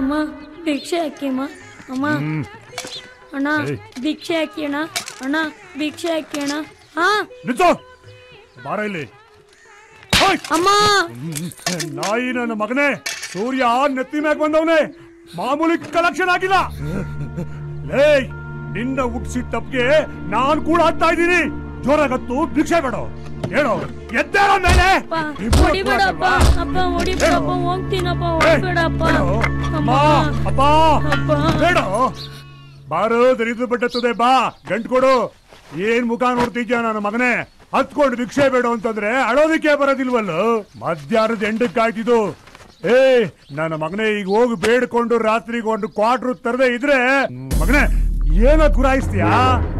ಅಮ್ಮ ಭಿಕ್ಷೆ ಹಾಕಿ ಅಮ್ಮ ಅಮ್ಮ ಅಣ್ಣ ಭಿಕ್ಷೆ ಹಾಕಿ ಅಣ್ಣ ಅಣ್ಣ ಭಿಕ್ಷೆ ಹಾಕಿ ಅಣ್ಣ ಹಾ ನಿಂತು ಬಾರ ಇಲ್ಲಿ ಹೋಯ್! ಅಮ್ಮ ನಾಯಿ ನನ್ನ ಮಗನೇ ಸೂರ್ಯ ನೆತ್ತಿ ಮ್ಯಾಗ ಬಂದವನೇ ಮಾಮೂಲಿ ಕಲೆಕ್ಷನ್ ಆಗಿಲ್ಲ ಲೇ ನಿನ್ನ ಹುಟ್ಸಿ ತಪ್ಪಿಗೆ ನಾನ್ ಕೂಡ ಹತ್ತಾ ಇದ್ದೀನಿ ಜೋರಾಗತ್ತು ಭಿಕ್ಷೆ ಬೇಡ ಹೇಳೋ ಎದ್ದೇಳೋ ಮೇಲೆ ಅಪ್ಪ ಇಬ್ರು ಹೊಡಿಬೇಡಪ್ಪ ಹತ್ಕೊಳಕ್ಕಲ್ವಾ? ಅಪ್ಪ ಹೊಡಿಬೇಡಪ್ಪ ಹೋಗ್ತೀನಪ್ಪ ಹೊಡಿಬೇಡಪ್ಪ ಬೇಡ. ಅಮ್ಮ ಅಮ್ಮ, ಅಪ್ಪ ಅಪ್ಪ ಬೇಡ ಬಾರೋ ದರಿದ್ರ ಬಟ್ಟತ್ತದೆ ಬಾ ಗಂಟ್ ಕೊಡು ಏನ್ ಮುಖ ನೋಡ್ತಿದ್ಯಾ ನನ್ನ ಮಗನೇ ಹತ್ಕೊಂಡು ಭಿಕ್ಷೆ ಬೇಡ ಅಂತಂದ್ರೆ ಅಳೋದಕ್ಕೆ ಬರೋದಿಲ್ವಲ್ಲ ಮಧ್ಯಾಹ್ನದ ಎಂಟಕ್ಕೆ ಕಾಯ್ತಿದ್ದು ಏ ನನ್ನ ಮಗನೇ ಈಗ ಹೋಗಿ ಬೇಡ್ಕೊಂಡು ರಾತ್ರಿಗೆ ಒಂದು ಕ್ವಾರ್ಟರ್ ತರದೇ ಇದ್ರೆ ಮಗನೇ ಏನೋ ಗುರಾಯಿಸ್ತೀಯಾ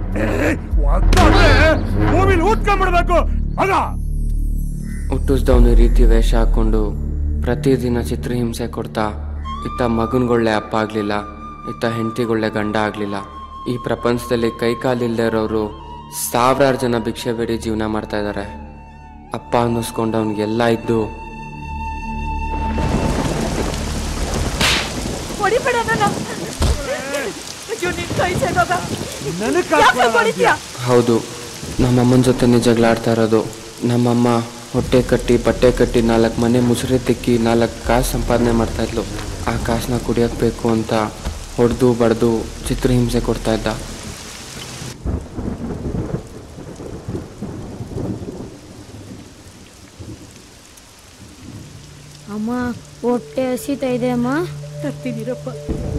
ಭೂಮಿಲಿ ಊದ್ಕೊಂಡ್ಬಿಡ್ಬೇಕು ಮಗ ಹುಟ್ಟಿಸ್ದವನು ಈ ರೀತಿ ವೇಷ ಹಾಕೊಂಡು ಪ್ರತಿದಿನ ಚಿತ್ರಹಿಂಸೆ ಕೊಡ್ತಾ ಇತ್ತ ಮಗನ್ಗೊಳ್ಳೆ ಅಪ್ಪ ಆಗಲಿಲ್ಲ ಇತ್ತ ಹೆಂಡತಿಗೊಳ್ಳೆ ಗಂಡ ಆಗಲಿಲ್ಲ ಈ ಪ್ರಪಂಚದಲ್ಲಿ ಕೈಕಾಲಿಲ್ಲದೆ ಇರೋರು ಸಾವಿರಾರು ಜನ ಭಿಕ್ಷೆ ಬೇಡಿ ಜೀವನ ಮಾಡ್ತಾ ಇದ್ದಾರೆ ಅಪ್ಪ ಅನ್ನಿಸ್ಕೊಂಡವ್ನಿಗೆಲ್ಲ ಇದ್ದು ಹೊಡಿಬೇಡ ನನ್ನ ಅಯ್ಯೋ ನಿನ್ ಕೈ ಸೇರೋಗ ನನಗ್ ಯಾಕೆ ಕಾಸ್ಕೊಳಲ್ಲ ಹೊಡಿತೀಯ ಹೌದು ನಮ್ಮಮ್ಮನ ಜೊತೆನೇ ಜಗಳಾಡ್ತಾ ಇರೋದು ನಮ್ಮಮ್ಮ ಹೊಟ್ಟೆ ಕಟ್ಟಿ ಬಟ್ಟೆ ಕಟ್ಟಿ ನಾಲ್ಕು ಮನೆ ಮುಸುರೆ ತಿಕ್ಕಿ ನಾಲ್ಕು ಕಾಸು ಸಂಪಾದನೆ ಮಾಡ್ತಾ ಇದ್ಲು ಆ ಕಾಸನ್ನ ಕುಡಿಯೋಕೆ ಬೇಕು ಅಂತ ಹೊಡೆದು ಬಡ್ದು ಚಿತ್ರಹಿಂಸೆ ಕೊಡ್ತಾ ಇದ್ದ ಅಮ್ಮ ಹೊಟ್ಟೆ ಹಸಿತಾ ಇದೆ ಅಮ್ಮ ತರ್ತೀನಿರಪ್ಪ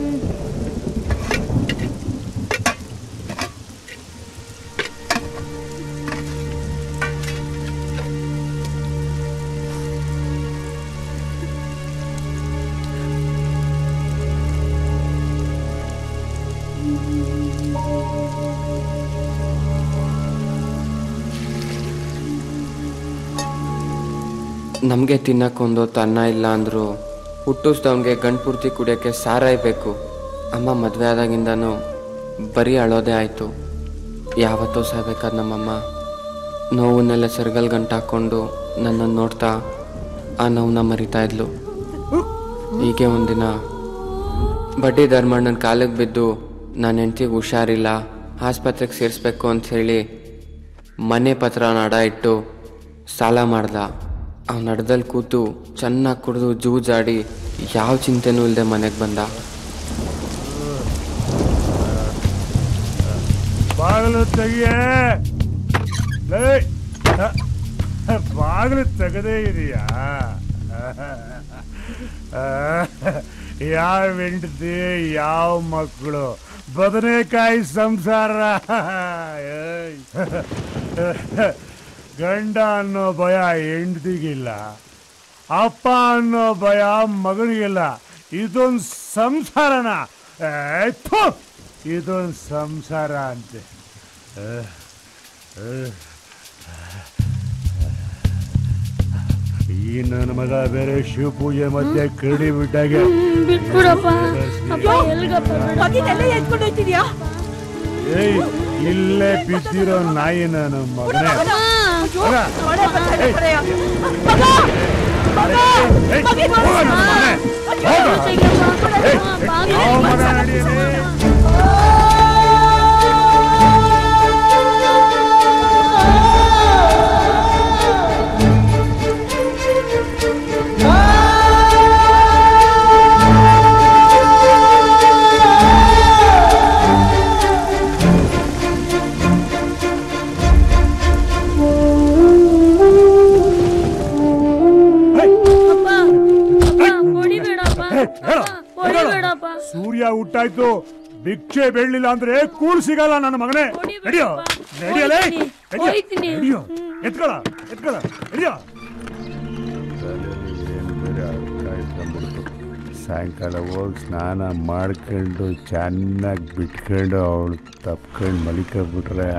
ನಮಗೆ ತಿನ್ನಕ್ಕೊಂದು ಅನ್ನ ಇಲ್ಲ ಅಂದರು ಹುಟ್ಟಿಸ್ದವನಿಗೆ ಗಂಡು ಪೂರ್ತಿ ಕುಡಿಯೋಕ್ಕೆ ಸಾರಾಯಿ ಬೇಕು ಅಮ್ಮ ಮದುವೆ ಆದಾಗಿಂದನೂ ಬರೀ ಅಳೋದೇ ಆಯಿತು ಯಾವತ್ತೂ ಸಾಯ್ಬೇಕಾದ ನಮ್ಮಮ್ಮ ನೋವನ್ನೆಲ್ಲ ಸೆರಗಲ್ ಗಂಟು ಹಾಕ್ಕೊಂಡು ನನ್ನನ್ನು ನೋಡ್ತಾ ಆ ನೋವನ್ನ ಮರಿತಾ ಇದ್ಲು ಹೀಗೆ ಒಂದಿನ ಬಡ್ಡಿ ಧರ್ಮಣ್ಣನ ಕಾಲಿಗೆ ಬಿದ್ದು ನನ್ನ ಹೆಂಡ್ತಿಗೆ ಹುಷಾರಿಲ್ಲ ಆಸ್ಪತ್ರೆಗೆ ಸೇರಿಸ್ಬೇಕು ಅಂತ ಹೇಳಿ ಮನೆ ಪತ್ರ ಅಡ ಇಟ್ಟು ಸಾಲ ಮಾಡ್ದ ಅವ್ನ ಅಡ್ದಲ್ಲಿ ಕೂತು ಚೆನ್ನಾಗಿ ಕುಡಿದು ಜೂಜಾಡಿ ಯಾವ ಚಿಂತೆನೂ ಇಲ್ಲದೆ ಮನೆಗೆ ಬಂದ ಬಾಗಿಲು ತೆಗಿಯೇ ಲೇ ಬಾಗಿಲು ತೆಗದೇ ಇದೆಯಾ ಯಾವ ಹೆಂಡತಿ ಯಾವ ಮಕ್ಕಳು ಬದನೆಕಾಯಿ ಸಂಸಾರ ಏಯ್. ಗಂಡ ಅನ್ನೋ ಭಯ ಹೆಂಡತಿಗಿಲ್ಲ ಅಪ್ಪ ಅನ್ನೋ ಭಯ ಮಗನಿಗಿಲ್ಲ ಇದೊಂದು ಸಂಸಾರನ ಏ, ಥು! ಇದೊಂದು ಸಂಸಾರ ಅಂತೆ ಈ ನನ್ನ ಮಗ ಬೇರೆ ಶಿವ ಪೂಜೆ ಮಧ್ಯೆ ಕರಡಿ ಬಿಟ್ಟಾಗೆ ಬಿಟ್ಬಿಡಪ್ಪ ಅಪ್ಪ ಎಲ್ಗಪ್ಪ ಮಗಿನೆಲ್ಲ ಎತ್ಕೊಂಡು ಹೋಯ್ತಿದ್ಯಾ ಏಯ್ ಇಲ್ಲೇ ಬಿದ್ದಿರೋ ನಾಯಿ ನನ್ನ ಮಗನೇ ಮಗ, ನೋಡೆ ಬರ್ತಾನೆ ಕಡೆಯ. ಮಗ ಮಗ ಏಯ್, ಮಗಿನ್ ಹೋಗು ನನ್ನ ಮಗನೇ, ಹೋಗು. ಏಯ್, ಯಾವ ಮಗ ನಡೀಲಿ? ಅಪ್ಪ ಅಪ್ಪ ಹೊಡಿಬೇಡಪ್ಪ ಏಯ್, ಹೇಳು, ಅಪ್ಪ, ಹೊಡಿಬೇಡಪ್ಪ ಸೂರ್ಯ ಹುಟ್ಟಾಯ್ತು ಭಿಕ್ಷೆ ಬೆಳ್ಳಿಲ್ಲ ಅಂದ್ರೆ ಕೂಳ್ ಸಿಗಲ್ಲ ನನ್ನ ಮಗನೇ ಹೊಡಿಬೇಡಪ್ಪ. ನಡಿಯೋ ನಡಿಯಲೇ ಹೋಯ್ತೀನಿ, ಹೋಯ್ತೀನಿ. ನಡಿಯೋ ಎತ್ಕೊಳ ಎತ್ಕೊಳ ನಡಿಯೋ ಸಾಯಂಕಾಲ ಹೋಗಿ ಸ್ನಾನ ಮಾಡ್ಕೊಂಡು ಚೆನ್ನಾಗಿ ಬಿಟ್ಕೊಂಡು ಅವಳು ತಪ್ಕೊಂಡು ಮಲಿಕೊಂಡ್ಬಿಟ್ರೆ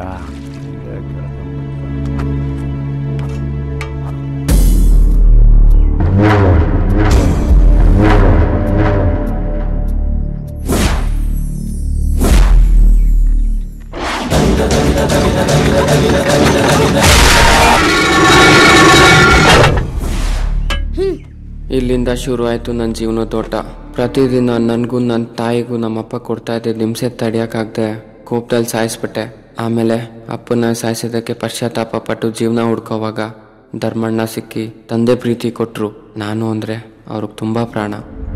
ಇಲ್ಲಿ ಇಲ್ಲಿಂದ ಶುರು ಆಯಿತು ನನ್ನ ಜೀವನದೋಟ ಪ್ರತಿದಿನ ನನಗೂ ನನ್ನ ತಾಯಿಗೂ ನಮ್ಮಪ್ಪ ಕೊಡ್ತಾ ಇದ್ದಿದ್ದು ಹಿಂಸೆ ತಡಿಯೋಕ್ಕಾಗದೆ ಕೋಪದಲ್ಲಿ ಸಾಯಿಸ್ಬಿಟ್ಟೆ ಆಮೇಲೆ ಅಪ್ಪನ ಸಾಯಿಸಿದ್ದಕ್ಕೆ ಪಶ್ಚಾತ್ತಾಪ ಪಟ್ಟು ಜೀವನ ಹುಡ್ಕೋವಾಗ ಧರ್ಮಣ್ಣ ಸಿಕ್ಕಿ ತಂದೆ ಪ್ರೀತಿ ಕೊಟ್ಟರು ನಾನು ಅಂದರೆ ಅವ್ರಿಗೆ ತುಂಬ ಪ್ರಾಣ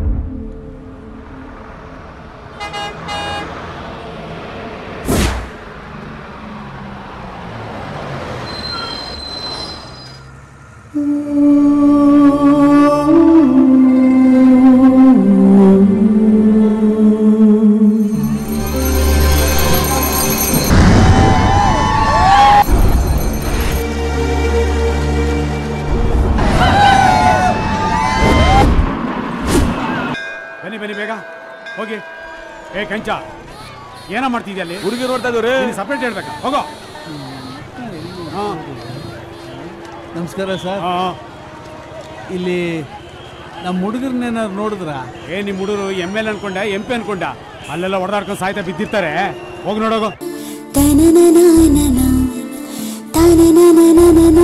ಬನ್ನಿ ಬನ್ನಿ ಬೇಗ ಹೋಗಿ ಏ ಕಂಚ ಏನ ಮಾಡ್ತಿದ್ಯಾ ಅಲ್ಲಿ ಹುಡುಗಿ ನೋಡ್ತಾ ಇದ್ದವ್ರೆ ಸಪ್ರೇಟ್ ಹೇಳ್ಬೇಕಾ ಹೋಗೋ ಹಾ ನಮಸ್ಕಾರ ಸರ್ ಹಾ ಇಲ್ಲಿ ನಮ್ಮ ಹುಡುಗರನ್ನೇನಾದ್ರು ನೋಡಿದ್ರ ಏ ನಿಮ್ಮ ಹುಡುಗರು ಎಮ್ ಎಲ್ ಅನ್ಕೊಂಡ ಎಂ ಪಿ ಅನ್ಕೊಂಡ ಅಲ್ಲೆಲ್ಲ ಹೊಡೆದಾಡ್ಕೊಂಡು ಸಾಯ್ತಾ ಬಿದ್ದಿರ್ತಾರೆ ಹೋಗಿ ನೋಡೋಗು ತನನನಾನನ, ತನನನನನನ,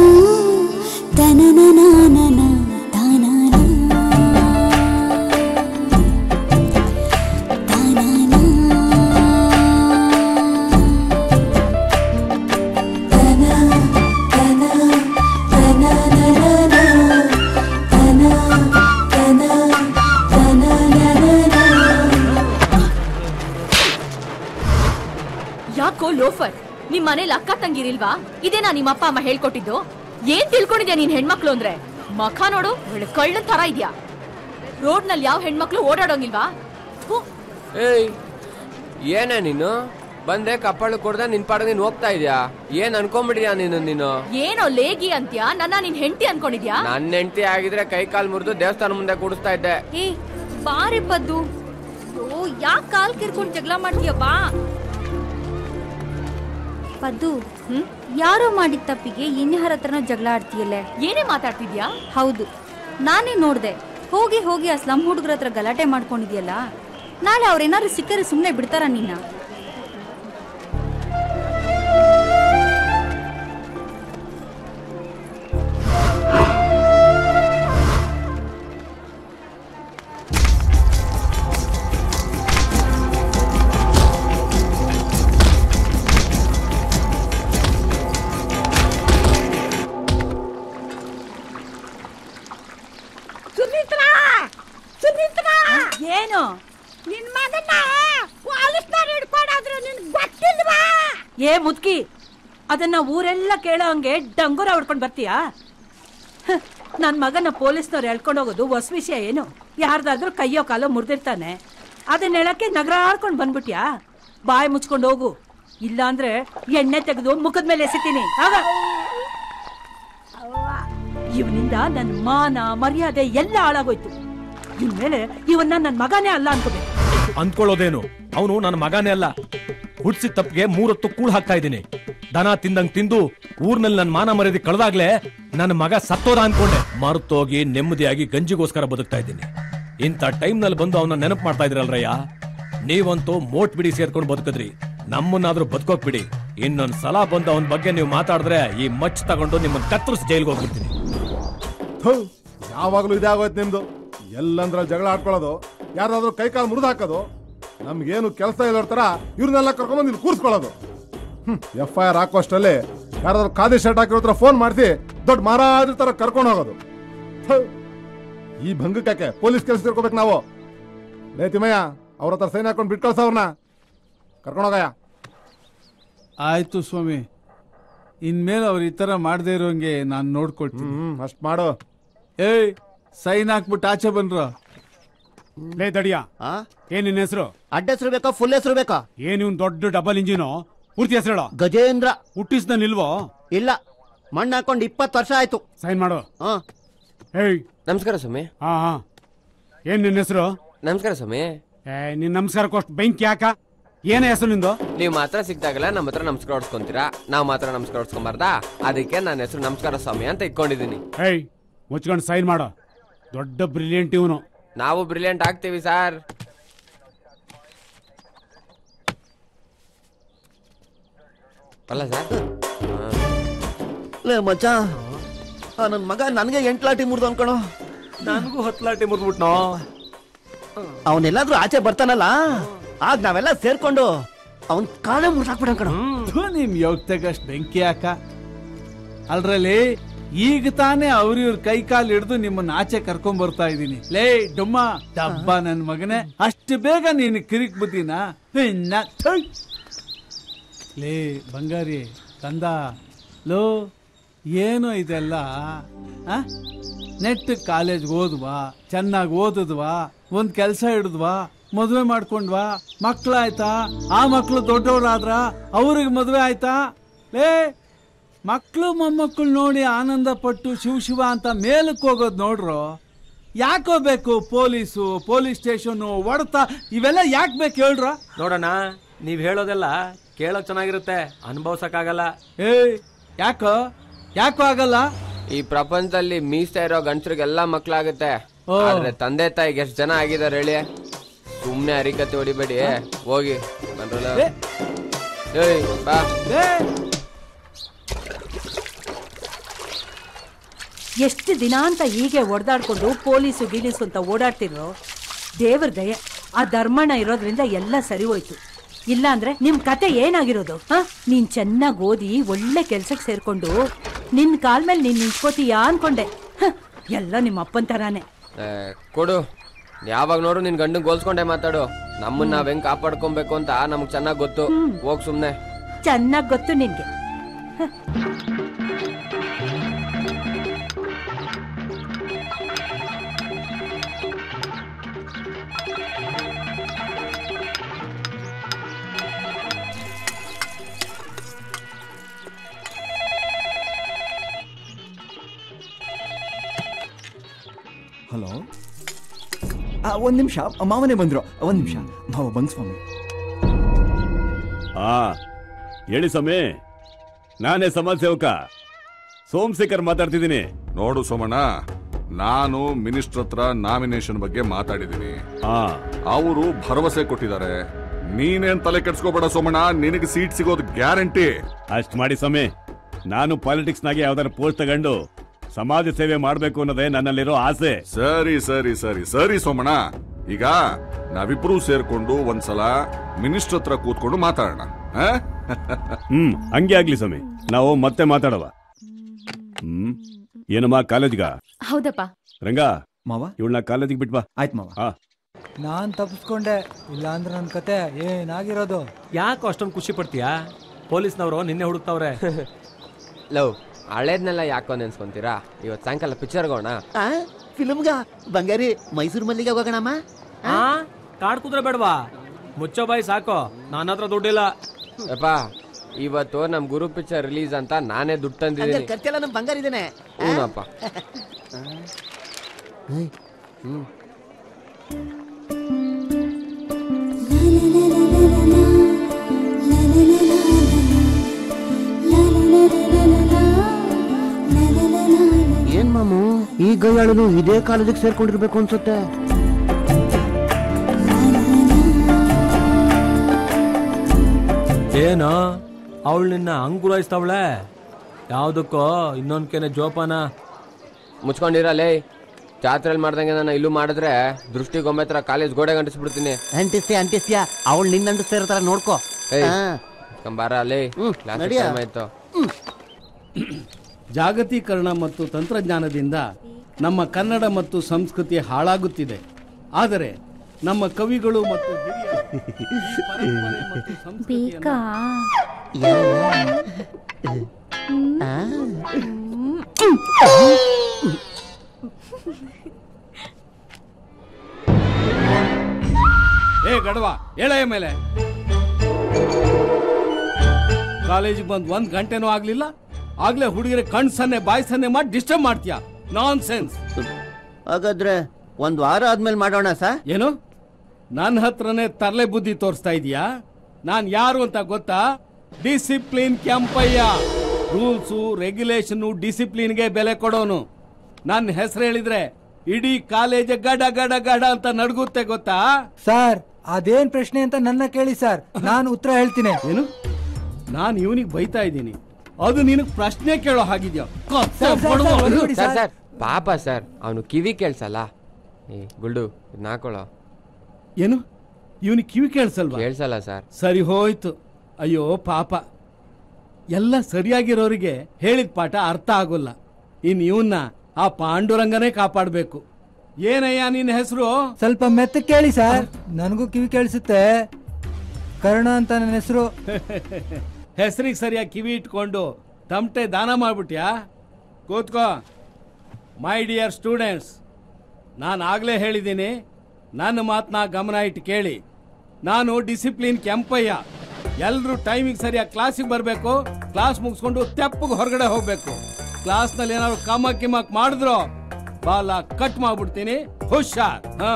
ತನನನಾನನ, ತಾನಾನ. ತಾನಾನ. ತನ, ತನ, ತನನನನ, ತನ, ತನ, ತನನನನ. ಯಾಕೋ ಲೋಫರ್ ನಿಮ್ ಮನೇಲಿ ಅಕ್ಕ ತಂಗಿರಿಲ್ವಾ ಇದೇನಾ ನಿಮ್ಮ ಅಪ್ಪ ಅಮ್ಮ ಹೇಳ್ಕೊಟ್ಟಿದ್ದು ಏನ್ ತಿಳ್ಕೊಂಡಿದ್ಯಾ ನೀನ್ ಹೆಣ್ಮಕ್ಳು ಅಂದ್ರೆ ಮಖ ನೋಡು ಒಳ್ಳೆ ಕಳ್ಳನ್ ತರ ಇದ್ಯಾ ರೋಡ್ ನಲ್ಲಿ ಯಾವ ಹೆಣ್ಮಕ್ಳು ಓಡಾಡೋಂಗಿಲ್ವಾ ಥು, ಏಯ್ ಏನೇ ನೀನು ಬಂದೆ ಕಪ್ಪಳು ಕೊಡ್ದೆ ನಿನ್ ಪಾಡ ನೀನು ಹೋಗ್ತಾ ಇದೀಯಾ ಏನ್ ಅನ್ಕೊಂಬಿಡಿಯಾ ನೀನು ನೀನು ಏನೋ ಲೇಗಿ ಅಂತ್ಯಾ ನನ್ನ ನಿನ್ ಹೆಂಡತಿ ಅನ್ಕೊಂಡಿದ್ಯಾ ನನ್ನ ಹೆಂಡತಿ ಆಗಿದ್ರೆ ಕೈ ಕಾಲ್ ಮುರಿದು ದೇವಸ್ಥಾನ ಮುಂದೆ ಕೂಡಿಸ್ತಾ ಇದ್ದೆ ಏ ಬಾರಿ ಪದ್ದು ಓ ಯಾಕ್ ಕಾಲ್ ಕಿರ್ಕೊಂಡ್ ಜಗಳ ಮಾಡ್ತೀಯ ಬಾ ಪದ್ದು ಯಾರೋ ಮಾಡಿದ ತಪ್ಪಿಗೆ ಇನ್ಯಾರ ಹತ್ರನೋ ಜಗಳ ಆಡ್ತೀಯಲ್ಲೇ ಏನೇ ಮಾತಾಡ್ತಿದ್ಯಾ ಹೌದು ನಾನೇ ನೋಡ್ದೆ ಹೋಗಿ ಹೋಗಿ ಆ ಸ್ಲಮ್ ಹುಡುಗರ ಹತ್ರ ಗಲಾಟೆ ಮಾಡ್ಕೊಂಡಿದ್ಯಲ್ಲ ನಾಳೆ ಅವ್ರೇನಾದ್ರು ಸಿಕ್ಕರೆ ಸುಮ್ಮನೆ ಬಿಡ್ತಾರ ನಿನ್ನ ಸುಮಿತ್ರಾ ಸುಮಿತ್ರಾ ಏನು ನಿನ್ ಮಗನ್ನ ಪೊಲೀಸ್ನವ್ರು ಹಿಡ್ಕೊಂಡಾದ್ರು ನಿನ್ ಗೊತ್ತಿಲ್ವಾ ಏ ಮುದ್ಕಿ ಅದನ್ನ ಊರೆಲ್ಲ ಕೇಳೋ ಹಂಗೆ ಡಂಗುರ ಹೊಡ್ಕೊಂಡ್ ಬರ್ತೀಯಾ ಹ, ನನ್ ಮಗನ ಪೊಲೀಸ್ನವ್ರು ಎಳ್ಕೊಂಡು ಹೋಗೋದು ಹೊಸ ವಿಷಯ ಏನು ಯಾರ್ದಾದ್ರೂ ಕೈಯೋ ಕಾಲೋ ಮುರಿದಿರ್ತಾನೆ ಅದನ್ನ ಹೇಳಕ್ಕೆ ನಗರ ಆಡ್ಕೊಂಡ್ ಬಂದ್ಬಿಟ್ಯಾ ಬಾಯಿ ಮುಚ್ಕೊಂಡು ಹೋಗು ಇಲ್ಲಾಂದ್ರೆ ಎಣ್ಣೆ ತೆಗೆದು ಮುಖದ ಮೇಲೆ ಎಸಿತೀನಿ ಆಗ ಇವನಿಂದ ನನ್ ಮಾನ ಮರ್ಯಾದೆ ಎಲ್ಲ ಹಾಳಾಗೋಯ್ತು ಇನ್ಮೇಲೆ ಇವನ್ನ ನನ್ ಮಗನೇ ಅಲ್ಲ ಅನ್ಕೋಬೇಕು ಅಂದ್ಕೊಳ್ಳೋದೇನು ಅವನು ನನ್ನ ಮಗನೇ ಅಲ್ಲ ಹುಡ್ಸಿದ ತಪ್ಪಿಗೆ ಮೂರೊತ್ತು ಕೂಳ್ ಹಾಕ್ತಾ ಇದ್ದೀನಿ ದನ ತಿಂದಂಗ್ ತಿಂದು ಊರ್ನಲ್ಲಿ ನನ್ನ ಮಾನ ಮರ್ಯಾದೆ ಕಳೆದಾಗ್ಲೇ ನನ್ನ ಮಗ ಸತ್ತೋದ ಅನ್ಕೊಂಡೆ ಮರುತ್ತೋಗಿ ನೆಮ್ಮದಿಯಾಗಿ ಗಂಜಿಗೋಸ್ಕರ ಬದುಕ್ತಾ ಇದ್ದೀನಿ ಇಂಥ ಟೈಮ್ನಲ್ಲಿ ಬಂದು ಅವನ ನೆನಪು ಮಾಡ್ತಾ ಇದ್ರಲ್ರಯ್ಯ ನೀವಂತೂ ಮೋಟ್ ಬಿಡಿ ಸೇರ್ಕೊಂಡು ಬದುಕಿದ್ರಿ ನಮ್ಮನ್ನಾದ್ರೂ ಬದುಕೋಕ್ ಬಿಡಿ ಇನ್ನೊಂದ್ ಸಲ ಬಂದು ಅವನ ಬಗ್ಗೆ ನೀವು ಮಾತಾಡಿದ್ರೆ ಈ ಮಚ್ ತಗೊಂಡು ನಿಮ್ಮನ್ನ ಕತ್ತರಿಸಿ ಜೈಲ್ಗೆ ಹೋಗ್ಬಿಡ್ತೀನಿ ಥು, ಯಾವಾಗ್ಲೂ ಇದೇ ಆಗೋಯ್ತು ನಿಮ್ದು ಎಲ್ಲಂದ್ರಲ್ಲಿ ಜಗಳ ಆಡ್ಕೊಳ್ಳೋದು ಯಾರಾದ್ರೂ ಕೈ ಕಾಲು ಮುರಿದು ಹಾಕೋದು ನಮ್ಗೇನು ಕೆಲಸ ಇಲ್ಲೋರ್ ತರ ಇವ್ರನ್ನೆಲ್ಲ ಕರ್ಕೊಂಡ್ಬಂದು ಇಲ್ಲಿ ಕೂರಿಸ್ಕೊಳ್ಳೋದು ಎಫ್ ಐ ಆರ್ ಹಾಕೋಷ್ಟರಲ್ಲಿ ಯಾರಾದ್ರೂ ಖಾದಿ ಶರ್ಟ್ ಹಾಕಿರೋ ಹತ್ರ ಫೋನ್ ಮಾಡಿಸಿ ದೊಡ್ಡ ಮಹಾರಾಜರ ತರ ಕರ್ಕೊಂಡು ಹೋಗೋದು ಥು, ಈ ಭಂಗಕ್ಕೆ ಪೊಲೀಸ್ ಕೆಲಸ ತಿಳ್ಕೊಬೇಕು ನಾವು ಲೇ ತಿಮ್ಮಯ್ಯ ಅವ್ರ ಹತ್ರ ಸೈನ್ ಹಾಕೊಂಡು ಬಿಟ್ಟು ಕಳ್ಸ ಅವ್ರನ್ನ ಕರ್ಕೊಂಡೋಗಯ್ಯ ಆಯ್ತು ಸ್ವಾಮಿ ಇನ್ಮೇಲೆ ಅವ್ರು ಈ ತರ ಮಾಡದೇ ಇರೋಂಗೆ ನಾನು ನೋಡ್ಕೊಳ್ತೀನಿ ಹ್ಮ್ ಅಷ್ಟ್ ಮಾಡು ಏಯ್ ಸೈನ್ ಹಾಕ್ಬಿಟ್ಟು ಆಚೆ ಬನ್ರ ಲೇ ತಡಿಯ ಏನ್ ನಿನ್ನ ಹೆಸರು ಅಡ್ಡ ಹೆಸರು ಬೇಕಾ ಫುಲ್ ಹೆಸರು ಬೇಕಾ ಏನ್ ಇವ್ನ್ ದೊಡ್ಡ ಡಬಲ್ ಇಂಜಿನು ಪೂರ್ತಿ ಹೆಸರು ಹೇಳೋ ಗಜೇಂದ್ರ ಹುಟ್ಟಿಸ್ದ ನಿಲ್ವೋ ಇಲ್ಲ ಮಣ್ಣು ಹಾಕೊಂಡು ಇಪ್ಪತ್ತು ವರ್ಷ ಆಯ್ತು ಸೈನ್ ಮಾಡು ಹಾ ಏಯ್ ನಮಸ್ಕಾರ ಸ್ವಾಮಿ ಹಾ ಹಾ ಏನ್ ನಿನ್ನ ಹೆಸರು ನಮಸ್ಕಾರ ಸ್ವಾಮಿ ಏ ನಿನ್ ನಮಸ್ಕಾರಕ್ಕೋಷ್ಟು ಬೆಂಕಿ ಯಾಕ ಏನ ಹೆಸರು ನಿಂದು ನೀವು ಮಾತ್ರ ಸಿಕ್ತಾಗಲ್ಲ ನಮ್ಮ ಹತ್ರ ನಮಸ್ಕಾರ ಹೊಡ್ಸ್ಕೊಂತೀರಾ ನಾವು ಮಾತ್ರ ನಮಸ್ಕಾರ ಹೊಡ್ಸ್ಕೊಂಬಾರ್ದಾ ಅದಕ್ಕೆ ನನ್ನ ಹೆಸರು ನಮಸ್ಕಾರ ಸ್ವಾಮಿ ಅಂತ ಇಟ್ಕೊಂಡಿದ್ದೀನಿ ಏಯ್ ಮುಚ್ಕೊಂಡು ಸೈನ್ ಮಾಡು ದೊಡ್ಡ ಬ್ರಿಲಿಯಂಟ್ ಇವನು ನಾವು ಬ್ರಿಲಿಯಂಟ್ ಆಗ್ತೀವಿ ಸರ್ ಅಲ್ಲ ಸರ್ ಲೇ ಮಚ್ಚ ಆ ನನ್ನ ಮಗ ನನಗೆ ಎಂಟ್ಲಾಟಿ ಮುರಿದು ಅನ್ಕಣೋ ನನಗೂ ಹತ್ಲಾಟಿ ಮುರ್ದ್ಬಿಟ್ನೋ ಅವನೆಲ್ಲಾದ್ರೂ ಆಚೆ ಬರ್ತಾನಲ್ಲ ಆಗ ನಾವೆಲ್ಲ ಸೇರ್ಕೊಂಡು ಅವನ್ ಕಾಲೇ ಮುರ್ಸಾಕ್ಬಿಡ ಕಣ ಥು, ನಿಮ್ ಯೋಗ್ತಗಷ್ಟು ಬೆಂಕಿ ಹಾಕ ಅಲ್ರಲ್ಲಿ ಈಗ ತಾನೇ ಅವ್ರ ಇವ್ರ ಕೈ ಕಾಲು ಹಿಡಿದು ನಿಮ್ಮನ್ನ ಆಚೆ ಕರ್ಕೊಂಡ್ ಬರ್ತಾ ಇದೀನಿ ಲೇ ಡುಮ್ಮ ಡಬ್ಬ ನನ್ ಮಗನೇ ಅಷ್ಟು ಬೇಗ ನೀನು ಕಿರಿಕ್ ಬುದ್ದಿನ ಇನ್ನ ಥು. ಲೇ ಬಂಗಾರಿ ಕಂದ ಲೋ ಏನು ಇದೆಲ್ಲ ಆ? ನೆಟ್ ಕಾಲೇಜ್ಗೆ ಓದ್ವಾ ಚೆನ್ನಾಗಿ ಓದಿದ್ವಾ ಒಂದ್ ಕೆಲಸ ಹಿಡಿದ್ವಾ ಮದುವೆ ಮಾಡ್ಕೊಂಡ್ವಾ ಮಕ್ಳಾಯ್ತಾ ಆ ಮಕ್ಳು ದೊಡ್ಡವ್ರಾದ್ರ ಅವ್ರಿಗೆ ಮದುವೆ ಆಯ್ತಾ ಲೇ ಮಕ್ಕಳು ಮೊಮ್ಮಕ್ಕಳು ನೋಡಿ ಆನಂದ ಪಟ್ಟು ಶಿವ ಶಿವ ಅಂತ ಮೇಲಕ್ಕೆ ಹೋಗೋದು ನೋಡ್ರು ಯಾಕೋ ಬೇಕು ಪೊಲೀಸು ಪೊಲೀಸ್ ಸ್ಟೇಷನ್ನು ಹೊಡೆತ ಇವೆಲ್ಲ ಯಾಕೆ ಬೇಕು ಹೇಳ್ರ ನೋಡೋಣ ನೀವ್ ಹೇಳೋದೆಲ್ಲ ಕೇಳೋಕ್ ಚೆನ್ನಾಗಿರುತ್ತೆ ಅನುಭವ್ಸಕ್ಕಾಗಲ್ಲ ಏ ಯಾಕೋ ಯಾಕೋ ಆಗಲ್ಲ ಈ ಪ್ರಪಂಚದಲ್ಲಿ ಮೀಸ್ತಾ ಇರೋ ಗಂಡಸ್ರಿಗೆಲ್ಲ ಮಕ್ಳಾಗುತ್ತೆ ಓ. ಆದ್ರೆ ತಂದೆ ತಾಯಿಗೆ ಎಷ್ಟು ಜನ ಆಗಿದಾರೆ ಹೇಳಿ ಸುಮ್ನೆ ಅರಿಕತೆ ಹೊಡಿಬೇಡಿ ಹೋಗಿ ಬಂದ್ರಲ್ಲ ಏಯ್ ಬಾ ಎಷ್ಟು ದಿನ ಅಂತ ಹೀಗೆ ಒಡೆದಾಡ್ಕೊಂಡು ಪೊಲೀಸು ಗೀಲೀಸು ಅಂತ ಓಡಾಡ್ತಿರೋ ದೇವ್ರ ದಯೆ ಆ ಧರ್ಮಣ್ಣ ಇರೋದ್ರಿಂದ ಎಲ್ಲ ಸರಿ ಹೋಯ್ತು ಇಲ್ಲ ಅಂದ್ರೆ ನಿಮ್ ಕತೆ ಏನಾಗಿರೋದು ಹ ನೀನ್ ಚೆನ್ನಾಗಿ ಓದಿ ಒಳ್ಳೆ ಕೆಲ್ಸಕ್ಕೆ ಸೇರ್ಕೊಂಡು ನಿನ್ ಕಾಲ್ ಮೇಲೆ ನೀನ್ ನಿಂತ್ಕೋತೀಯಾ ಅನ್ಕೊಂಡೆ ಹ, ಎಲ್ಲ ನಿಮ್ಮ ಅಪ್ಪನ್ ತರಾನೇ ಏ, ಕೊಡು ಯಾವಾಗ ನೋಡು ನಿನ್ ಗಂಡನ್ ಗೋಲ್ಸ್ಕೊಂಡೆ ಮಾತಾಡು ನಮ್ಮನ್ನ ನಾವ್ ಹೆಂಗ್ ಕಾಪಾಡ್ಕೊಬೇಕು ಅಂತ ನಮಗ್ ಚೆನ್ನಾಗ್ ಗೊತ್ತು ಹೋಗ್ ಸುಮ್ನೆ ಚೆನ್ನಾಗ್ ಗೊತ್ತು ನಿನ್ಗೆ ಹಲೋ ಒಂದು ನಿಮಿಷ ಮಾವನೇ ಬಂದ್ರು ಒಂದು ನಿಮಿಷ ಮಾವ ಬಂಗ್ ಸ್ವಾಮಿ ಆ ಹೇಳಿ ಸಮೇ ನಾನೇ ಸಮಾಜ ಸೇವಕ ಸೋಮಶೇಖರ್ ಮಾತಾಡ್ತಿದ್ದೀನಿ ನೋಡು ಸೋಮಣ್ಣ ನಾನು ಮಿನಿಸ್ಟರ್ ಹತ್ರ ನಾಮಿನೇಷನ್ ಬಗ್ಗೆ ಮಾತಾಡಿದ್ದೀನಿ ಅವರು ಭರವಸೆ ಕೊಟ್ಟಿದ್ದಾರೆ ನೀನೇನ್ ತಲೆ ಕೆಡ್ಸ್ಕೋಬೇಡ ಸೋಮಣ್ಣ ನಿನಗೆ ಸೀಟ್ ಸಿಗೋದು ಗ್ಯಾರಂಟಿ ಅಷ್ಟ್ ಮಾಡಿ ಸಮೇ ನಾನು ಪಾಲಿಟಿಕ್ಸ್ ನಾಗೆ ಯಾವ್ದಾರ ಪೋಸ್ಟ್ ತಗೊಂಡು ಸಮಾಜ ಸೇವೆ ಮಾಡ್ಬೇಕು ಅನ್ನೋದೇ ನನ್ನಲ್ಲಿರೋ ಆಸೆ ಸರಿ ಸರಿ ಸರಿ ಸರಿ ಸೋಮಣ್ಣ ಈಗ ನಾವಿಬ್ರು ಸೇರ್ಕೊಂಡು ಒಂದ್ಸಲ ಮಿನಿಸ್ಟರ್ ಹತ್ರ ಕೂತ್ಕೊಂಡು ಮಾತಾಡೋಣ ಆ? ಹ್ಮ್ ಹಂಗೆ ಆಗ್ಲಿ ಸಮೇ ನಾವು ಮತ್ತೆ ಮಾತಾಡವ ಹ್ಮ್ ಏನಮ್ಮ ಕಾಲೇಜ್ಗ ಹೌದಪ್ಪ ರಂಗ ಮಾವ ಇವಳನ್ನ ಕಾಲೇಜಿಗೆ ಬಿಟ್ಬಾ ಆಯ್ತು ಮಾವ ಹಾ ನಾನ್ ತಪ್ಪಿಸ್ಕೊಂಡೆ ಇಲ್ಲ ಅಂದ್ರೆ ನನ್ನ ಕತೆ ಏನಾಗಿರೋದು ಯಾಕೆ ಅಷ್ಟೊಂದು ಖುಷಿ ಪಡ್ತೀಯಾ ಪೊಲೀಸ್ನವರು ನಿನ್ನೆ ಹುಡುಕ್ತಾವ್ರೆ ಲವ್ ಹಳೇದ್ನೆಲ್ಲ ಯಾಕೋ ನೆನ್ಸ್ಕೊಂತೀರಾ ಇವತ್ ಸಾಯಂಕಾಲ ಪಿಕ್ಚರ್ಗೆ ಹೋಗೋಣ ಫಿಲ್ಮ್ಗ ಬಂಗಾರಿ ಮೈಸೂರು ಮಲ್ಲಿಗೆ ಹೋಗೋಣಮ್ಮ ಆ ಕಾಡ್ ಕುದ್ರೆ ಬೇಡವಾ ಮುಚ್ಚೋ ಬಾಯಿ ಸಾಕು ನನ್ನ ಹತ್ರ ದುಡ್ಡಿಲ್ಲ ಯಪ್ಪ ಇವತ್ತು ನಮ್ ಗುರು ಪಿಕ್ಚರ್ ರಿಲೀಸ್ ಅಂತ ನಾನೇ ದುಡ್ಡು ಹಂಗಾರೆ ತಂದಿದ್ದೀನಿ ಖರ್ಚೆಲ್ಲ ನಮ್ ಬಂಗಾರ ಇದೇನೆ ಹ್ಞೂನಪ್ಪ ಹ್ಮ್ ಏನ್ ಮಾಮು ಈ ಗೈಯಾಳನು ಇದೇ ಕಾಲೇಜಿಗೆ ಸೇರ್ಕೊಂಡಿರ್ಬೇಕು ಅನ್ಸುತ್ತೆ ಏನು ಅವಳು ನಿನ್ನ ಅಂಗುರಾಯಿಸ್ತಾವಳೆ ಯಾವ್ದಕ್ಕೋ ಇನ್ನೊಂದ್ಕೆನೆ ಜೋಪಾನ ಮುಚ್ಕೊಂಡಿರಲೇ ಜಾತ್ರೆಯಲ್ಲಿ ಮಾಡ್ದಂಗೆ ನಾನು ಇಲ್ಲೂ ಮಾಡಿದ್ರೆ ದೃಷ್ಟಿ ಗೊಂಬೆ ಹತ್ರ ಕಾಲೇಜ್ ಗೋಡೆ ಗಂಟಿಸ್ಬಿಡ್ತೀನಿ ಅಂಟಿಸ್ತೀಯ ಅಂಟಿಸ್ತೀಯ ಅವಳು ನಿನ್ನ ಅಂಟಿಸ್ತಾ ಇರ್ತಾರ ನೋಡ್ಕೋ ಏಯ್ ಹಾ. ಕಂಬಾರ ಅಲ್ಲೇ ಕ್ಲಾಸ್ ನಡಿಯ. ಟೈಮ್ ಆಯ್ತು ಜಾಗತೀಕರಣ ಮತ್ತು ತಂತ್ರಜ್ಞಾನದಿಂದ ನಮ್ಮ ಕನ್ನಡ ಮತ್ತು ಸಂಸ್ಕೃತಿ ಹಾಳಾಗುತ್ತಿದೆ ಆದರೆ ನಮ್ಮ ಕವಿಗಳು ಮತ್ತು ಹಿರಿಯ ಪರಂಪರೆ ಮತ್ತು ಸಂಸ್ಕೃತಿಯನ್ನ ಬೇಕಾ ಏ ಗಡವ ಎಳೆಯ ಮೇಲೆ ಕಾಲೇಜಿಗೆ ಬಂದು ಒಂದ್ ಗಂಟೆನೂ ಆಗ್ಲಿಲ್ಲ ಆಗ್ಲೇ ಹುಡುಗಿರ ಕಣ್ ಸನ್ನೆ ಬಾಯಿ ಸನ್ನೆ ಮಾಡಿ ಡಿಸ್ಟರ್ಬ್ ಮಾಡ್ತೀಯ ನಾನ್ ಸೆನ್ಸ್ ಹಾಗಾದ್ರೆ ಒಂದ್ ವಾರ ಆದ್ಮೇಲೆ ಮಾಡೋಣ ಸರ್ ಏನು ನನ್ನ ಹತ್ರನೇ ತರಲೆ ಬುದ್ಧಿ ತೋರಿಸ್ತಾ ಇದೀಯಾ ನಾನ್ ಯಾರು ಅಂತ ಗೊತ್ತಾ ಡಿಸಿಪ್ಲಿನ್ ಕೆಂಪಯ್ಯ ರೂಲ್ಸು ರೆಗ್ಯುಲೇಷನ್ ಡಿಸಿಪ್ಲಿನ್ಗೆ ಬೆಲೆ ಕೊಡೋನು ನನ್ನ ಹೆಸರು ಹೇಳಿದ್ರೆ ಇಡೀ ಕಾಲೇಜ್ ಗಡ ಗಡ ಗಡ ಅಂತ ನಡ್ಗುತ್ತೆ ಗೊತ್ತಾ ಸರ್ ಅದೇನ್ ಪ್ರಶ್ನೆ ಅಂತ ನನ್ನ ಕೇಳಿ ಸರ್ ನಾನು ಉತ್ತರ ಹೇಳ್ತೀನಿ ಏನು ನಾನು ಇವನಿಗೆ ಬೈತಾ ಇದ್ದೀನಿ ಅದು ನಿನಗೆ ಪ್ರಶ್ನೆ ಕೇಳೋ ಹಾಗಿದ್ಯಾ ಕತ್ತೆ ಸರ್, ಸರ್, ಬಡವ. ಸರ್, ಒಂದ್ ನೋಡಿ ಸರ್ ಸರ್ ಪಾಪ ಸರ್ ಅವನು ಕಿವಿ ಕೇಳ್ಸಲ್ಲ ಏ ಗುಲ್ಡು ಇದ್ನ ಹಾಕೊಳ್ಳೋ ಏನು ಇವನಿಗೆ ಕಿವಿ ಕೇಳಿಸಲ್ವಾ ಕೇಳ್ಸಲ್ಲ ಸರ್ ಸರಿ ಹೋಯ್ತು ಅಯ್ಯೋ ಪಾಪ ಎಲ್ಲ ಸರಿಯಾಗಿರೋರಿಗೆ ಹೇಳಿದ ಪಾಠ ಅರ್ಥ ಆಗೋಲ್ಲ ಇನ್ ಇವನ್ನ ಆ ಪಾಂಡುರಂಗನೇ ಕಾಪಾಡಬೇಕು ಏನಯ್ಯ ನಿನ್ನ ಹೆಸರು ಸ್ವಲ್ಪ ಮೆತ್ತ ಕೇಳಿ ಸರ್ ನನಗೂ ಕಿವಿ ಕೇಳಿಸುತ್ತೆ ಕರ್ಣ ಅಂತ ನನ್ನ ಹೆಸರು ಹೆಸರಿಗೆ ಸರಿಯಾಗಿ ಕಿವಿ ಇಟ್ಕೊಂಡು ತಮಟೆ ದಾನ ಮಾಡ್ಬಿಟ್ಯಾ ಕೂತ್ಕೋ ಮೈ ಡಿಯರ್ ಸ್ಟೂಡೆಂಟ್ಸ್ ನಾನು ಆಗಲೇ ಹೇಳಿದ್ದೀನಿ ನನ್ನ ಮಾತನ್ನ ಗಮನ ಇಟ್ಟು ಕೇಳಿ ನಾನು ಡಿಸಿಪ್ಲಿನ್ ಕೆಂಪಯ್ಯ ಎಲ್ಲರೂ ಟೈಮಿಗೆ ಸರಿಯಾಗಿ ಕ್ಲಾಸಿಗೆ ಬರಬೇಕು ಕ್ಲಾಸ್ ಮುಗಿಸ್ಕೊಂಡು ತೆಪ್ಪಗೆ ಹೊರಗಡೆ ಹೋಗಬೇಕು ಕ್ಲಾಸ್ನಲ್ಲಿ ಏನಾದ್ರು ಕಮಕ್ ಕಿಮಕ್ ಮಾಡಿದ್ರು ಬಾಲ ಕಟ್ ಮಾಡ್ಬಿಡ್ತೀನಿ ಹುಷಾರ್ ಹಾ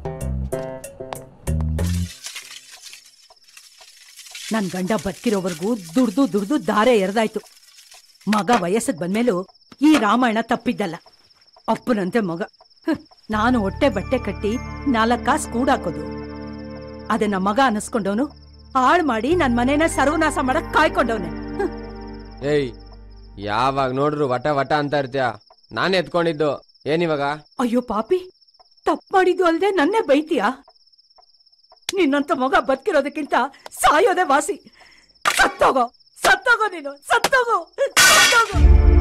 ನನ್ ಗಂಡ ಬದುಕಿರೋವರೆಗೂ ದುಡ್ದು ದುಡ್ದು ದಾರೆ ಎರೆದಾಯ್ತು ಮಗ ವಯಸ್ಸಿಗೆ ಬಂದ್ಮೇಲೂ ಈ ರಾಮಾಯಣ ತಪ್ಪಿದ್ದಲ್ಲ ಅಪ್ಪನಂತೆ ಮಗ ಹ್ಮ್, ನಾನು ಹೊಟ್ಟೆ ಬಟ್ಟೆ ಕಟ್ಟಿ ನಾಲ್ಕು ಕಾಸು ಕೂಡಾಕೋದು ಅದನ್ನ ಮಗ ಅನ್ನಿಸ್ಕೊಂಡವನು ಹಾಳು ಮಾಡಿ ನನ್ ಮನೇನ ಸರ್ವನಾಶ ಮಾಡಕ್ ಕಾಯ್ಕೊಂಡವನೆ ಏಯ್ ಯಾವಾಗ ನೋಡ್ರು ವಟ ವಟ ಅಂತ ಇರ್ತೀಯ ನಾನೇ ಎತ್ಕೊಂಡಿದ್ದು ಏನಿವಾಗ ಅಯ್ಯೋ ಪಾಪಿ ತಪ್ಪು ಮಾಡಿದ್ದು ಅಲ್ದೆ ನನ್ನೇ ಬೈತೀಯಾ ನಿನ್ನಂತ ಮಗ ಬದುಕಿರೋದಕ್ಕಿಂತ ಸಾಯೋದೇ ವಾಸಿ ಸತ್ತೋಗೋ ಸತ್ತೋಗೋ ನೀನು ಸತ್ತೋಗೋ ಸತ್ತೋಗೋ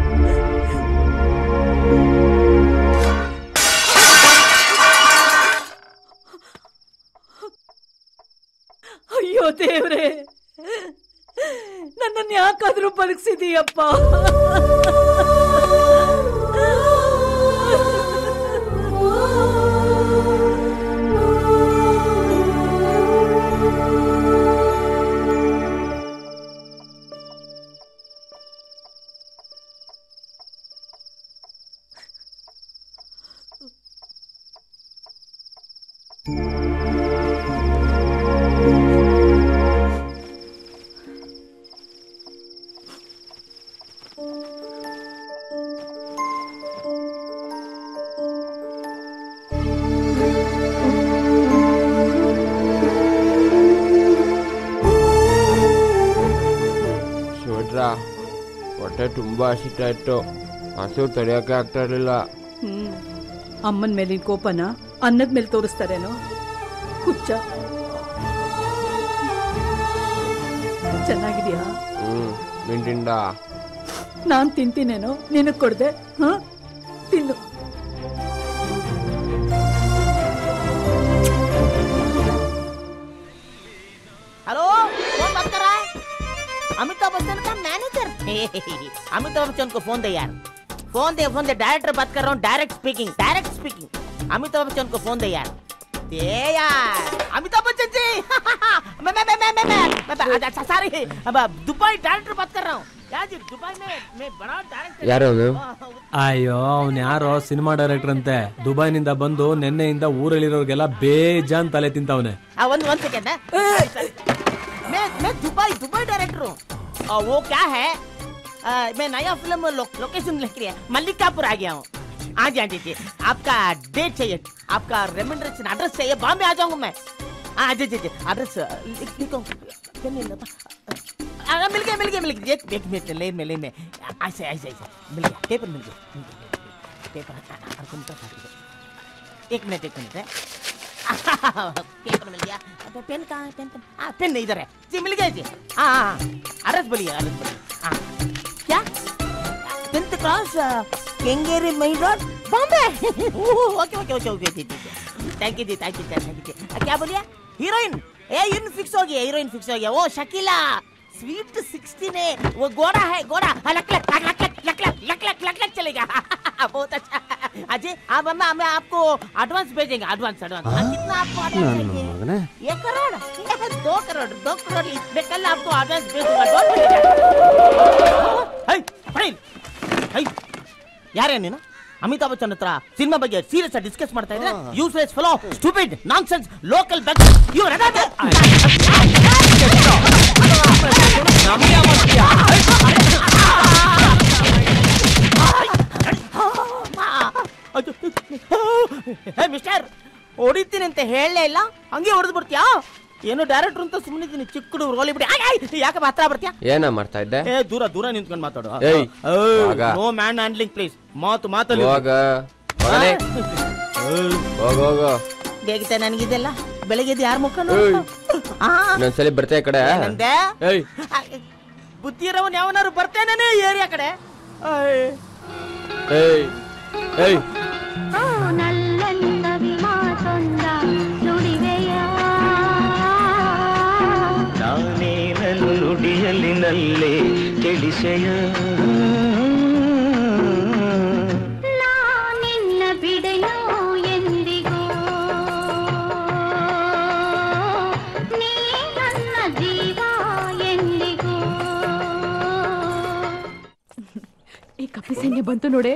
ಅಯ್ಯೋ ದೇವ್ರೆ ನನ್ನನ್ನು ಯಾಕಾದ್ರೂ ಬದುಕ್ಸಿದೀಯಪ್ಪ ಶಿವಟ್ರ ಹೊಟ್ಟೆ ತುಂಬಾ ಹಸಿತಾ ಇತ್ತು ಹಸು ತಡೆಯೋಕೆ ಆಗ್ತಾ ಇರ್ಲಿಲ್ಲ ಹ್ಮ್ ಅಮ್ಮನ ಮೇಲಿನ ಕೋಪನ ಅನ್ನದ ಮೇಲೆ ತೋರಿಸ್ತಾರೇನೋ ಹುಚ್ಚ ಚೆನ್ನಾಗಿದ್ಯಾ ಹ್ಮ್ ಮಿಂಟಿಂಡ ನಾನ್ ತಿಂತೀನೇನೋ ನಿನಗ್ ಕೊಡ್ದೆ ಹ ತಿನ್ನು हेलो कौन बात कर रहा है अमिताभ बच्चन का मैनेजर अमिताभ बच्चन को फोन दे यार फोन दे फोन दे डायरेक्टर बात कर रहा हूँ direct speaking direct speaking Amitabh Bachchan को फोन दे यार दे यार अमिताभ बच्चन जी मैं मैं मैं मैं मैं मैं मैं अच्छा सॉरी अब दुबई डायरेक्टर बात कर रहा हूँ यार जी दुबई में मैं बड़ा डायरेक्टर ಯಾರು ಅವನು ಅಯ್ಯೋ ಅವ್ನು ಯಾರೋ ಸಿನಿಮಾ ಡೈರೆಕ್ಟರ್ ಅಂತೆ ದುಬೈನಿಂದ ಬಂದು ನಿನ್ನೆಯಿಂದ ಊರಲ್ಲಿರೋರ್ಗೆಲ್ಲ ಬೇಜಾನ್ ತಲೆ ತಿಂತವನೆ हाँ वन वन सेकेंड है मैं मैं दुबई दुबई डायरेक्टर हूँ और वो क्या है आ, मैं नया फिल्म लो, लोकेशन लिख रही है मल्लिकापुर आ गया हूँ हाँ जी हाँ जी जी आपका डेट चाहिए आपका रेमेंड्रेशन एड्रेस चाहिए बॉम्बे आ जाऊंगा मैं हाँ जी जी जी एड्रेस लिख लिखो पेन नहीं लगा। आ, मिल गया मिल गया मिल गया एक एक मिनट लेन में लेन में ऐसे ऐसे ऐसे मिल गया पेपर मिल गया मिल गया, पेपर हाँ, हाँ, हाँ, रुको, रुको, रुको। एक मिनट एक मिनट है पेपर मिल गया अब पेन कहाँ है पेन पेन हाँ पेन इधर है जी मिल गया जी हाँ हाँ अरस बोलिए अरस बोलिए हाँ क्या tenth class Kengeri main road Bombay okay okay okay okay जी जी थैंक यू जी थैंक यू थैंक यू जी क्या बोलिए हीरोइन ए हीरोइन फिक्स हो गया हीरोइन फिक्स हो गया वो शकीला स्वीट सिक्सटीन है वो गोरा है गोरा हाँ, luck luck luck luck luck luck luck luck luck luck luck चलेगा बहुत अच्छा अजय आप हम हम आपको एडवांस भेजेंगे एडवांस एडवांस हाँ, कितना आपको एडवांस चाहिए एक करोड़ दो करोड़ दो करोड़ मैं कल आपको एडवांस भेज दूंगा डोंट वरी ಹೈ ಯಾರೇ ನೀನು ಅಮಿತಾಬ್ ಬಚ್ಚನ್ ಹತ್ರ ಸಿನಿಮಾ ಬಗ್ಗೆ ಸೀರಿಯಸ್ ಡಿಸ್ಕಸ್ ಮಾಡ್ತಾ ಇದ್ರೆ useless fellow stupid nonsense local back ಇವ್ರ ಮಿಸ್ಟರ್ ಹೊಡಿತೀನಿ ಅಂತ ಹೇಳಲೇ ಇಲ್ಲ ಹಂಗೆ ಹೊಡೆದು ಬಿಡ್ತೀಯಾ ಏನು ಡೈರೆಕ್ಟರ್ ಅಂತ ಸುಮ್ಮನಿದ್ದೀನಿ ಚಿಕ್ಕಡು ರೋಲಿ ಬಿಡಿ ಆಯ್, ಆಯ್, ಯಾಕಪ್ಪ ಹತ್ರ ಬರ್ತೀಯಾ ಏನ ಮಾಡ್ತಾ ಇದ್ದೆ ಏ ದೂರ ದೂರ ನಿಂತ್ಕೊಂಡು ಮಾತಾಡು ಏಯ್, ಹೋಗ. ನೋ ಮ್ಯಾನ್ ಹ್ಯಾಂಡ್ಲಿಂಗ್ ಪ್ಲೀಸ್ ಮಾತು ಮಾತಲ್ಲಿ ಹೋಗ ಹೋಗಲೇ. ಹೋಗ್ ಹೋಗು ಬೇಕಿತ್ತ ನನಗಿದೆಲ್ಲ ಬೆಳಗ್ಗೆ ಎದ್ದು ಯಾರ ಮುಖ ಏಯ್. ಆ, ಇನ್ನೊಂದ್ಸಲಿ ಬರ್ತಾ ಈ ಕಡೆ ಏನಂದೆ? ಏಯ್ ಬುದ್ಧಿ ಇರೋವನ್ ಯಾವನಾರು ಬರ್ತೇನೆ ಏರಿಯಾ ಕಡೆ ಆಯ್. ಏಯ್ ಏಯ್ ನಾನೇ ನನ್ನ ನುಡಿಯಲ್ಲಿ ನಲ್ಲೇ ತಿಳಿಸೆಯ ನಿನ್ನ ಬಿಡೆಯೋ ಎಂದಿಗೂ ನೀ ನನ್ನ ಜೀವ ಎಂದಿಗೂ ಈ ಕಪ್ಪಿ ಸೈನ್ಯ ಬಂತು ನೋಡೆ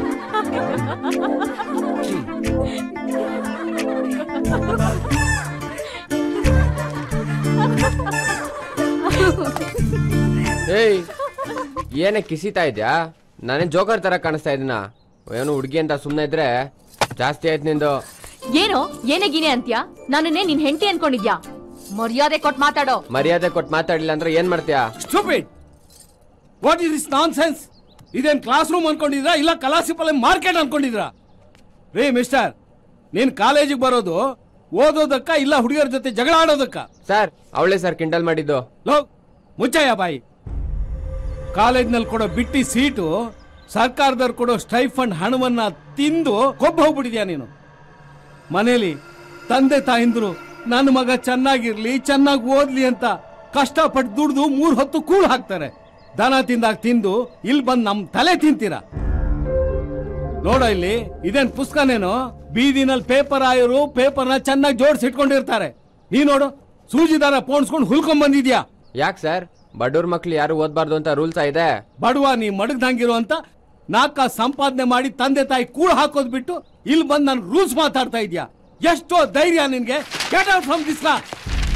ಏಯ್ ಏನೇ ಕಿಸಿತಾ ಇದ್ಯಾ ನಾನೇ ಜೋಕರ್ ತರ ಕಾಣಿಸ್ತಾ ಇದೀನ ಏನು ಹುಡುಗಿ ಅಂತ ಸುಮ್ನೆ ಇದ್ರೆ ಜಾಸ್ತಿ ಆಯ್ತು ನಿಂದು ಏನೋ ಏನೇ ಗೀನೆ ಅಂತ್ಯ ನನ್ನನ್ನೇ ನಿನ್ ಹೆಂಡತಿ ಅನ್ಕೊಂಡಿದ್ಯಾ ಮರ್ಯಾದೆ ಕೊಟ್ ಮಾತಾಡೋ ಮರ್ಯಾದೆ ಕೊಟ್ಟು ಮಾತಾಡ್ಲಿಲ್ಲ ಅಂದ್ರೆ ಏನ್ ಮಾಡ್ತೀಯಾ stupid what is this nonsense ಇದೇನ್ ಕ್ಲಾಸ್ ರೂಮ್ ಅನ್ಕೊಂಡಿದ್ರಾ ಇಲ್ಲ ಕಲಾಸಿಪಲ್ ಮಾರ್ಕೆಟ್ ಅನ್ಕೊಂಡಿದ್ರಾ ರೇ ಮಿಸ್ಟರ್ ನೀನ್ ಕಾಲೇಜಿಗೆ ಬರೋದು ಓದೋದಕ್ಕ ಇಲ್ಲ ಹುಡುಗಿಯರ ಜೊತೆ ಜಗಳ ಆಡೋದಕ್ಕ ಸರ್ ಅವಳೇ ಸರ್ ಕಿಂಡಲ್ ಮಾಡಿದ್ದು ಲೋ ಮುಚ್ಚಯ್ಯ ಬಾಯಿ ಕಾಲೇಜ್ನಲ್ಲಿ ಕೊಡೋ ಬಿಟ್ಟಿ ಸೀಟು ಸರ್ಕಾರದವ್ರು ಕೊಡೋ ಸ್ಟೈಫಂಡ್ ಹಣವನ್ನ ತಿಂದು ಕೊಬ್ಬ ಹೋಗ್ಬಿಟ್ಟಿದ್ಯಾ ನೀನು ಮನೇಲಿ ತಂದೆ ತಾಯಿಂದ್ರು ನನ್ನ ಮಗ ಚೆನ್ನಾಗಿರ್ಲಿ ಚೆನ್ನಾಗಿ ಓದ್ಲಿ ಅಂತ ಕಷ್ಟಪಟ್ಟು ದುಡ್ದು ಮೂರ್ ಹೊತ್ತು ಕೂಳು ಹಾಕ್ತಾರೆ ದನ ತಿಂದಾಗ ತಿಂದು ಇಲ್ಲಿ ಬಂದು ನಮ್ ತಲೆ ತಿಂತೀರಾ ನೋಡ ಇಲ್ಲಿ ಇದೇನ್ ಪುಸ್ತಕನೇನು ಬೀದಿನಲ್ಲಿ ಪೇಪರ್ ಆಯರು ಪೇಪರ್ನ ಚೆನ್ನಾಗಿ ಜೋಡಿಸಿ ಇಟ್ಕೊಂಡಿರ್ತಾರೆ ನೀ ನೋಡು ಸೂಜಿ ದಾರ ಪೋಣಿಸ್ಕೊಂಡು ಹುಲ್ಕೊಂಡ್ ಬಂದಿದ್ಯಾ ಯಾಕೆ ಸರ್ ಬಡವ್ರ ಮಕ್ಳು ಯಾರು ಓದ್ಬಾರ್ದು ಅಂತ ರೂಲ್ಸ್ ಇದೆ ಬಡವ ನೀ ಮಡಗ್ದಂಗಿರೋ ಅಂತ ನಾಲ್ಕ ಸಂಪಾದನೆ ಮಾಡಿ ತಂದೆ ತಾಯಿ ಕೂಳು ಹಾಕೋದ್ ಬಿಟ್ಟು ಇಲ್ಲಿ ಬಂದು ನನ್ ರೂಲ್ಸ್ ಮಾತಾಡ್ತಾ ಇದ್ಯಾ ಎಷ್ಟೋ ಧೈರ್ಯ ನಿನ್ಗೆ get out from this class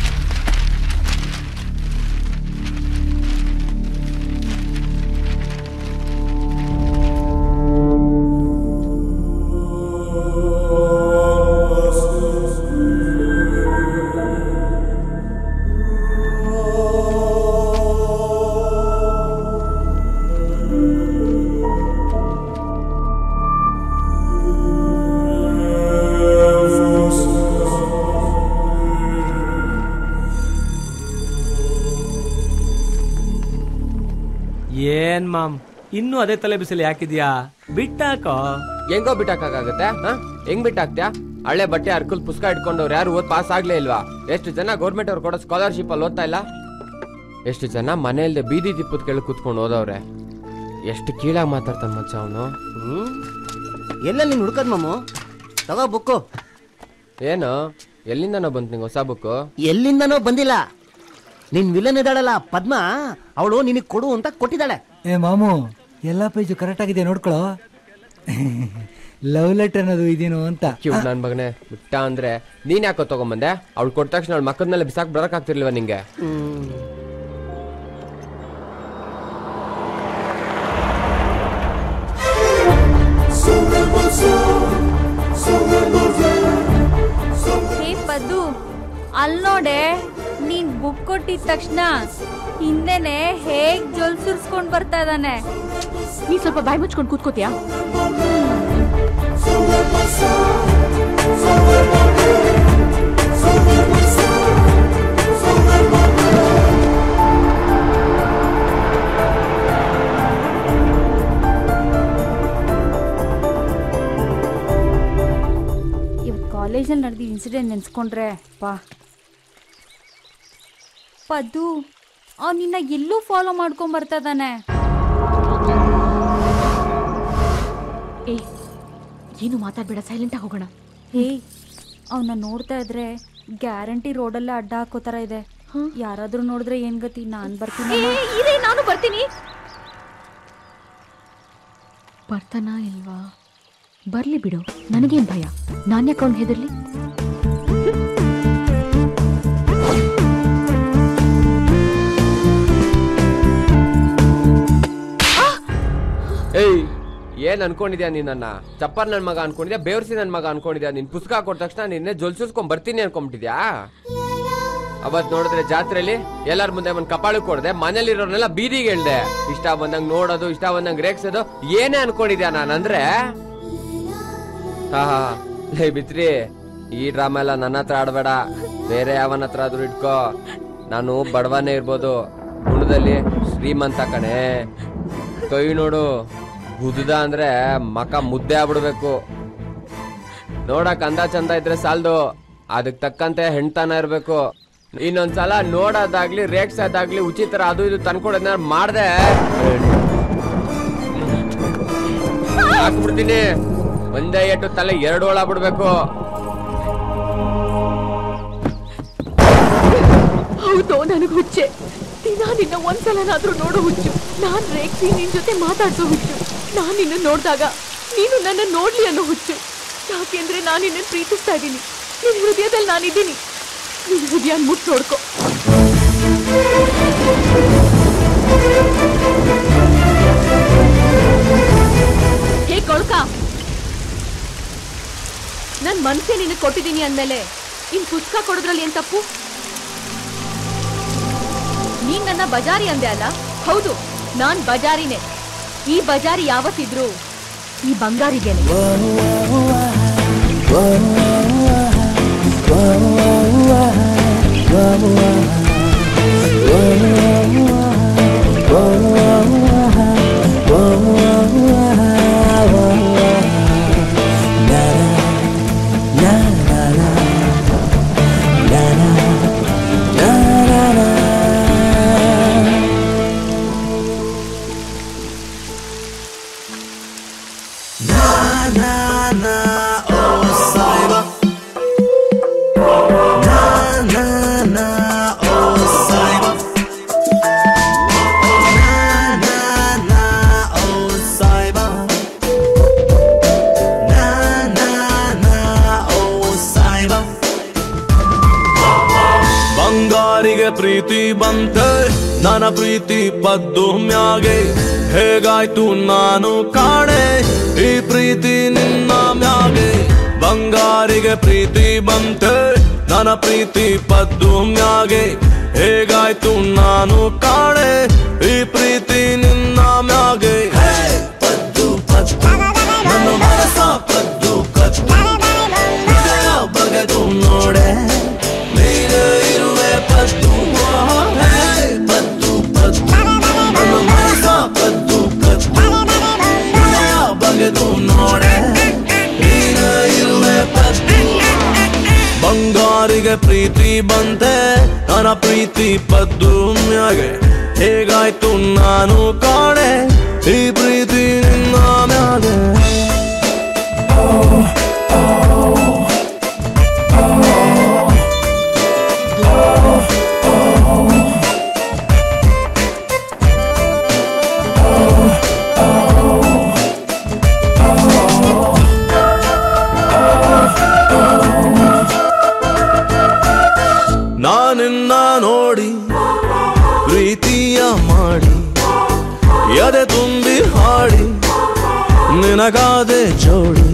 ಏನ್ ಮಾಮ್ ಇನ್ನೂ ಅದೇ ತಲೆ ಬಿಸಿಲು ಯಾಕಿದ್ಯಾ ಬಿಟ್ಟಾಕೋ ಹೆಂಗೋ ಬಿಟ್ಟಾಕಾಗತ್ತೆ ಹಾ ಹೆಂಗ್ ಬಿಟ್ಟಾಕ್ತ್ಯಾ ಹಳೆ ಬಟ್ಟೆ ಅರ್ಕಲ್ ಪುಸ್ತಕ ಇಟ್ಕೊಂಡವ್ರು ಯಾರು ಓದ್ ಪಾಸ್ ಆಗ್ಲೇ ಇಲ್ವಾ ಎಷ್ಟು ಜನ ಗೌರ್ಮೆಂಟ್ ಅವ್ರು ಕೊಡೋ ಸ್ಕಾಲರ್ಶಿಪ್ ಅಲ್ಲಿ ಓದ್ತಾ ಇಲ್ಲ ಎಷ್ಟು ಜನ ಮನೆಯಲ್ದೆ ಬೀದಿ ದಿಪ್ಪದ ಕೆಳಗೆ ಕೂತ್ಕೊಂಡು ಓದವ್ರೆ ಎಷ್ಟು ಕೀಳಾಗಿ ಮಾತಾಡ್ತಾನ ಮಚ್ಚ ಅವನು ಹ್ಮ್ ಎಲ್ಲ ನೀನ್ ಹುಡ್ಕದ್ ಮಾಮು ತಗೋ ಬುಕ್ಕು ಏನು ಎಲ್ಲಿಂದನೋ ಬಂತು ನಿಂಗೆ ಹೊಸ ಬುಕ್ಕು ಎಲ್ಲಿಂದನೋ ಬಂದಿಲ್ಲ ನಿನ್ ವಿಲನ್ ಇದ್ದಾಳಲ್ಲ ಪದ್ಮ ಅವಳು ನಿನಗ್ ಕೊಡು ಅಂತ ಕೊಟ್ಟಿದ್ದಾಳೆ ಏ ಮಾಮು ಎಲ್ಲ ಪೇಜು ಕರೆಕ್ಟ್ ಆಗಿದೆ ನೋಡ್ಕೊಳೋ ಲವ್ ಲೆಟರ್ ಅನ್ನೋದು ಇದೇನು ಅಂತ ಕ್ಯೂ ನನ್ ಮಗನೇ ಬಿಟ್ಟ ಅಂದ್ರೆ ನೀನ್ ಯಾಕೋ ತಗೊಂಬಂದೆ ಅವ್ಳು ಕೊಟ್ಟ ತಕ್ಷಣ ಅವಳ ಮಕ್ಕದ ಮೇಲೆ ಬಿಸಾಕ್ ಬರಕ್ ಆಗ್ತಿರ್ಲಿಲ್ವಾ ನಿಂಗೆ ಹೇ ಪದ್ದು ಅಲ್ ನೋಡೆ ನೀನ್ ಬುಕ್ ಕೊಟ್ಟಿದ ತಕ್ಷಣ ಹಿಂದೆನೆ ಹೇಗ್ ಜೊಲ್ ಸುರ್ಸ್ಕೊಂಡ್ ಬರ್ತಾ ಇದಾನೆ ನೀ ಸ್ವಲ್ಪ ಬಾಯಿ ಮುಚ್ಕೊಂಡು ಕೂತ್ಕೋತಿಯಾ ಇವತ್ತು ಕಾಲೇಜಲ್ಲಿ ನಡೆದಿದ್ದ ಇನ್ಸಿಡೆಂಟ್ ನೆನ್ಸ್ಕೊಂಡ್ರೆ ಪಾ ಪದ್ದು ಅವ್ನು ನಿನ್ನ ಎಲ್ಲೂ ಫಾಲೋ ಮಾಡ್ಕೊಂಡ್ ಬರ್ತಾ ಇದ್ದಾನೆ ಏ ಏನು ಮಾತಾಡ್ಬೇಡ ಸೈಲೆಂಟ್ ಆಗಿ ಹೋಗೋಣ ಹೇ ಅವನ್ನ ನೋಡ್ತಾ ಇದ್ರೆ ಗ್ಯಾರಂಟಿ ರೋಡಲ್ಲೇ ಅಡ್ಡ ಹಾಕೋ ಥರ ಇದೆ ಯಾರಾದ್ರೂ ನೋಡಿದ್ರೆ ಏನ್ ಗತಿ ನಾನ್ ಬರ್ತೀನಿ ಏ, ಇರೇ ನಾನು ಬರ್ತೀನಿ ಬರ್ತಾನ ಇಲ್ವಾ ಬರ್ಲಿ ಬಿಡು ನನಗೇನ್ ಭಯ ನಾನ್ ಯಾಕೆ ಅವ್ನ್ ಹೆದರ್ಲಿ ಏಯ್ ಏನ್ ಅನ್ಕೊಂಡಿದ್ಯಾ ನೀನ್ ನನ್ನ ಚಪ್ಪರ್ ನನ್ ಮಗ ಅನ್ಕೊಂಡಿದ್ಯಾ ಬೇವರ್ಸಿ ನನ್ ಮಗ ಅನ್ಕೊಂಡಿದ್ಯಾ ನಿನ್ ಪುಸ್ತಕ ಕೊಟ್ಟ ತಕ್ಷಣ ನಿನ್ನೆ ಜೊಲ್ಸಿಸ್ಕೊಂಡ್ ಬರ್ತೀನಿ ಅನ್ಕೊಂಬಿಟ್ಟಿದ್ಯಾ ಅವತ್ ನೋಡಿದ್ರೆ ಜಾತ್ರೆಲಿ ಎಲ್ಲಾರ ಮುಂದೆ ಒಂದ್ ಕಪಾಳಕ್ ಕೊಡ್ದೆ ಮನೇಲಿರೋರ್ನೆಲ್ಲ ಬೀದಿಗೆ ಹೇಳ್ದೆ ಇಷ್ಟ ಬಂದಂಗ್ ನೋಡೋದು ಇಷ್ಟ ಬಂದಂಗ್ ರೇಗ್ಸೋದು ಏನೇ ಅನ್ಕೊಂಡಿದ್ಯಾ ನಾನಂದ್ರೆ ಹಾ ಹಾ ಲೇ ಬಿತ್ರಿ ಈ ಡ್ರಾಮಾ ಎಲ್ಲ ನನ್ನ ಹತ್ರ ಆಡ್ಬೇಡ ಬೇರೆ ಯಾವನ ಹತ್ರ ಆದ್ರೂ ಇಟ್ಕೋ ನಾನು ಬಡವನೇ ಇರ್ಬೋದು ಗುಣದಲ್ಲಿ ಶ್ರೀಮಂತ ಕಣೆ ಕೈ ನೋಡು ಗುದ್ದ ಅಂದ್ರೆ ಮಕ ಮುದ್ದೆ ಆಗ್ಬಿಡ್ಬೇಕು ನೋಡಕ್ ಅಂದ ಚಂದ ಇದ್ರೆ ಸಾಲ್ದು ಅದಕ್ ತಕ್ಕಂತೆ ಹೆಣ್ತನ ಇರ್ಬೇಕು ಇನ್ನೊಂದ್ಸಲ ನೋಡೋದಾಗ್ಲಿ ರೇಗ್ಸೋದಾಗ್ಲಿ ಉಚಿತರ ಅದು ಇದು ತಂದ್ಕೊಡೋದನ್ನ ಮಾಡ್ದೆ ಹಾಕ್ಬಿಡ್ತೀನಿ ಒಂದೇ ಏಟು ತಲೆ ಎರಡು ಒಳ ಬಿಡ್ಬೇಕು ಹೌದು ನನಗೆ ಹುಚ್ಚೆ ದಿನ ನಿನ್ನ ಒಂದ್ಸಲನಾದ್ರೂ ನೋಡೋ ಹುಚ್ಚು ನಾನ್ ರೇಗ್ಸಿ ನಿನ್ ಜೊತೆ ಮಾತಾಡ್ಸೋ ಹುಚ್ಚು ನಾನ್ ನಿನ್ನ ನೋಡ್ದಾಗ ನೀನು ನನ್ನ ನೋಡ್ಲಿ ಅನ್ನೋ ಹುಚ್ಚು ಯಾಕೆಂದ್ರೆ ನಾನು ನಿನ್ನ ಪ್ರೀತಿಸ್ತಾ ಇದ್ದೀನಿ ನಿನ್ ಹೃದಯದಲ್ಲಿ ನಾನಿದ್ದೀನಿ ನಿನ್ ಹೃದಯ ಮುಟ್ ನೋಡ್ಕೊ ಹೇ ಕೊಳ್ಕ ನನ್ ಮನ್ಸೇ ನಿನಗೆ ಕೊಟ್ಟಿದ್ದೀನಿ ಅಂದ್ಮೇಲೆ ಇನ್ ಪುಸ್ತಕ ಕೊಡೋದ್ರಲ್ಲಿ ಏನ್ ತಪ್ಪು ನೀನ್ ನನ್ನ ಬಜಾರಿ ಅಂದೆ ಅಲ್ಲ ಹೌದು ನಾನ್ ಬಜಾರಿನೇ ಈ ಬಜಾರಿ ಯಾವತ್ತಿದ್ರು ಈ ಬಂಗಾರಿಗೆನೆ ಬಂಗಾರಿಗೆ ಪ್ರೀತಿ ಬಂತೆ ನನ್ನ ಪ್ರೀತಿ ಪದ್ದು ಮ್ಯಾಗೆ ಹೇಗಾಯ್ತು ನಾನು ಕಾಣೆ ಈ ಪ್ರೀತಿ ನಿನ್ನ ಮ್ಯಾಗೆ ಬಂಗಾರಿಗೆ ಪ್ರೀತಿ ಬಂತೆ ನನ್ನ ಪ್ರೀತಿ ಪದ್ದು ಮ್ಯಾಗೆ ಹೇಗಾಯ್ತು ನಾನು ಕಾಣೆ ಈ ಪ್ರೀತಿ ನಿನ್ನ ಮ್ಯಾಗೆ ಹೇ, ಪದ್ದು ಪದ್ದು ನನ್ನ ಮನಸ ಪದ್ದು ಕದ್ದು ಹೃದಯ ಬಗೆದು ನೋಡೆ ನೀನೇ ಇರುವೆ ಪದ್ದು ಹೇ, ಪದ್ದು ಪದ್ದು ನನ್ನ ಮನಸ ಪದ್ದು ಕದ್ದು ಹೃದಯ ಬಗೆದು ನೋಡೆ ನೀನೇ ಇರುವೆ ಪದ್ದು ಬಂಗಾರಿಗೆ ಪ್ರೀತಿ ಬಂತೆ ನನ್ನ ಪ್ರೀತಿ ಪದ್ದು ಮ್ಯಾಗೆ ಹೇಗಾಯ್ತು ನಾನು ಕಾಣೆ ಈ ಪ್ರೀತಿ ನಿನ್ನ ಮ್ಯಾಗೆ ನಾನಿನ್ನ ನೋಡಿ ಪ್ರೀತಿಯ ಮಾಡಿ ಎದೆ ತುಂಬಿ ಹಾಡಿ ನಿನಗಾದೆ ಜೋಡಿ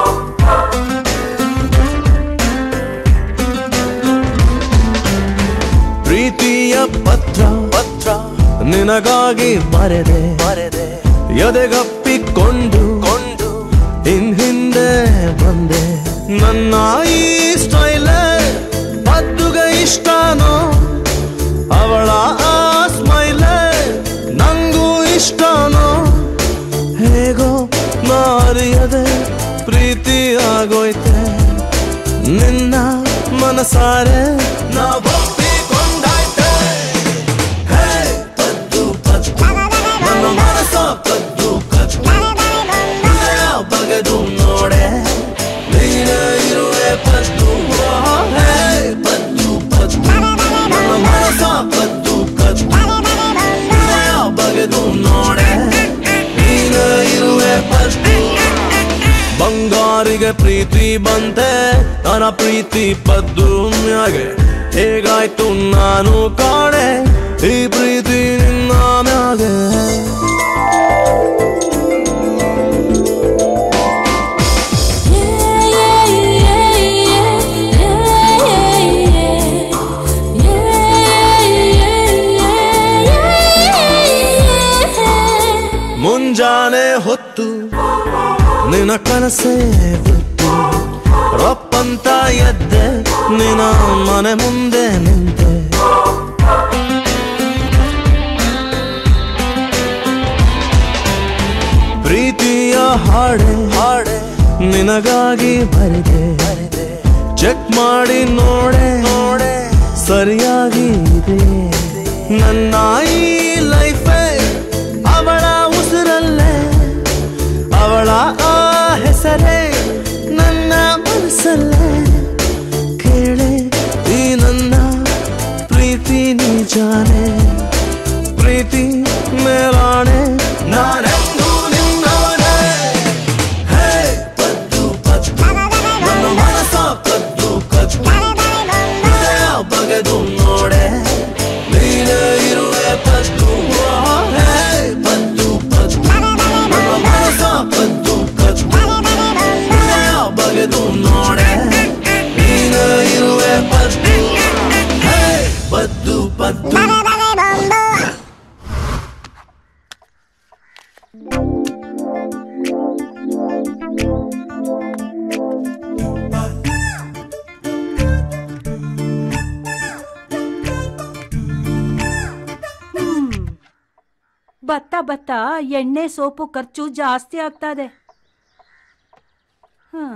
ಪ್ರೀತಿಯ ಪತ್ರ ಪತ್ರ ನಿನಗಾಗಿ ಬರೆದೆ ಬರೆದೆ ಎದೆಗಪ್ಪಿಕೊಂಡು ಕೊಂಡು ಇನ್ ಹಿಂದೆ ಬಂದೆ ನನ್ನ ಈ ಸ್ಟೈಲ್ ಪದ್ದುಗ ಇಷ್ಟನೋ ಅವಳ ಆ ಸ್ಮೈಲ್ ನಂಗೂ ಇಷ್ಟನೋ ಹೇಗೋ ಮಾರಿಯದೆ ಪ್ರೀತಿ ಆಗೋಯ್ತೆ ನಿನ್ನ ಮನಸಾರೆ ನಾ ಒಪ್ಪಿಕೊಂಡಾಯ್ತೆ ಹೇ, ಪದ್ದು ಪದ್ದು ನನ್ನ ಮನಸ ಪದ್ದು ಕದ್ದು ಹೃದಯ ಬಗೆದು ನೋಡೆ ನೀನೇ ಇರುವೆ ಪದ್ದು ಹೇ, ಪದ್ದು ಪದ್ದು ನನ್ನ ಮನಸ ಪದ್ದು ಕದ್ದು ಹೃದಯ ಬಗೆದು ನೋಡೆ ನೀನೇ ಇರುವೆ ಪದ್ದು ಬಂಗಾರಿಗೆ ಪ್ರೀತಿ ಬಂತೆ ನನ್ನ ಪ್ರೀತಿ ಪದ್ದು ಮ್ಯಾಗೆ ಹೇಗಾಯ್ತು ನಾನು ಕಾಣೆ ಈ ಪ್ರೀತಿ ನಿನ್ನ ಮ್ಯಾಗೆ Yeah, yeah, yeah, yeah, yeah, yeah. ಹೊತ್ತು ನಿನ್ನ ಕನಸೇ ಬಿತ್ತು ರಪ್ಪಂತ ಎದ್ದೆ ನಿನ್ನ ಮನೆ ಮುಂದೆ ನಿಂತೆ ಪ್ರೀತಿಯ ಹಾಡೆ ಹಾಡೆ ನಿನಗಾಗಿ ಬರೆದೆ ಚೆಕ್ ಮಾಡಿ ನೋಡೆ ನೋಡೆ ಸರಿಯಾಗಿ ಇದೆ ನನ್ನ ಈ ಲೈಫೇ ಅವಳ ಉಸಿರಲ್ಲೇ ಅವಳ ಆ ಹೆಸರೇ ನನ್ನ ಮನಸ್ಸಲ್ಲೇ ಕೇಳೆ ಈ ನನ್ನ ಪ್ರೀತಿ ನಿಜಾನೆ ಪ್ರೀತಿ ಮೇಲಾಣೆ ನಾನೆಂದು ನಿನ್ನವನೇ ಹೇ ಪದ್ದು ಪದ್ದು ನನ್ನ ಮನಸ್ಸ ಪದ್ದು ಕಚ್ಚು ಹೃದಯ ಬಗೆದು ನೋಡೆ ನೀನೇ ಇರುವೆ ಪದ್ದು ಹೇ ಪದ್ದು ಪದ್ದು ನನ್ನ ಮನಸ್ಸ ಪದ್ದು ಕಚ್ಚು ಹೃದಯ ಬಗೆದು ನೋಡೆ ನೀನೇ ಇರುವೆ ಪದ್ದು ಹೇ ಪದ್ದು ಪದ್ದು ಹ್ಮ್. ಬತ್ತ ಬತ್ತ ಎಣ್ಣೆ ಸೋಪು ಖರ್ಚು ಜಾಸ್ತಿ ಆಗ್ತಾ ಇದೆ ಹ.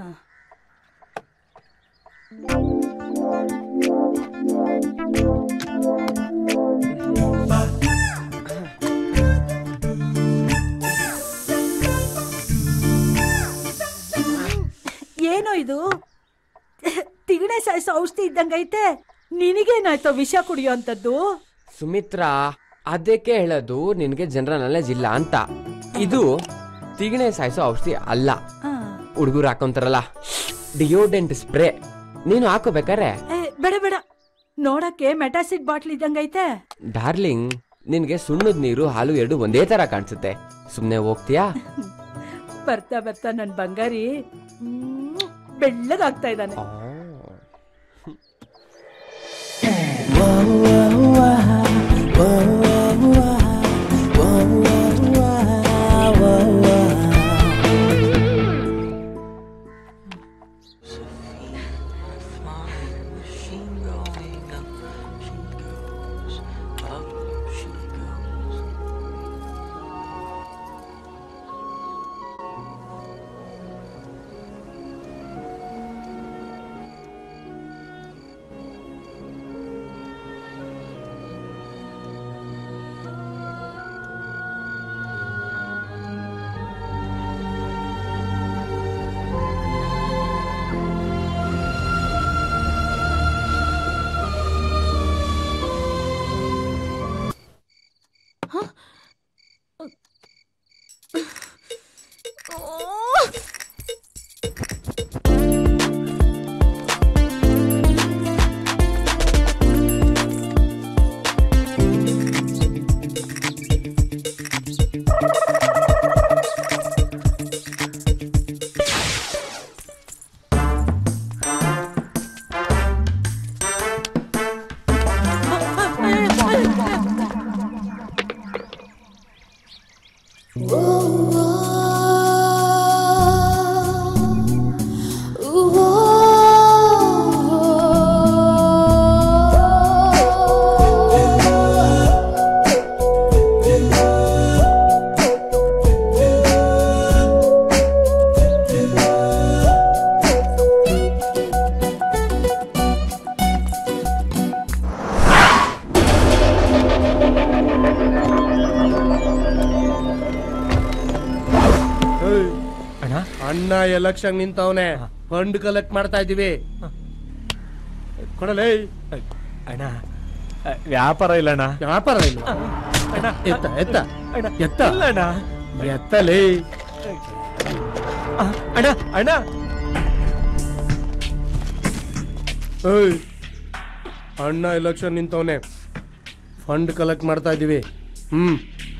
ಏನೋ ಇದು ತಿಗಣೆ ಸಾಯಿಸೋ ಔಷಧಿ ಇದ್ದಂಗೈತೆ ನಿನಗೇನಾಯ್ತೋ ವಿಷ ಕುಡಿಯೋ ಅಂತದ್ದು ಸುಮಿತ್ರಾ ಅದಕ್ಕೆ ಹೇಳೋದು ನಿನಗೆ ಜನರಲ್ ನಾಲೆಜ್ ಇಲ್ಲ ಅಂತ ಇದು ತಿಗಣೆ ಸಾಯಿಸೋ ಔಷಧಿ ಅಲ್ಲ ಹುಡುಗರು ಹಾಕೊಂತಾರಲ್ಲ ಡಿಯೋಡೆಂಟ್ ಸ್ಪ್ರೇ ನೀನು ಹಾಕೋಬೇಕಾರೆ ಏ, ಬೇಡ ಬೇಡ ನೋಡಕ್ಕೆ ಮೆಟಾಸಿಡ್ ಬಾಟ್ಲ್ ಇದ್ದಂಗೈತೆ ಡಾರ್ಲಿಂಗ್ ನಿನ್ಗೆ ಸುಣ್ಣದ ನೀರು ಹಾಲು ಎರಡು ಒಂದೇ ತರ ಕಾಣಿಸುತ್ತೆ ಸುಮ್ನೆ ಹೋಗ್ತೀಯಾ ಬರ್ತಾ ಬರ್ತಾ ನನ್ ಬಂಗಾರಿ ಮ್ಮ್, ಬೆಳ್ಳಗಾಗ್ತಾ ಇದ್ದಾನೆ ಅಣ್ಣ ಎಲೆಕ್ಷನ್ ನಿಂತವನೆ ಫಂಡ್ ಕಲೆಕ್ಟ್ ಮಾಡ್ತಾ ಇದೀವಿ ಕೊಡಲೇ ಅಣ್ಣ ವ್ಯಾಪಾರ ಇಲ್ಲ ಅಣ್ಣ ವ್ಯಾಪಾರ ಇಲ್ಲ ಎತ್ತ ಎತ್ತ ಎತ್ತ ಅಣ್ಣ ಎತ್ತಲೇ ಅಣ್ಣ ಅಣ್ಣ ಏಯ್ ಅಣ್ಣ ಎಲೆಕ್ಷನ್ ನಿಂತವನೆ ಫಂಡ್ ಕಲೆಕ್ಟ್ ಮಾಡ್ತಾ ಇದೀವಿ ಹ್ಮ್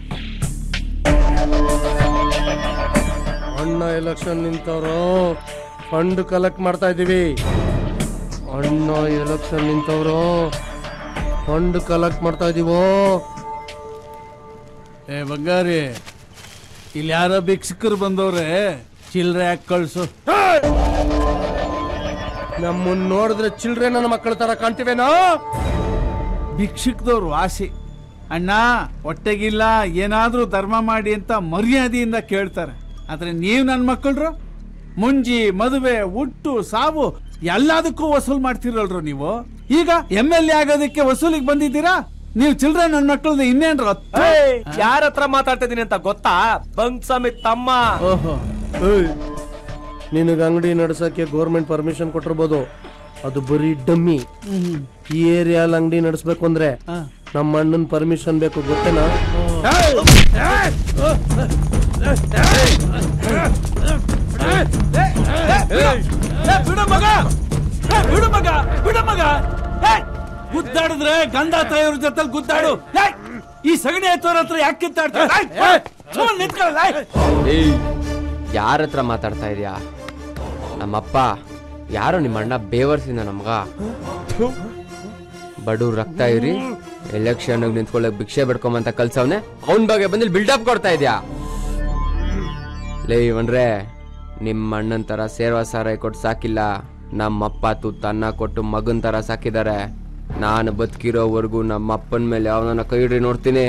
ಅಣ್ಣ ಎಲೆಕ್ಷನ್ ನಿಂತವ್ರು ಫಂಡ್ ಕಲೆಕ್ಟ್ ಮಾಡ್ತಾ ಇದೀವಿ ಅಣ್ಣ ಎಲೆಕ್ಷನ್ ನಿಂತವ್ರು ಫಂಡ್ ಕಲೆಕ್ಟ್ ಮಾಡ್ತಾ ಇದೀವೋ ಏ ಬಂಗಾರಿ ಇಲ್ಲಿ ಯಾರೋ ಭಿಕ್ಷುಕರು ಬಂದವ್ರೆ ಚಿಲ್ರೆ ಹಾಕಿ ಕಳ್ಸು ನಮ್ಮನ್ನ ನೋಡಿದ್ರೆ ಚಿಲ್ಡ್ರೆ ನನ್ನ ಮಕ್ಕಳ ತರ ಕಾಣ್ತಿವೇನೋ ಭಿಕ್ಷುಕದವ್ರು ವಾಸಿ ಅಣ್ಣ ಹೊಟ್ಟೆಗಿಲ್ಲ ಏನಾದ್ರೂ ಧರ್ಮ ಮಾಡಿ ಅಂತ ಮರ್ಯಾದೆಯಿಂದ ಕೇಳ್ತಾರೆ ಆದ್ರೆ ನೀವು ನನ್ನ ಮಕ್ಕಳ್ರು ಮುಂಜಿ ಮದುವೆ ಹುಟ್ಟು ಸಾವು ಎಲ್ಲದಕ್ಕೂ ವಸೂಲ್ ಮಾಡ್ತಿರಲ್ರು ನೀವು ಈಗ ಎಮ್ ಎಲ್ ಎ ಆಗೋದಕ್ಕೆ ವಸೂಲಿಗೆ ಬಂದಿದ್ದೀರಾ ನೀವು ಚಿಲ್ಡ್ರೆ ನನ್ನ ಮಕ್ಕಳದು ಇನ್ನೇನ್ರು ಯಾರ ಹತ್ರ ಮಾತಾಡ್ತಾ ಇದೀನಿ ಅಂತ ಗೊತ್ತಾ ಬಂಗ್ಸ್ವಾಮಿ ತಮ್ಮ ಓಹೋ ನಿನಗೆ ಅಂಗಡಿ ನಡ್ಸಕ್ಕೆ ಗೌರ್ಮೆಂಟ್ ಪರ್ಮಿಷನ್ ಕೊಟ್ಟಿರ್ಬೋದು ಅದು ಬರೀ ಡಮ್ಮಿ ಈ ಏರಿಯಾಲ್ ಅಂಗಡಿ ನಡೆಸ್ಬೇಕು ಅಂದ್ರೆ ನಮ್ಮ ಅಣ್ಣನ್ ಪರ್ಮಿಷನ್ ಬೇಕು ಗೊತ್ತೇನಾ ಬಿಡು ಮಗ ಏ, ಬಿಡು ಮಗ ಬಿಡು ಮಗ ಏ, ಗುದ್ದಾಡಿದ್ರೆ ಗಂಡ ತಾಯಿಯವ್ರ ಜೊತೆ ಗುದ್ದಾಡು ಏ, ಈ ಸಗಣಿ ಎತ್ತೋರ ಹತ್ರ ಯಾಕೆ ಕಿತ್ತಾಡ್ತಾರೆ ಸುಮ್ಮನೆ ನಿಂತ್ಕೊಳ್ಳ ಏಯ್ ಯಾರ ಹತ್ರ ಮಾತಾಡ್ತಾ ಇದೀಯಾ ನಮ್ಮಪ್ಪ ಯಾರೋ ನಿಮ್ಮ ಅಣ್ಣ ಬೇವರ್ಸಿಂದ ನಮ್ಗ ಬಡವ್ರ ರಕ್ತ ಇರಿ ಎಲೆಕ್ಷನ್ ನಿಂತ್ಕೊಳ್ಳಕ್ ಭಿಕ್ಷೆ ಬಿಡ್ಕೊಂಬಂತ ಕಲ್ಸವ್ನೆ ಅವನ್ ಬಗ್ಗೆ ಬಂದಿಲ್ ಬಿಲ್ಡಪ್ ಕೊಡ್ತಾ ಇದ್ಯಾ ಲೇ ಇವನ್ರೆ ನಿಮ್ಮ ಅಣ್ಣನ್ ತರ ಸೇವಾ ಸಾರಾಯಿ ಕೊಟ್ಟು ಸಾಕಿಲ್ಲ ನಮ್ಮಪ್ಪ ತುತ್ತು ಅನ್ನ ಕೊಟ್ಟು ಮಗನ್ ತರ ಸಾಕಿದ್ದಾರೆ ನಾನು ಬದುಕಿರೋವರೆಗೂ ನಮ್ಮ ಅಪ್ಪನ ಮೇಲೆ ಅವನನ್ನ ಕೈ ಹಿಡಿ ನೋಡ್ತೀನಿ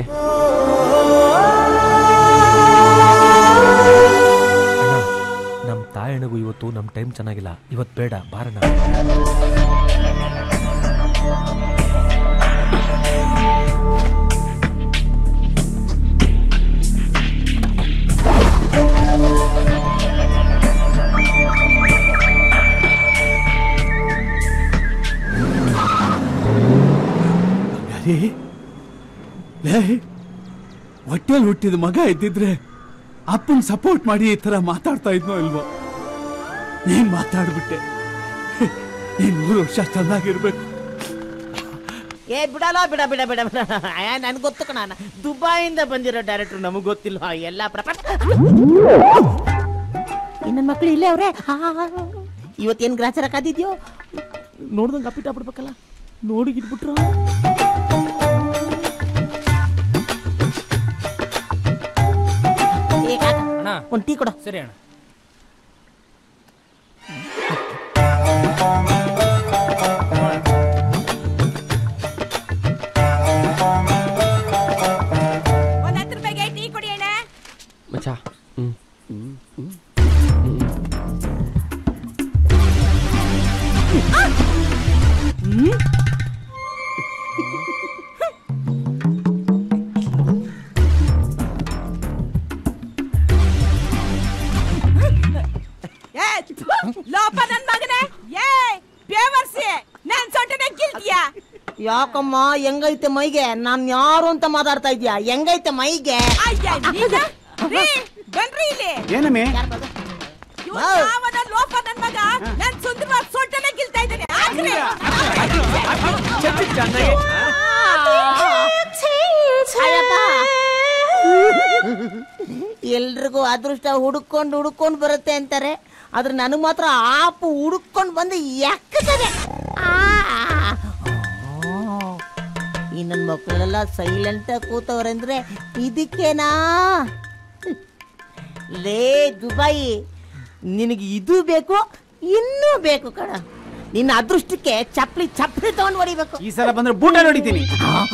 ನಮ್ ತಾಯಣಗೂ ಇವತ್ತು ನಮ್ ಟೈಮ್ ಚೆನ್ನಾಗಿಲ್ಲ ಇವತ್ ಬೇಡ ಬಾರಣ ಲೇ, ಲೇ, ಹೊಟ್ಟೆಲ್ ಹುಟ್ಟಿದ ಮಗ ಇದ್ದಿದ್ರೆ ಅಪ್ಪನ್ ಸಪೋರ್ಟ್ ಮಾಡಿ ಈ ತರ ಮಾತಾಡ್ತಾ ಇದ್ನೋ ಇಲ್ವೋ ನೀನ್ ಮಾತಾಡ್ಬಿಟ್ಟೆ ನೀನ್ ನೂರು ವರ್ಷ ಚೆನ್ನಾಗಿರ್ಬೇಕು ಏ ಬಿಡಲ್ಲ ಬಿಡ ಬಿಡ ಬಿಡ ಬಿಡ ನನ್ಗೆ ಗೊತ್ತು ಕಣ ದುಬಾಯಿಂದ ಬಂದಿರೋ ಡೈರೆಕ್ಟರ್ ನಮಗ್ ಗೊತ್ತಿಲ್ವಾ ಎಲ್ಲ ಪ್ರಪಂಚ ನನ್ನ ಮಕ್ಳು ಇಲ್ಲೇ ಅವ್ರೆ ಇವತ್ತೇನ್ ಗ್ರಾಚಾರ ಕಾದಿದ್ಯೋ ನೋಡ್ದಂಗ ಅಪ್ಪಿಟ ಬಿಡ್ಬೇಕಲ್ಲ ನೋಡಿ ಇಟ್ಬಿಟ್ರು ಏ ಕಾಕ, ಒಂದ್ ಟೀ ಕೊಡು ಸರಿ ಅಣ್ಣ ಒಂದ್ ಹತ್ತು ರೂಪಾಯಿಗೆ ಟೀ ಕೊಡಿ ಅಣ್ಣ ಮಚ್ಚ ಹ್ಮ್ ಏ ಥು, ಲೋಪ ನನ್ ಮಗನೇ ಏ ಬೇವರ್ಸಿ ನನ್ ಸೊಟ್ಟನೆ ಗಿಲ್ತಿಯಾ ಯಾಕಮ್ಮ ಹೆಂಗೈತೆ ಮೈಗೆ ನಾನ್ ಯಾರು ಅಂತ ಮಾತಾಡ್ತಾ ಇದ್ಯಾ ಹೆಂಗೈತೆ ಮೈಗೆ ಅಯ್ಯ ನೀನ ರೀ ಬನ್ರಿ ಇಲ್ಲಿ ಏನಮ್ಮೆ ಇವ್ನು ಯಾವನೋ ಲೋಪ ನನ್ ಮಗ ನನ್ ಸುಂದರವಾದ ಸೊಟ್ಟನೆ ಗಿಲ್ತಾ ಇದ್ದಾನೆ ಹಾಕ್ರಿ ಅಯ್ಯಪ್ಪ. ಎಲ್ರಿಗೂ ಅದೃಷ್ಟ ಹುಡುಕೊಂಡು ಹುಡುಕೊಂಡು ಬರುತ್ತೆ ಅಂತಾರೆ ಆದ್ರೆ ನನಗೆ ಮಾತ್ರ ಆಪು ಹುಡುಕೊಂಡು ಬಂದು ಯಾಕತ್ತದೆ ಈ ನನ್ನ ಮಕ್ಕಳೆಲ್ಲ ಸೈಲೆಂಟ್ ಕೂತವ್ರೆ ಅಂದ್ರೆ ಇದಕ್ಕೇನಾ ಲೇ ದುಬಾಯಿ ನಿನಗೆ ಇದು ಬೇಕು ಇನ್ನೂ ಬೇಕು ಕಣ ನಿನ್ನ ಅದೃಷ್ಟಕ್ಕೆ ಚಪ್ಪಲಿ ಚಪ್ಪಲಿ ತಗೊಂಡು ಹೊಡಿಬೇಕು ಈ ಸಲ ಬಂದ್ರೆ ಬೂಟ ನೋಡಿತೀನಿ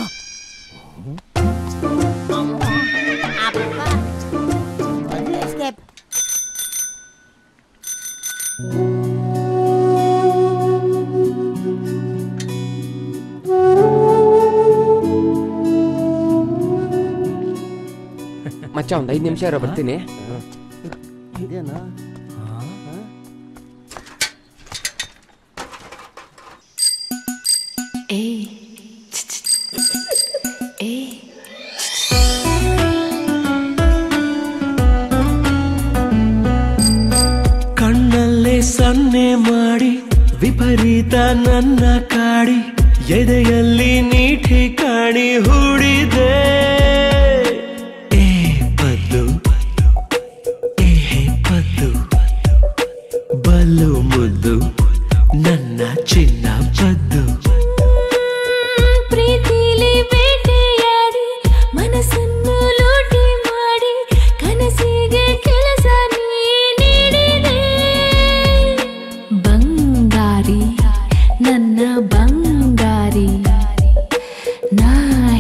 ಎಸ್ಕೇಪ್ ಮಚ್ಚ ಒಂದ್ ಐದ್ ನಿಮಿಷ ಇರೋ ಬರ್ತೀನಿ ಇದೇನಾ ಕಣ್ಣಲ್ಲೇ ಸನ್ನೆ ಮಾಡಿ ವಿಪರೀತ ನನ್ನ ಕಾಡಿ ಎದೆಯಲ್ಲಿ ನೀಠಿ ಕಾಣಿ ಹೂಡಿದೆ ಏ ಪದ್ದು ಏ ಪದ್ದು ಬಲು ಮುದ್ದು ನನ್ನ ಚಿನ್ನ ಪದ್ದು ಪ್ರೀತಿಲಿ ಬೇಟೆಯಾಡಿ ಮನಸ್ಸನ್ನು ಲೂಟಿ ಮಾಡಿ ಕನಸಿಗೆ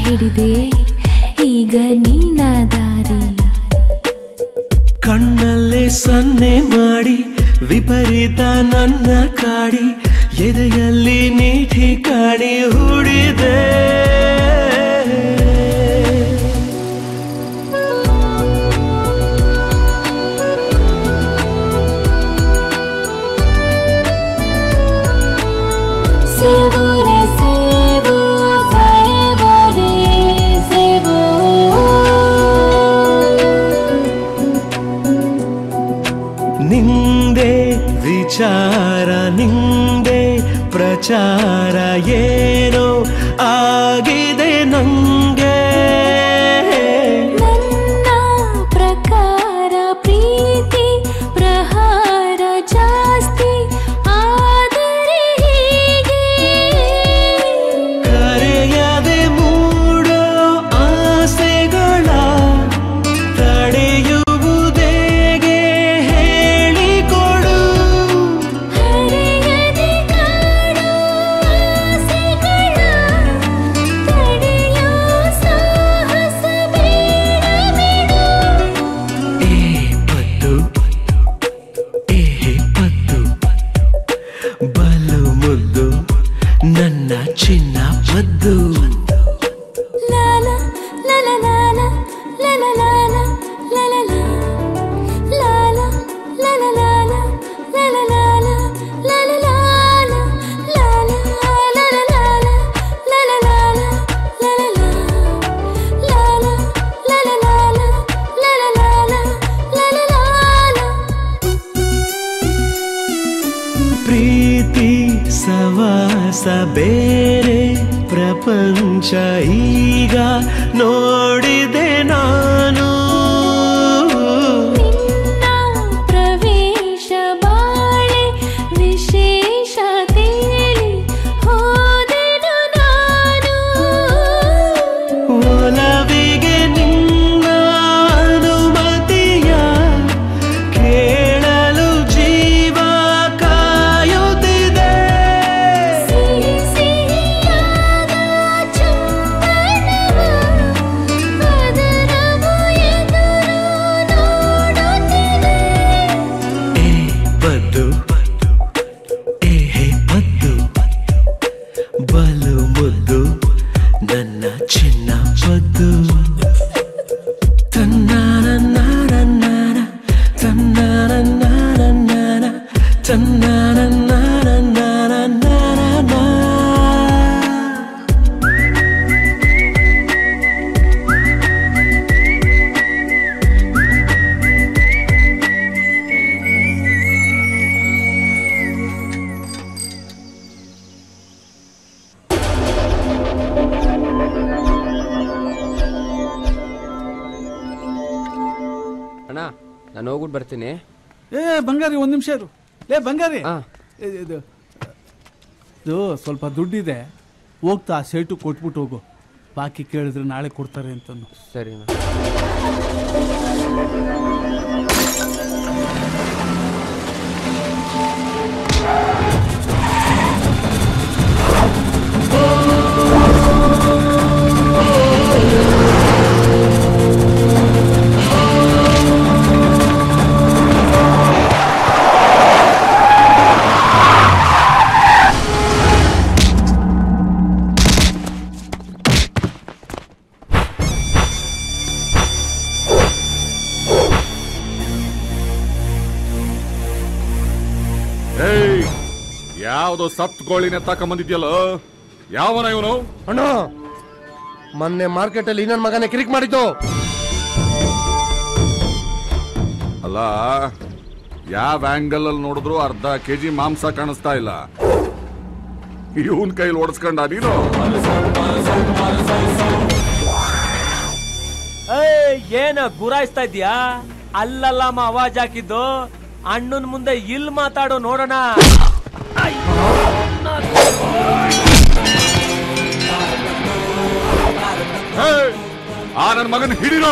ಹಿಡಿದೆ ಈಗ ನಿನ್ನ ದಾರಿ ಕಣ್ಣಲ್ಲೇ ಸನ್ನೆ ಮಾಡಿ ವಿಪರೀತ ನನ್ನ ಕಾಡಿ ಎದೆಯಲ್ಲಿ ನೀಠಿ ಕಾಡಿ ಹೂಡಿದೆ ಸೇವು ರೇ ಸೇವು ಸೇವು ರೇ ಸೇವು ನಿಂದೆ ವಿಚಾರ ನಿಂದೆ ಪ್ರಚಾರ ಏನೋ ಆಗಿದೆ ನಂಗೆ ನನ್ನ ಪ್ರಕಾರ ಪ್ರೀತಿ ಪ್ರಹಾರ ಜಾಸ್ತಿ ಆದರೆ ಹೀಗೆ ಕರೆಯದೆ ಮೂಡೋ ಆಸೆಗಳ ತಡೆಯುವುದೇಗೆ ಹೇಳಿಕೊಡು ಹರೆಯದೆ ಕಾಡೋ ಆಸೆಗಳ ತಡೆಯೋ ಸಾಹಸ ಬೇಡ ಬಿಡು ಏ ಪದ್ದು ಏ ಪದ್ದು ಬಲು ಮುದ್ದು ನನ್ನ ಚಿನ್ನ ಪದ್ದು ಲಾಲ ಲಲ ಲಾಲ ಲಲ ಲಾಲ ಲಲ ಲಾಲ ಲಾಲ ಲಲ ಲಾಲ ಲಲ ಲಾಲ ಲಲ ಲಾಲ ಲಾಲ ಲಲ ಲಾಲ ಲಲ ಲಾಲ ಲಲ ಲಾಲ ಲಲ ಲಾಲ ಲಲ ಲಾಲ ಲಲ ಲಾಲ ಪ್ರೀತಿ ಸವಾಸ ಬೇರೆ ಪ್ರಪಂಚ ಈಗ ನೋಡಿದೆ ನಾನು ಪ್ರವೇಶ ಬಾಳೆ ವಿಶೇಷ ತೇಲಿ ಹೋದೆನು ನಾನು ಒಲವಿಗೆ ನಿನ್ನ ಅನುಮತಿಯ ಕೇಳಲು ಜೀವ ಕಾಯುತ್ತಿದೆ ಸಿಹಿ ಸಿಹಿಯಾದ ಚುಂಬನವ ಅದರವು ಎದುರು ನೋಡುತ್ತಿದೆ ಏ ಬದ್ದು ಏ ಹೇ ಬದ್ದು ಬಲು ಮುದ್ದು ನನ್ನ ಚಿನ್ನ ಬದ್ದು ತನ್ನಾನ ನಾನ ನಾನ ತನ್ನಾನ ನಾನ ನಾನ ತನ್ನಾನ ನಾನ ನಾನ ನಾನ ನಾ ಅಣ್ಣ ನಾನು ಹೋಗ್ಬಿಟ್ಟು ಬರ್ತೀನಿ ಏ ಬಂಗಾರಿ ಒಂದ್ ನಿಮಿಷ ಇರು ಲೇ ಬಂಗಾರಿ ಇ- ಇದು ಇದು ಸ್ವಲ್ಪ ದುಡ್ಡಿದೆ ಹೋಗ್ತಾ ಆ ಶರ್ಟು ಕೊಟ್ಬಿಟ್ಟು ಹೋಗು ಬಾಕಿ ಕೇಳಿದ್ರೆ ನಾಳೆ ಕೊಡ್ತಾರೆ ಅಂತಂದು ಸರಿ ಏಯ್ ಯಾವ್ದೋ ಸತ್ ಗೋಳಿನ ತಕೊಂಬಂದಿದ್ಯಲ್ಲ ಯಾವನ ಇವನು ಅಣ್ಣ ಮೊನ್ನೆ ಮಾರ್ಕೆಟ್ ಅಲ್ಲಿ ಇನ್ನೊಂದ್ ಮಗನೇ ಕಿರಿಕ್ ಮಾಡಿದ್ದು ಅಲ್ಲ ಯಾವ ಆಂಗಲ್ ಅಲ್ಲಿ ನೋಡಿದ್ರು ಅರ್ಧ ಕೆಜಿ ಮಾಂಸ ಕಾಣಿಸ್ತಾ ಇಲ್ಲ ಇವನ್ ಕೈಲಿ ಓಡಿಸ್ಕೊಂಡ ನೀನು ಏಯ್ ಏನ ಗುರಾಯಿಸ್ತಾ ಇದ್ಯಾ ಅಲ್ಲಲ್ಲಮ್ಮ ಅವಾಜ್ ಹಾಕಿದ್ದು ಅಣ್ಣನ್ ಮುಂದೆ ಇಲ್ ಮಾತಾಡೋ ನೋಡೋಣ ಏಯ್, ಆ ನನ್ ಮಗನ್ ಹಿಡಿರೋ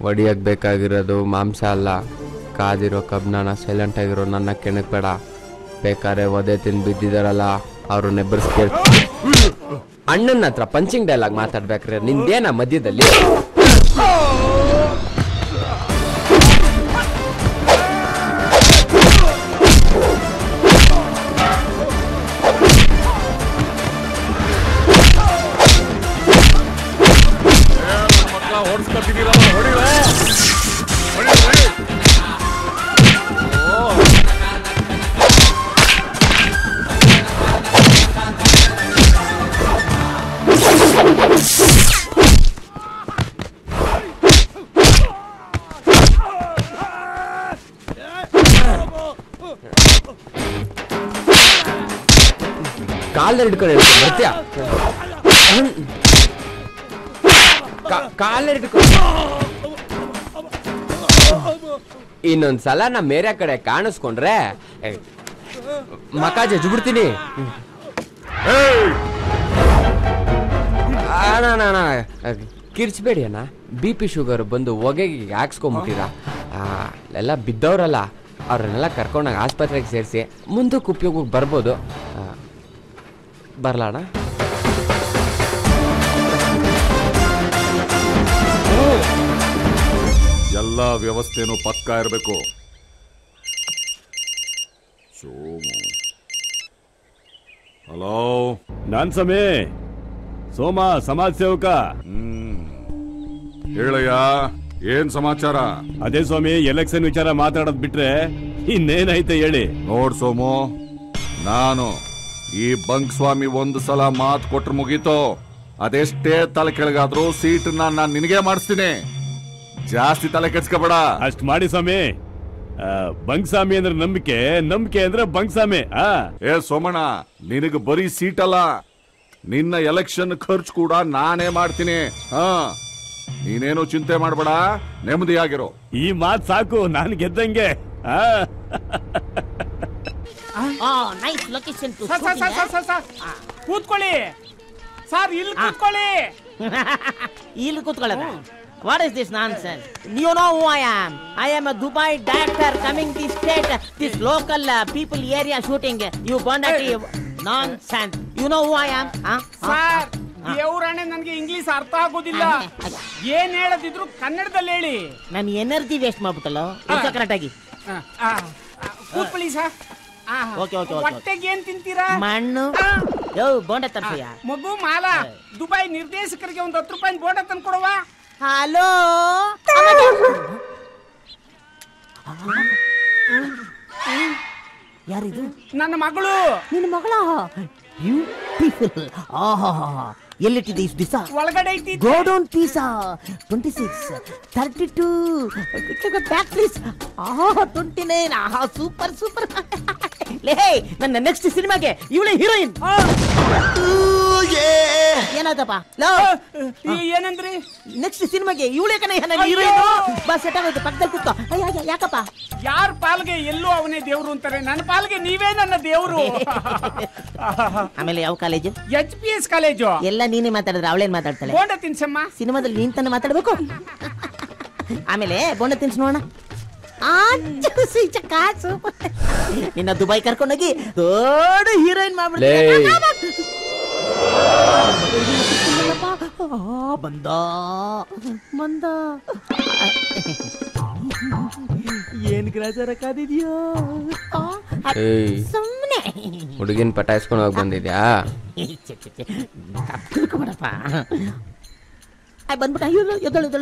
ಹೊಡಿಯಕ್ ಬೇಕಾಗಿರೋದು ಮಾಂಸ ಅಲ್ಲ ಕಾದಿರೋ ಕಬ್ನಾನ ಸೈಲೆಂಟ್ ಆಗಿರೋ ನನ್ನ ಕೆಣಕ್ ಬೇಡ ಬೇಕಾದ್ರೆ ಒದೆ ತಿಂದು ಬಿದ್ದಿದಾರಲ್ಲ ಅವ್ರು ನೆಬ್ಬರ್ಸ್ಕೇ ಅಣ್ಣನ ಹತ್ರ ಪಂಚಿಂಗ್ ಡೈಲಾಗ್ ಮಾತಾಡ್ಬೇಕ್ರೆ ನಿಂದೇನ ಮಧ್ಯದಲ್ಲಿ ಓಡಿಸ್ಕೊತಿದ್ದೀರಲ್ಲ ಹೊಡಿರೋ ಹೊಡಿ ಹೊಡಿ ಕಾಲ್ ಹಿಡ್ಕೊಂಡು ಹೇಳ್ತೀನಿ ಬರ್ತೀಯ ಕಾಲ್ ಹಿಡ್ಕೊಂಡು ಇನ್ನೊಂದ್ಸಲ ನಾ ಮೇರೆ ಕಡೆ ಕಾಣಿಸ್ಕೊಂಡ್ರೆ ಏ, ಮಕ ಜಜ್ಬಿಡ್ತೀನಿ ಅಣ್ಣ ಅಣ್ಣ, ಅಣ್ಣ ಕಿರ್ಚ್ಬೇಡಿ ಅಣ್ಣ ಬಿ ಪಿ ಶುಗರ್ ಬಂದು ಹೊಗೆಗೆ ಹಾಕ್ಸ್ಕೊಂಬಿಟ್ಟಿರ ಎಲ್ಲ ಬಿದ್ದವ್ರಲ್ಲ ಅವ್ರನ್ನೆಲ್ಲ ಕರ್ಕೊಂಡಾಗ ಆಸ್ಪತ್ರೆಗೆ ಸೇರಿಸಿ ಮುಂದಕ್ಕೆ ಉಪಯೋಗಕ್ಕೆ ಬರ್ಬೋದು ಆ, ಬರ್ಲಾ ಅಣ್ಣ ಎಲ್ಲ ವ್ಯವಸ್ಥೆನೂ ಪಕ್ಕಾ ಇರಬೇಕು ಸೋಮು ಹಲೋ ನಾನ್ ಸಮೇ ಸೋಮ ಸಮಾಜ ಸೇವಕ ಹೇಳಯ್ಯ ಏನ್ ಸಮಾಚಾರ ಅದೇ ಸ್ವಾಮಿ ಎಲೆಕ್ಷನ್ ವಿಚಾರ ಮಾತಾಡೋದ್ ಬಿಟ್ರೆ ಇನ್ನೇನೈತೆ ಹೇಳಿ ನೋಡ್ ಸೋಮು ನಾನು ಈ ಬಂಕ್ ಸ್ವಾಮಿ ಒಂದು ಸಲ ಮಾತು ಕೊಟ್ರೆ ಮುಗೀತು ಅದೆಷ್ಟೇ ತಲೆ ಕೆಳಗಾದ್ರೂ ಸೀಟನ್ನ ನಾನು ನಿನಗೆ ಮಾಡಿಸ್ತೀನಿ ಜಾಸ್ತಿ ತಲೆ ಕೆಡ್ಸ್ಕೊಬೇಡ ಅಷ್ಟ್ ಮಾಡಿ ಸ್ವಾಮಿ ಆ, ಬಂಗ್ಸಾಮಿ ಅಂದ್ರೆ ನಂಬಿಕೆ ನಂಬಿಕೆ ಅಂದ್ರೆ ಬಂಗ್ಸಾಮಿ ಆ ಏ ಸೋಮಣ್ಣ ನಿನಗೆ ಬರೀ ಸೀಟ್ ಅಲ್ಲ ನಿನ್ನ ಎಲೆಕ್ಷನ್ ಖರ್ಚು ಕೂಡ ನಾನೇ ಮಾಡ್ತೀನಿ ಹಾ ನೀನೇನು ಚಿಂತೆ ಮಾಡಬೇಡ ನೆಮ್ಮದಿಯಾಗಿರೋ ಈ ಮಾತ್ ಸಾಕು ನಾನು ಗೆದ್ದಂಗೆ ಆ nice location to sir sir sir sir sir ಕೂತ್ಕೊಳ್ಳಿ ಸರ್ ಇಲ್ಲಿ ಕೂತ್ಕೊಳ್ಳಿ ಇಲ್ಲಿ ಕೂತ್ಕೊಳ್ಳೋದ what is this nonsense you know who I am I am a Dubai director coming the state this local people area shooting you ಬಂಡಟಿ nonsense you know who I am sir ದೇವ್ರಾಣೆ ನನ್ಗೆ English ಅರ್ಥ ಆಗೋದಿಲ್ಲ ಏನ್ ಹೇಳದಿದ್ರು ಕನ್ನಡದಲ್ಲಿ ಹೇಳಿ ನಾನು energy waste ಮಾಡ್ಬಿಟ್ಟಲ್ಲ correct ಆಗಿ ಆ, ಆ, ಕೂತ್ಕೊಳ್ಳಿ ಸರ್ ಆ, ಓಕೆ, ಓಕೆ, ಓಕೆ. ಹೊಟ್ಟೆಗೆ ಏನ್ ತಿಂತೀರಾ ಮಣ್ಣು ಯೋ ಬೋಂಡ ತರ್ಸಯ್ಯ ಮಗು ಮಾಲ ದುಬೈ ನಿರ್ದೇಶಕರಿಗೆ ಒಂದು ಹತ್ತು ರೂಪಾಯಿ ಬೋಂಡ ತಂದು ಕೊಡುವ ಹಲೋ ಯಾರಿದು ನನ್ನ ಮಗಳು ನಿನ್ನ ಮಗಳ ಬ್ಯೂಟಿಫುಲ್ ಆಹಾ ಎಲ್ಲಿಟ್ಟಿದೆ ಇಷ್ಟು ದಿವಸ ಒಳಗಡೆ ಐತಿ ಗೋಡೌನ್ ಪೀಸಾ twenty six thirty two back please ಆಹಾ ಟ್ವೆಂಟಿ ನೈನ್ ಆಹಾ ಸೂಪರ್ ಸೂಪರ್ ಲೇ ನನ್ನ ನೆಕ್ಸ್ಟ್ ಸಿನಿಮಾಗೆ ಇವಳೇ ಹೀರೋಯಿನ್ ಏನಾಯ್ತಪ್ಪ ಲೋ ಏನಂದ್ರಿ ನೆಕ್ಸ್ಟ್ ಸಿನಿಮಾಗೆ ಇವಳೇ ಕಣ ನನ್ನ ಹೀರೋಯಿನ್ ಬಾ ಸೆಟ್ ಆಗೋಯ್ತು ಪಕ್ಕದಲ್ಲಿ ಕೂತ್ಕೋ ಅಯ್ಯ, ಅಯ್ಯ, ಯಾಕಪ್ಪ ಯಾರ ಪಾಲ್ಗೆ ಎಲ್ಲೋ ಅವನೇ ದೇವ್ರು ಅಂತಾರೆ ನನ್ನ ಪಾಲ್ಗೆ ನೀವೇ ನನ್ನ ದೇವ್ರು ಆಮೇಲೆ ಯಾವ college H P S college ಎಲ್ಲ ನೀನೇ ಮಾತಾಡಿದ್ರೆ ಅವಳೇನ್ ಮಾತಾಡ್ತಾಳೆ ಬೋಂಡ ತಿನ್ಸಮ್ಮ ಸಿನಿಮಾದಲ್ಲಿ ನೀನ್ ತಾನೇ ಮಾತಾಡ್ಬೇಕು ಆಮೇಲೆ ಬೋಂಡ ತಿನ್ಸ್ ನೋಡೋಣ ಆಚ್ಚು ಸೀಚ ಕಾಸು ನಿನ್ನ ದುಬೈ ಕರ್ಕೊಂಡೋಗಿ ದೊಡ್ಡ ಹೀರೋಯಿನ್ ಲೇ. ಮಾಡ್ಬಿಡ್ತೀನಿ ಬಂದ ಬಂದ ಏನ್ ಗ್ರಾಚಾರ ಕಾದಿದ್ಯೋ ಏಯ್ ಸುಮ್ಮನೆ ಹುಡುಗಿನ ಪಟಾಯಿಸ್ಕೊಂಡು ಹೋಗಿ ಬಂದಿದ್ಯಾ ತಿಳ್ಕೊಬೇಡಪ್ಪ ಬಂದ್ಬಿಟ್ಟ ಅಯ್ಯೋ ಎದ್ದಳು ಎದ್ದಳು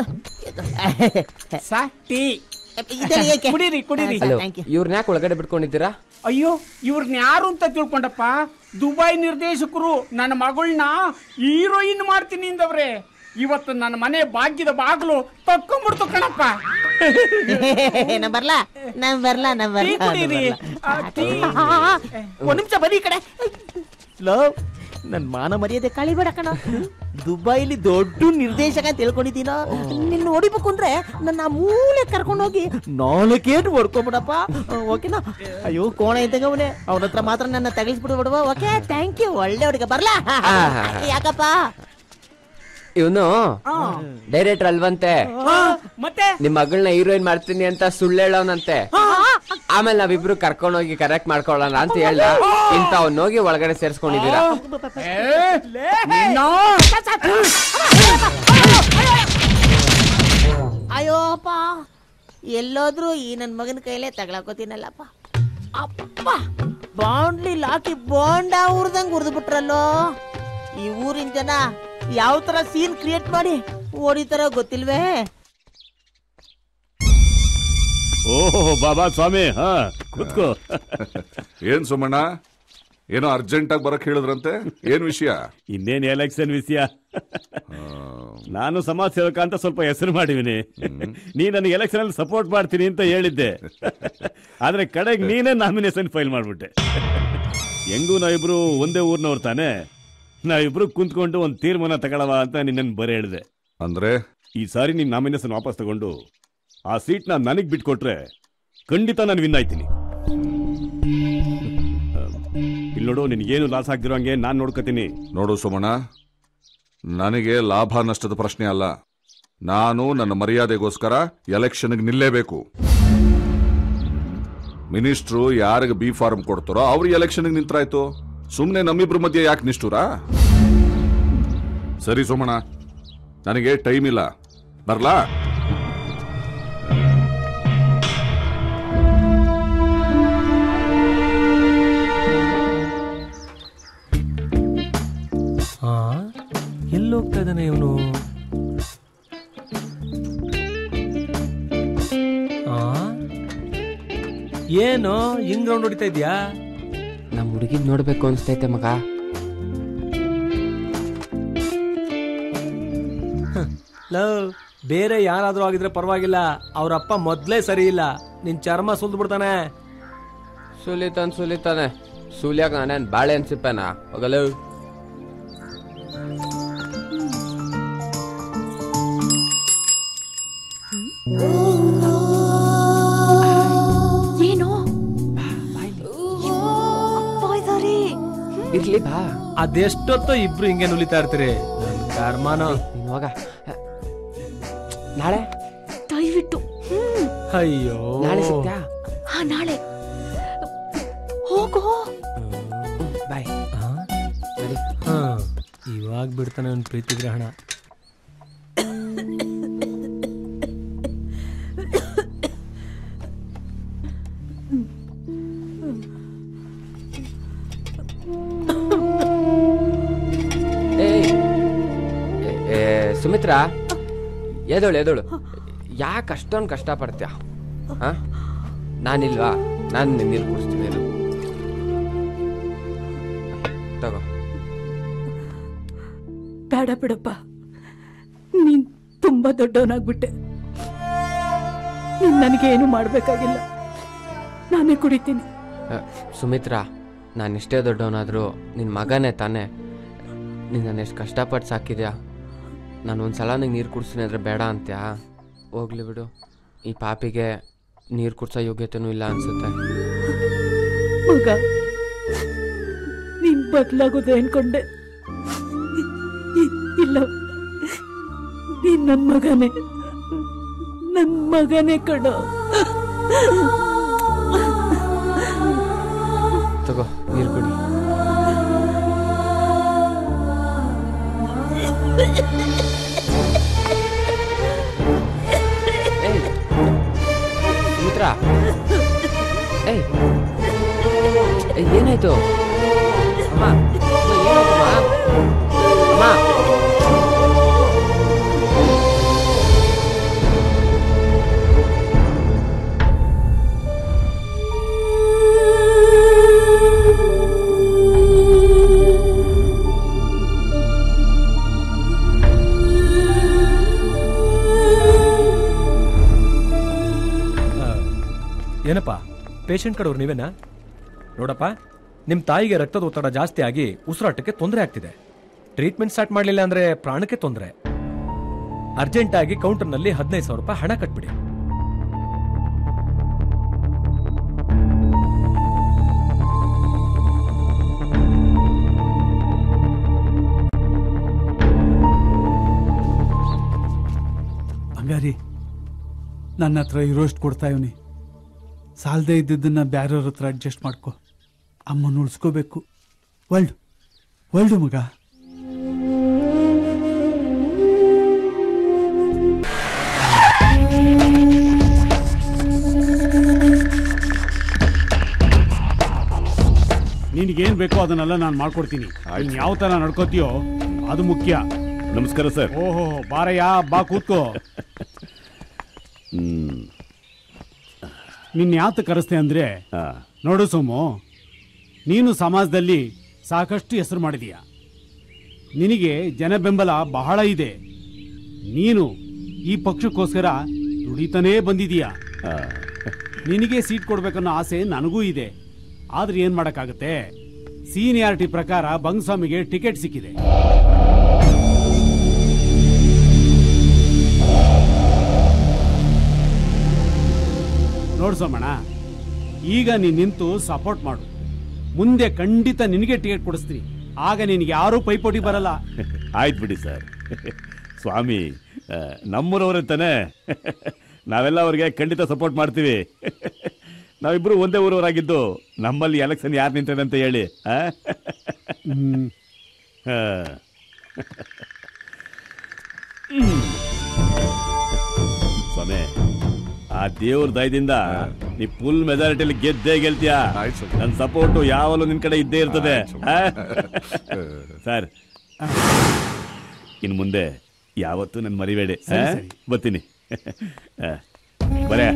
ಟೀ ಇದೆಲ್ಲ ಏಕೆ? ಕುಡೀರಿ ಕುಡೀರಿ ಹಲೋ ಇವ್ರನ್ನ ಯಾಕೆ ಒಳಗಡೆ ಬಿಟ್ಕೊಂಡಿದ್ದೀರಾ ಅಯ್ಯೋ ಇವ್ರನ್ನ ಯಾರು ಅಂತ ತಿಳ್ಕೊಂಡಪ್ಪ ದುಬೈ ನಿರ್ದೇಶಕರು ನನ್ನ ಮಗಳನ್ನ ಹೀರೋಯಿನ್ ಮಾಡ್ತೀನಿ ಅಂದವ್ರೆ ಇವತ್ತು ನನ್ನ ಮನೆ ಭಾಗ್ಯದ ಬಾಗ್ಲು ತಕ್ಕೊಂಬಿಡ್ತು ಕಣಪ್ಪ ನಾ ಬರ್ಲಾ ನಾ ಬರ್ಲಾ ನಾ ಟೀ ಬರ್ಲಾ ಕುಡೀರಿ. ಆ, ಟೀ. ಒಂದ್ ನಿಮಿಷ ಬನ್ನಿ ಈ ಕಡೆ ಲೋ ನನ್ ಮಾನ ಮರ್ಯಾದೆ ಕಳಿಬೇಡ ಕಣ ದುಬೈಲಿ ದೊಡ್ಡ ನಿರ್ದೇಶಕ ಅಂತ ತಿಳ್ಕೊಂಡಿದ್ದೀನ ನಿನ್ನ ಹೊಡಿಬೇಕು ಅಂದ್ರೆ ನನ್ನ ಆ ಮೂಲೆ ಕರ್ಕೊಂಡೋಗಿ ನಾಲ್ಕೇಟು ಹೊಡ್ಕೊಂಬಿಡಪ್ಪ ಓಕೆನಾ ಅಯ್ಯೋ ಕೋಣ ಇದ್ದಂಗವನೇ ಅವನ ಹತ್ರ ಮಾತ್ರ ನನ್ನ ತಗಿಸ್ಬಿಡು ಬಿಡುವ ಓಕೆ ಥ್ಯಾಂಕ್ ಯು ಒಳ್ಳೆ ಹುಡುಗ ಬರ್ಲಾ ಯಾಕಪ್ಪ ಇವನು ಡೈರೆಕ್ಟರ್ ಅಲ್ವಂತೆ ಮತ್ತೆ ನಿಮ್ ಮಗಳನ್ನ ಹೀರೋಯಿನ್ ಮಾಡ್ತೀನಿ ಅಂತ ಸುಳ್ಳು ಹೇಳೋನಂತೆ ಆಮೇಲೆ ನಾವಿಬ್ರು ಕರ್ಕೊಂಡು ಹೋಗಿ ಕರೆಕ್ಟ್ ಮಾಡ್ಕೊಳ್ಳೋಣ ಅಂತ ಹೇಳ್ದ ಇಂತ ಅವ್ನ್ ಹೋಗಿ ಒಳಗಡೆ ಸೇರ್ಸ್ಕೊಂಡಿದೀರಾ ಅಯ್ಯೋ ಅಪ್ಪ ಎಲ್ಲೋದ್ರು ಈ ನನ್ನ ಮಗನ ಕೈಲೇ ತಗೊಳಕೋತೀನಲ್ಲಪ್ಪ ಅಪ್ಪ ಬಾಂಡ್ಲಿ ಲಾಕಿ ಬಾಂಡ ಉರ್ದಂಗ್ ಉರ್ದು ಬಿಟ್ರಲ್ಲೋ ಈ ಊರಿನ ಜನ ಯಾವ ತರ ಸೀನ್ ಕ್ರಿಯೇಟ್ ಮಾಡಿ ಓಡಿತಾರ ಗೊತ್ತಿಲ್ವೇ ಓಹೋ ಬಾಬಾ ಸ್ವಾಮಿ ಹಾ ಕೂತ್ಕೋ ಏನ್ ಸುಮಣ್ಣ ಏನೋ ಅರ್ಜೆಂಟ್ ಆಗಿ ಬರಕ್ ಹೇಳಿದ್ರಂತೆ ಏನ್ ವಿಷಯ ಇನ್ನೇನ್ ಎಲೆಕ್ಷನ್ ವಿಷಯ ನಾನು ಸಮಾಜ ಸೇವಕ ಅಂತ ಸ್ವಲ್ಪ ಹೆಸರು ಮಾಡಿವಿನಿ ನೀ ನನಗೆ ಎಲೆಕ್ಷನ್ ಅಲ್ಲಿ ಸಪೋರ್ಟ್ ಮಾಡ್ತೀನಿ ಅಂತ ಹೇಳಿದ್ದೆ ಆದ್ರೆ ಕಡೆಗೆ ನೀನೇ ನಾಮಿನೇಷನ್ ಫೈಲ್ ಮಾಡ್ಬಿಟ್ಟೆ ಹೆಂಗೂ ನಾವಿಬ್ರು ಒಂದೇ ಊರ್ನವ್ರು ತಾನೆ ನಾವಿಬ್ರು ಕುಂತ್ಕೊಂಡು ಒಂದು ತೀರ್ಮಾನ ತಗೊಳವ ಅಂತ ನಿನ್ನನ್ನು ಬರೀ ಹೇಳಿದೆ ಅಂದ್ರೆ ಈ ಸಾರಿ ನೀನ್ ನಾಮಿನೇಷನ್ ವಾಪಸ್ ತಗೊಂಡು ಆ ಸೀಟ್ನ ನನಗ್ ಬಿಟ್ಕೊಟ್ರೆ ಖಂಡಿತ ನಾನು ವಿನ್ ಆಯ್ತೀನಿ ಇಲ್ಲಿ ನೋಡು ನಿನ್ಗೇನು ಲಾಸ್ ಆಗ್ದಿರೋ ಹಂಗೆ ನಾನು ನೋಡ್ಕೋತೀನಿ ನೋಡು ಸುಮಣ್ಣ ನನಗೆ ಲಾಭ ನಷ್ಟದ ಪ್ರಶ್ನೆ ಅಲ್ಲ ನಾನು ನನ್ನ ಮರ್ಯಾದೆಗೋಸ್ಕರ ಎಲೆಕ್ಷನ್ಗೆ ನಿಲ್ಲೇಬೇಕು ಮಿನಿಸ್ಟ್ರು ಯಾರಿಗೆ ಬಿ ಫಾರ್ಮ್ ಕೊಡ್ತಾರೋ ಅವ್ರು ಎಲೆಕ್ಷನ್ಗೆ ನಿಂತ್ರಾಯ್ತು ಸುಮ್ಮನೆ ನಮ್ಮಿಬ್ರ ಮಧ್ಯೆ ಯಾಕೆ ನಿಷ್ಠುರ ಸರಿ ಸುಮಣ್ಣ ನನಗೆ ಟೈಮ್ ಇಲ್ಲ ಬರ್ಲಾ ಹಾ ಎಲ್ಲೋಗ್ತಾ ಇದ್ದಾನೆ ಇವನು ಏನು ಹಿಂಗ್ ರೌಂಡ್ ಹೊಡಿತಾ ಇದ್ಯಾ ನಮ್ ಹುಡುಗಿನ್ ನೋಡ್ಬೇಕು ಅನ್ಸ್ತೈತೆ ಮಗ ಲವ್ ಬೇರೆ ಯಾರಾದ್ರೂ ಆಗಿದ್ರೆ ಪರವಾಗಿಲ್ಲ ಅವ್ರ ಅಪ್ಪ ಮೊದ್ಲೇ ಸರಿ ಇಲ್ಲ ನಿನ್ ಚರ್ಮ ಸುಲ್ದು ಬಿಡ್ತಾನೆ ಸುಲಿತಾನ್ ಸುಲಿತಾನೆ ಸುಲಿಯಾಕ ನಾನೇನ್ ಬಾಳೆ ಅನ್ಸಿಪ್ಪೇನ ಹೋಗಲು ಏನು ಇರ್ಲಿ ಬಾ ಅದೆಷ್ಟೊತ್ತೋ ಇಬ್ರು ಹಿಂಗೆ ನುಲಿತಾ ಇರ್ತೀರಿ ನನ್ ಕರ್ಮನೋ ನೀನ್ ಹೋಗ ನಾಳೆ ದಯವಿಟ್ಟು ಹ್ಮ್ ಅಯ್ಯೋ ನಾಳೆ ಸಿಗ್ತ್ಯಾ ಹಾ ನಾಳೆ ಹೋಗೋ ಬಾಯ್ ಹಾ ಇವಾಗ ಬಿಡ್ತಾನೆ ಅವ್ನ ಪ್ರೀತಿ ಗ್ರಹಣ ಏಯ್ ಏ- ಏ, ಸುಮಿತ್ರಾ ಎದೋಳು ಎದೋಳು ಯಾಕೆ ಅಷ್ಟೊಂದು ಕಷ್ಟ ಪಡ್ತೀಯ ಹಾ ನಾನಿಲ್ವಾ ನಾನು ನೀರು ಕುಡಿಸ್ತೀನಿ ಇರು. ತಗೋ ಬೇಡ ಬಿಡಪ್ಪ ನೀನ್ ತುಂಬಾ ದೊಡ್ಡವನಾಗ್ಬಿಟ್ಟೆ ನೀನ್ ನನಗೇನು ಮಾಡ್ಬೇಕಾಗಿಲ್ಲ ನಾನೇ ಕುಡಿತೀನಿ ಅ, ಸುಮಿತ್ರಾ ನಾನು ಎಷ್ಟೇ ದೊಡ್ಡವನಾದರೂ ನಿನ್ನ ಮಗನೇ ತಾನೇ ನಿನ್ನ ಎಷ್ಟು ಕಷ್ಟಪಟ್ಟು ಸಾಕಿದ್ಯಾ ನಾನು ಒಂದು ಸಲ ನಿಂಗೆ ನೀರು ಕುಡಿಸ್ತೀನಿ ಅಂದರೆ ಬೇಡ ಅಂತ್ಯಾ ಹೋಗ್ಲಿ ಬಿಡು ಈ ಪಾಪಿಗೆ ನೀರು ಕುಡ್ಸೋ ಯೋಗ್ಯತೆನೂ ಇಲ್ಲ ಅನ್ಸುತ್ತೆ ಮಗ ನೀನ್ ಬದಲಾಗೋದು ಅನ್ಕೊಂಡೆ ಇ- ಇಲ್ಲ ನೀನ್ ನನ್ ಮಗನೇ ನನ್ ಮಗನೇ ಕಣೋ ತಗೋ ನೀರು ಕುಡಿ ಏಯ್ ಸುಮಿತ್ರಾ ಏಯ್ ಏಯ್, ಏನಾಯ್ತು ಅಮ್ಮ ಅಮ್ಮ, ಏನಾಯ್ತಮ್ಮ ಅಮ್ಮ ಏನಪ್ಪ ಪೇಷಂಟ್ ಕಡೆಯವ್ರು ನೀವೇನಾ ನೋಡಪ್ಪ ನಿಮ್ಮ ತಾಯಿಗೆ ರಕ್ತದ ಒತ್ತಡ ಜಾಸ್ತಿ ಆಗಿ ಉಸಿರಾಟಕ್ಕೆ ತೊಂದರೆ ಆಗ್ತಿದೆ ಟ್ರೀಟ್ಮೆಂಟ್ ಸ್ಟಾರ್ಟ್ ಮಾಡಲಿಲ್ಲ ಅಂದ್ರೆ ಪ್ರಾಣಕ್ಕೆ ತೊಂದರೆ ಅರ್ಜೆಂಟ್ ಆಗಿ ಕೌಂಟರ್ನಲ್ಲಿ ಹದಿನೈದು ಸಾವಿರ ರೂಪಾಯಿ ಹಣ ಕಟ್ಬಿಡಿ ಪೂಜಾರಿ ನನ್ನ ಹತ್ರ ಇರೋಷ್ಟು ಕೊಡ್ತಾ ಇವನಿ ಸಾಲದೇ ಇದ್ದಿದ್ದನ್ನ ಬ್ಯಾರೆಯವ್ರ ಹತ್ರ ಅಡ್ಜಸ್ಟ್ ಮಾಡ್ಕೊ ಅಮ್ಮನ ಉಳಿಸ್ಕೋಬೇಕು ವರ್ಲ್ಡ್ ವರ್ಲ್ಡು ಮಗ ನಿನ್ಗೇನ್ ಬೇಕೋ ಅದನ್ನೆಲ್ಲ ನಾನು ಮಾಡ್ಕೊಡ್ತೀನಿ ನೀನ್ ಯಾವ ತರ ನಡ್ಕೋತೀಯೋ ಅದು ಮುಖ್ಯ ನಮಸ್ಕಾರ ಸರ್ ಓಹೋ ಬಾರಯ್ಯ ಬಾ ಕೂತ್ಕೋ ಹ್ಮ್ ನಿನ್ನ ಯಾತ ಕರೆಸ್ತೆ ಅಂದ್ರೆ ನೋಡು ಸೋಮು ನೀನು ಸಮಾಜದಲ್ಲಿ ಸಾಕಷ್ಟು ಹೆಸರು ಮಾಡಿದೀಯ ನಿನಗೆ ಜನ ಬೆಂಬಲ ಬಹಳ ಇದೆ ನೀನು ಈ ಪಕ್ಷಕ್ಕೋಸ್ಕರ ದುಡಿತಾನೇ ಬಂದಿದೀಯ ನಿನಗೆ ಸೀಟ್ ಕೊಡ್ಬೇಕನ್ನೋ ಆಸೆ ನನಗೂ ಇದೆ ಆದ್ರೆ ಏನ್ ಮಾಡಕ್ಕಾಗತ್ತೆ ಸೀನಿಯಾರಿಟಿ ಪ್ರಕಾರ ಬಂಗಸ್ವಾಮಿಗೆ ಟಿಕೆಟ್ ಸಿಕ್ಕಿದೆ ನೋಡು ಸೋಮಣ್ಣ ಈಗ ನೀನ್ ನಿಂತು ಸಪೋರ್ಟ್ ಮಾಡು ಮುಂದೆ ಖಂಡಿತ ನಿನಗೆ ಟಿಕೆಟ್ ಕೊಡಿಸ್ತೀನಿ ಆಗ ನಿನಗೆ ಯಾರೂ ಪೈಪೋಟಿ ಬರಲ್ಲ ಆಯ್ತು ಬಿಡಿ ಸರ್ ಸ್ವಾಮಿ ಆ, ನಮ್ಮೂರವ್ರೆ ತಾನೆ ನಾವೆಲ್ಲ ಅವ್ರಿಗೆ ಖಂಡಿತ ಸಪೋರ್ಟ್ ಮಾಡ್ತೀವಿ ನಾವಿಬ್ರು ಒಂದೇ ಊರವರಾಗಿದ್ದು ನಮ್ಮಲ್ಲಿ ಎಲೆಕ್ಷನ್ ಯಾರು ನಿಂತಿದೆ ಅಂತ ಹೇಳಿ ಆ? ಆ. ಹ್ಮ್. ಸ್ವಾಮಿ ಆ ದೇವ್ರ ದಯದಿಂದ ನೀ ಫುಲ್ ಮೆಜಾರಿಟಿಯಲ್ಲಿ ಗೆದ್ದೇ ಗೆಲ್ತೀಯ ನನ್ನ ಸಪೋರ್ಟು ಯಾವಾಗಲೂ ನಿನ್ ಕಡೆ ಇದ್ದೇ ಇರ್ತದೆ ಆ? ಸರ್ ಇನ್ ಮುಂದೆ ಯಾವತ್ತೂ ನನ್ ಮರಿಬೇಡಿ ಸರಿ, ಆ? ಸರಿ. ಬರ್ತೀನಿ ಆ, ಬರೇ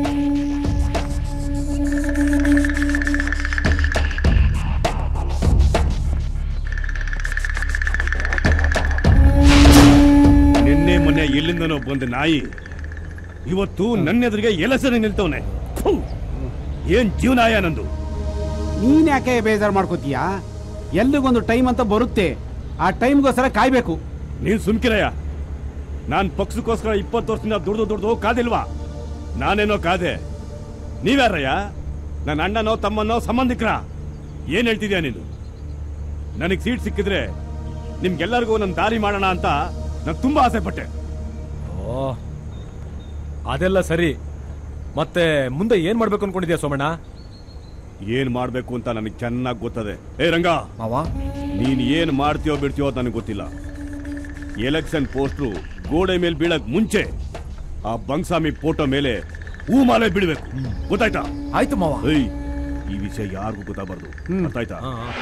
ನಿನ್ನೆ ಮೊನ್ನೆ ಎಲ್ಲಿಂದನೋ ಬಂದ ನಾಯಿ ಇವತ್ತು ನನ್ನ ಎದುರಿಗೆ ಎಲಸನೆ ನಿಲ್ತವನೆ ಥು! ಏನ್ ಜೀವನಾಯ ನಂದು ನೀನ್ ಯಾಕೆ ಬೇಜಾರು ಮಾಡ್ಕೋತೀಯ ಎಲ್ಲಿಗೊಂದು ಟೈಮ್ ಅಂತ ಬರುತ್ತೆ ಆ ಟೈಮ್ಗೋಸ್ಕರ ಕಾಯ್ಬೇಕು ನೀನ್ ಸುಮ್ಕಿರಯ್ಯ ನಾನ್ ಪಕ್ಷಕ್ಕೋಸ್ಕರ ಇಪ್ಪತ್ತು ವರ್ಷದಿಂದ ದುಡ್ದು ದುಡ್ದು ಕಾದಿಲ್ವಾ ನಾನೇನೋ ಕಾದೆ ನೀವ್ಯಾರಯ್ಯ ನನ್ನ ಅಣ್ಣನೋ ತಮ್ಮನೋ ಸಂಬಂಧಿಕರ ಏನ್ ಹೇಳ್ತಿದ್ಯಾ ನೀನು ನನಗ್ ಸೀಟ್ ಸಿಕ್ಕಿದ್ರೆ ನಿಮ್ಗೆಲ್ಲರಿಗೂ ನನ್ನ ದಾರಿ ಮಾಡೋಣ ಅಂತ ನಾನು ತುಂಬಾ ಆಸೆ ಪಟ್ಟೆ ಓ ಅದೆಲ್ಲ ಸರಿ ಮತ್ತೆ ಮುಂದೆ ಏನ್ ಮಾಡ್ಬೇಕು ಅನ್ಕೊಂಡಿದ್ಯಾ ಸೋಮಣ್ಣ ಏನ್ ಮಾಡ್ಬೇಕು ಅಂತ ನನಗೆ ಚೆನ್ನಾಗಿ ಗೊತ್ತದೆ ಏ ರಂಗ ನೀನ್ ಏನ್ ಮಾಡ್ತೀಯೋ ಬಿಡ್ತೀಯೋ ಅಂತ ನನಗೆ ಗೊತ್ತಿಲ್ಲ ಎಲೆಕ್ಷನ್ ಪೋಸ್ಟ್ರು ಗೋಡೆ ಮೇಲೆ ಬೀಳಕ್ ಮುಂಚೆ ಆ ಬಂಗ್ಸಾಮಿ ಫೋಟೋ ಮೇಲೆ ಹೂಮಾಲೆ ಬಿಡ್ಬೇಕು ಗೊತ್ತಾಯ್ತಾ ಆಯ್ತು ಮಾವ ಏಯ್ ಈ ವಿಷಯ ಯಾರಿಗೂ ಗೊತ್ತಾಗಬಾರ್ದು ಗೊತ್ತಾಯ್ತಾ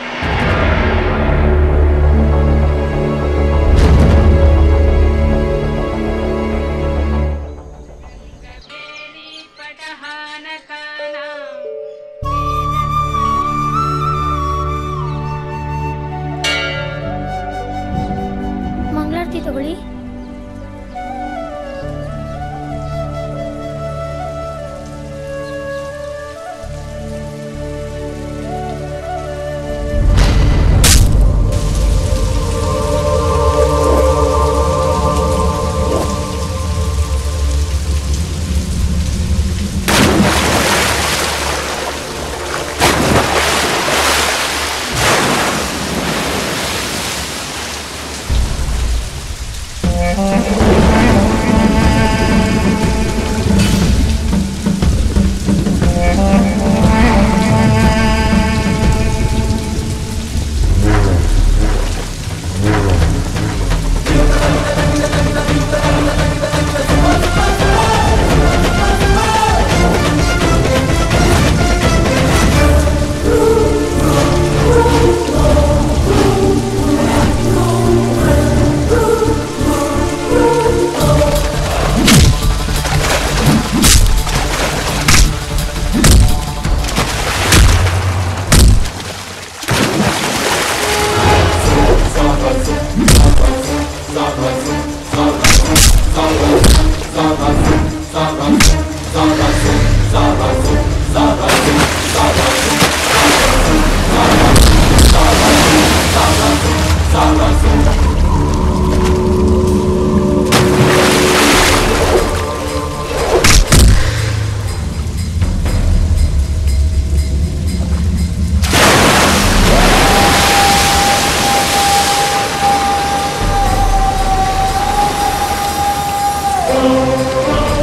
ಮಂಗಳಾರತಿ ತಗೊಳ್ಳಿ Thank you.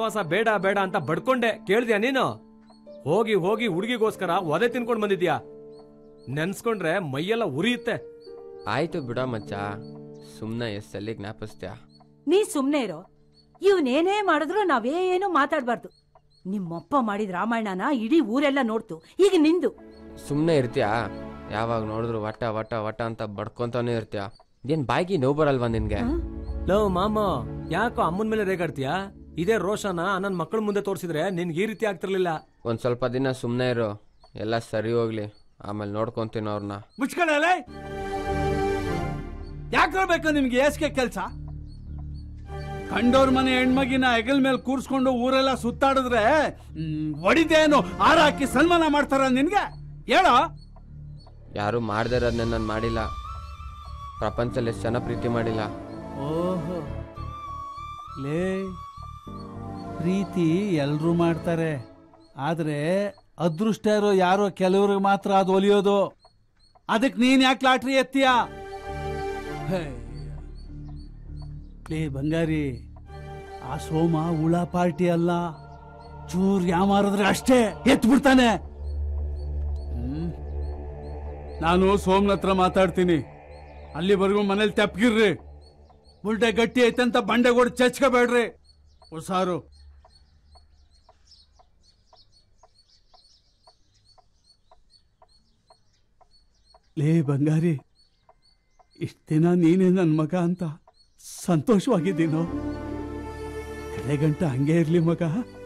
ಸವಾಸ ಬೇಡ ಬೇಡ ಅಂತ ಬಡ್ಕೊಂಡೆ ಕೇಳ್ದ್ಯಾ ನೀನು ಹೋಗಿ ಹೋಗಿ ಹುಡುಗಿಗೋಸ್ಕರ ಒದೆ ತಿನ್ಕೊಂಡ್ ಬಂದಿದ್ಯಾ ನೆನ್ಸ್ಕೊಂಡ್ರೆ ಮೈಯೆಲ್ಲ ಉರಿಯುತ್ತೆ ಆಯ್ತು ಬಿಡ ಮಚ್ಚ ಸುಮ್ಮನೆ ಎಷ್ಟಲ್ಲಿ ಜ್ಞಾಪಿಸ್ತ್ಯಾ ನೀ ಸುಮ್ನೆ ಇರೋ ಇವನೇನೇ ಮಾಡಿದ್ರು ನಾವೇನು ಮಾತಾಡ್ಬಾರ್ದು ನಿಮ್ಮಪ್ಪ ಮಾಡಿದ ರಾಮಾಯಣನ ಇಡೀ ಊರೆಲ್ಲ ನೋಡ್ತು ಈಗ ನಿಂದು ಸುಮ್ಮನೆ ಇರ್ತೀಯಾ ಯಾವಾಗ ನೋಡಿದ್ರು ವಟ ವಟ ವಟ ಅಂತ ಬಡ್ಕೊಂತಾನೆ ಇರ್ತೀಯಾ ಏನ್ ಬಾಯಿಗೆ ನೋವು ಬರಲ್ವಾ ನಿನ್ಗೆ ಲವ್ ಮಾಮ ಯಾಕೋ ಅಮ್ಮನ ಮೇಲೆ ರೇಗಾಡ್ತೀಯಾ ಇದೇ ರೋಷನ ನನ್ನ ಮಕ್ಕಳ ಮುಂದೆ ತೋರಿಸಿದ್ರೆ ನಿನ್ಗೆ ಈ ರೀತಿ ಆಗ್ತಿರ್ಲಿಲ್ಲ ಒಂದ್ ಸ್ವಲ್ಪ ದಿನ ಸುಮ್ಮನೆ ಇರು ಎಲ್ಲ ಸರಿ ಹೋಗ್ಲಿ ಆಮೇಲೆ ನೋಡ್ಕೊಂತೀನಿ ಅವ್ರನ್ನ ಮುಚ್ಕೊಳ್ಳಲೆ ಯಾಕೆ ಬೇಕು ನಿಮ್ಗೆ ಏಸ್ಗೆ ಕೆಲ್ಸ ಕಂಡೋರ್ ಮನೆ ಹೆಣ್ಮಗಿನ ಹೆಗಲ್ ಮೇಲೆ ಕೂರ್ಸ್ಕೊಂಡು ಊರೆಲ್ಲ ಸುತ್ತಾಡಿದ್ರೆ ಹ್ಮ್, ಹೊಡಿದೇನು ಹಾರ ಹಾಕಿ ಸನ್ಮಾನ ಮಾಡ್ತಾರ ನಿನ್ಗೆ ಹೇಳೋ ಯಾರು ಮಾಡದೇ ಇರೋದನ್ನ ನಾನು ಮಾಡಿಲ್ಲ ಪ್ರಪಂಚದಲ್ಲಿ ಎಷ್ಟು ಜನ ಪ್ರೀತಿ ಮಾಡಿಲ್ಲ ಓಹೋ ಲೇ ಪ್ರೀತಿ ಎಲ್ರೂ ಮಾಡ್ತಾರೆ ಆದ್ರೆ ಅದೃಷ್ಟ ಇರೋ ಯಾರೋ ಕೆಲವ್ರಿಗೆ ಮಾತ್ರ ಅದು ಒಲಿಯೋದು ಅದಕ್ಕೆ ನೀನ್ ಯಾಕೆ ಲಾಟ್ರಿ ಎತ್ತೀಯ ಹೇ. ಲೇ ಬಂಗಾರಿ ಆ ಸೋಮ ಉಳ ಪಾರ್ಟಿ ಅಲ್ಲ ಚೂರ್ ಯಾಮಾರಿದ್ರೆ ಅಷ್ಟೇ ಎತ್ ಬಿಡ್ತಾನೆ ಹ್ಮ್. ನಾನು ಸೋಮ್ನ ಹತ್ರ ಮಾತಾಡ್ತೀನಿ ಅಲ್ಲಿವರೆಗೂ ಮನೇಲಿ ತೆಪ್ಗಿರ್ರಿ ಬುಲ್ಡೆ ಗಟ್ಟಿ ಐತೆ ಅಂತ ಬಂಡೆಗೋಡ್ ಚಚ್ಕೋಬೇಡ್ರಿ ಹುಷಾರು ಲೇ ಬಂಗಾರಿ ಇಷ್ಟ ದಿನ ನೀನೇ ನನ್ನ ಮಗ ಅಂತ ಸಂತೋಷವಾಗಿದ್ದೀನೋ ಕಡೆ ಗಂಟ ಹಂಗೆ ಇರ್ಲಿ ಮಗ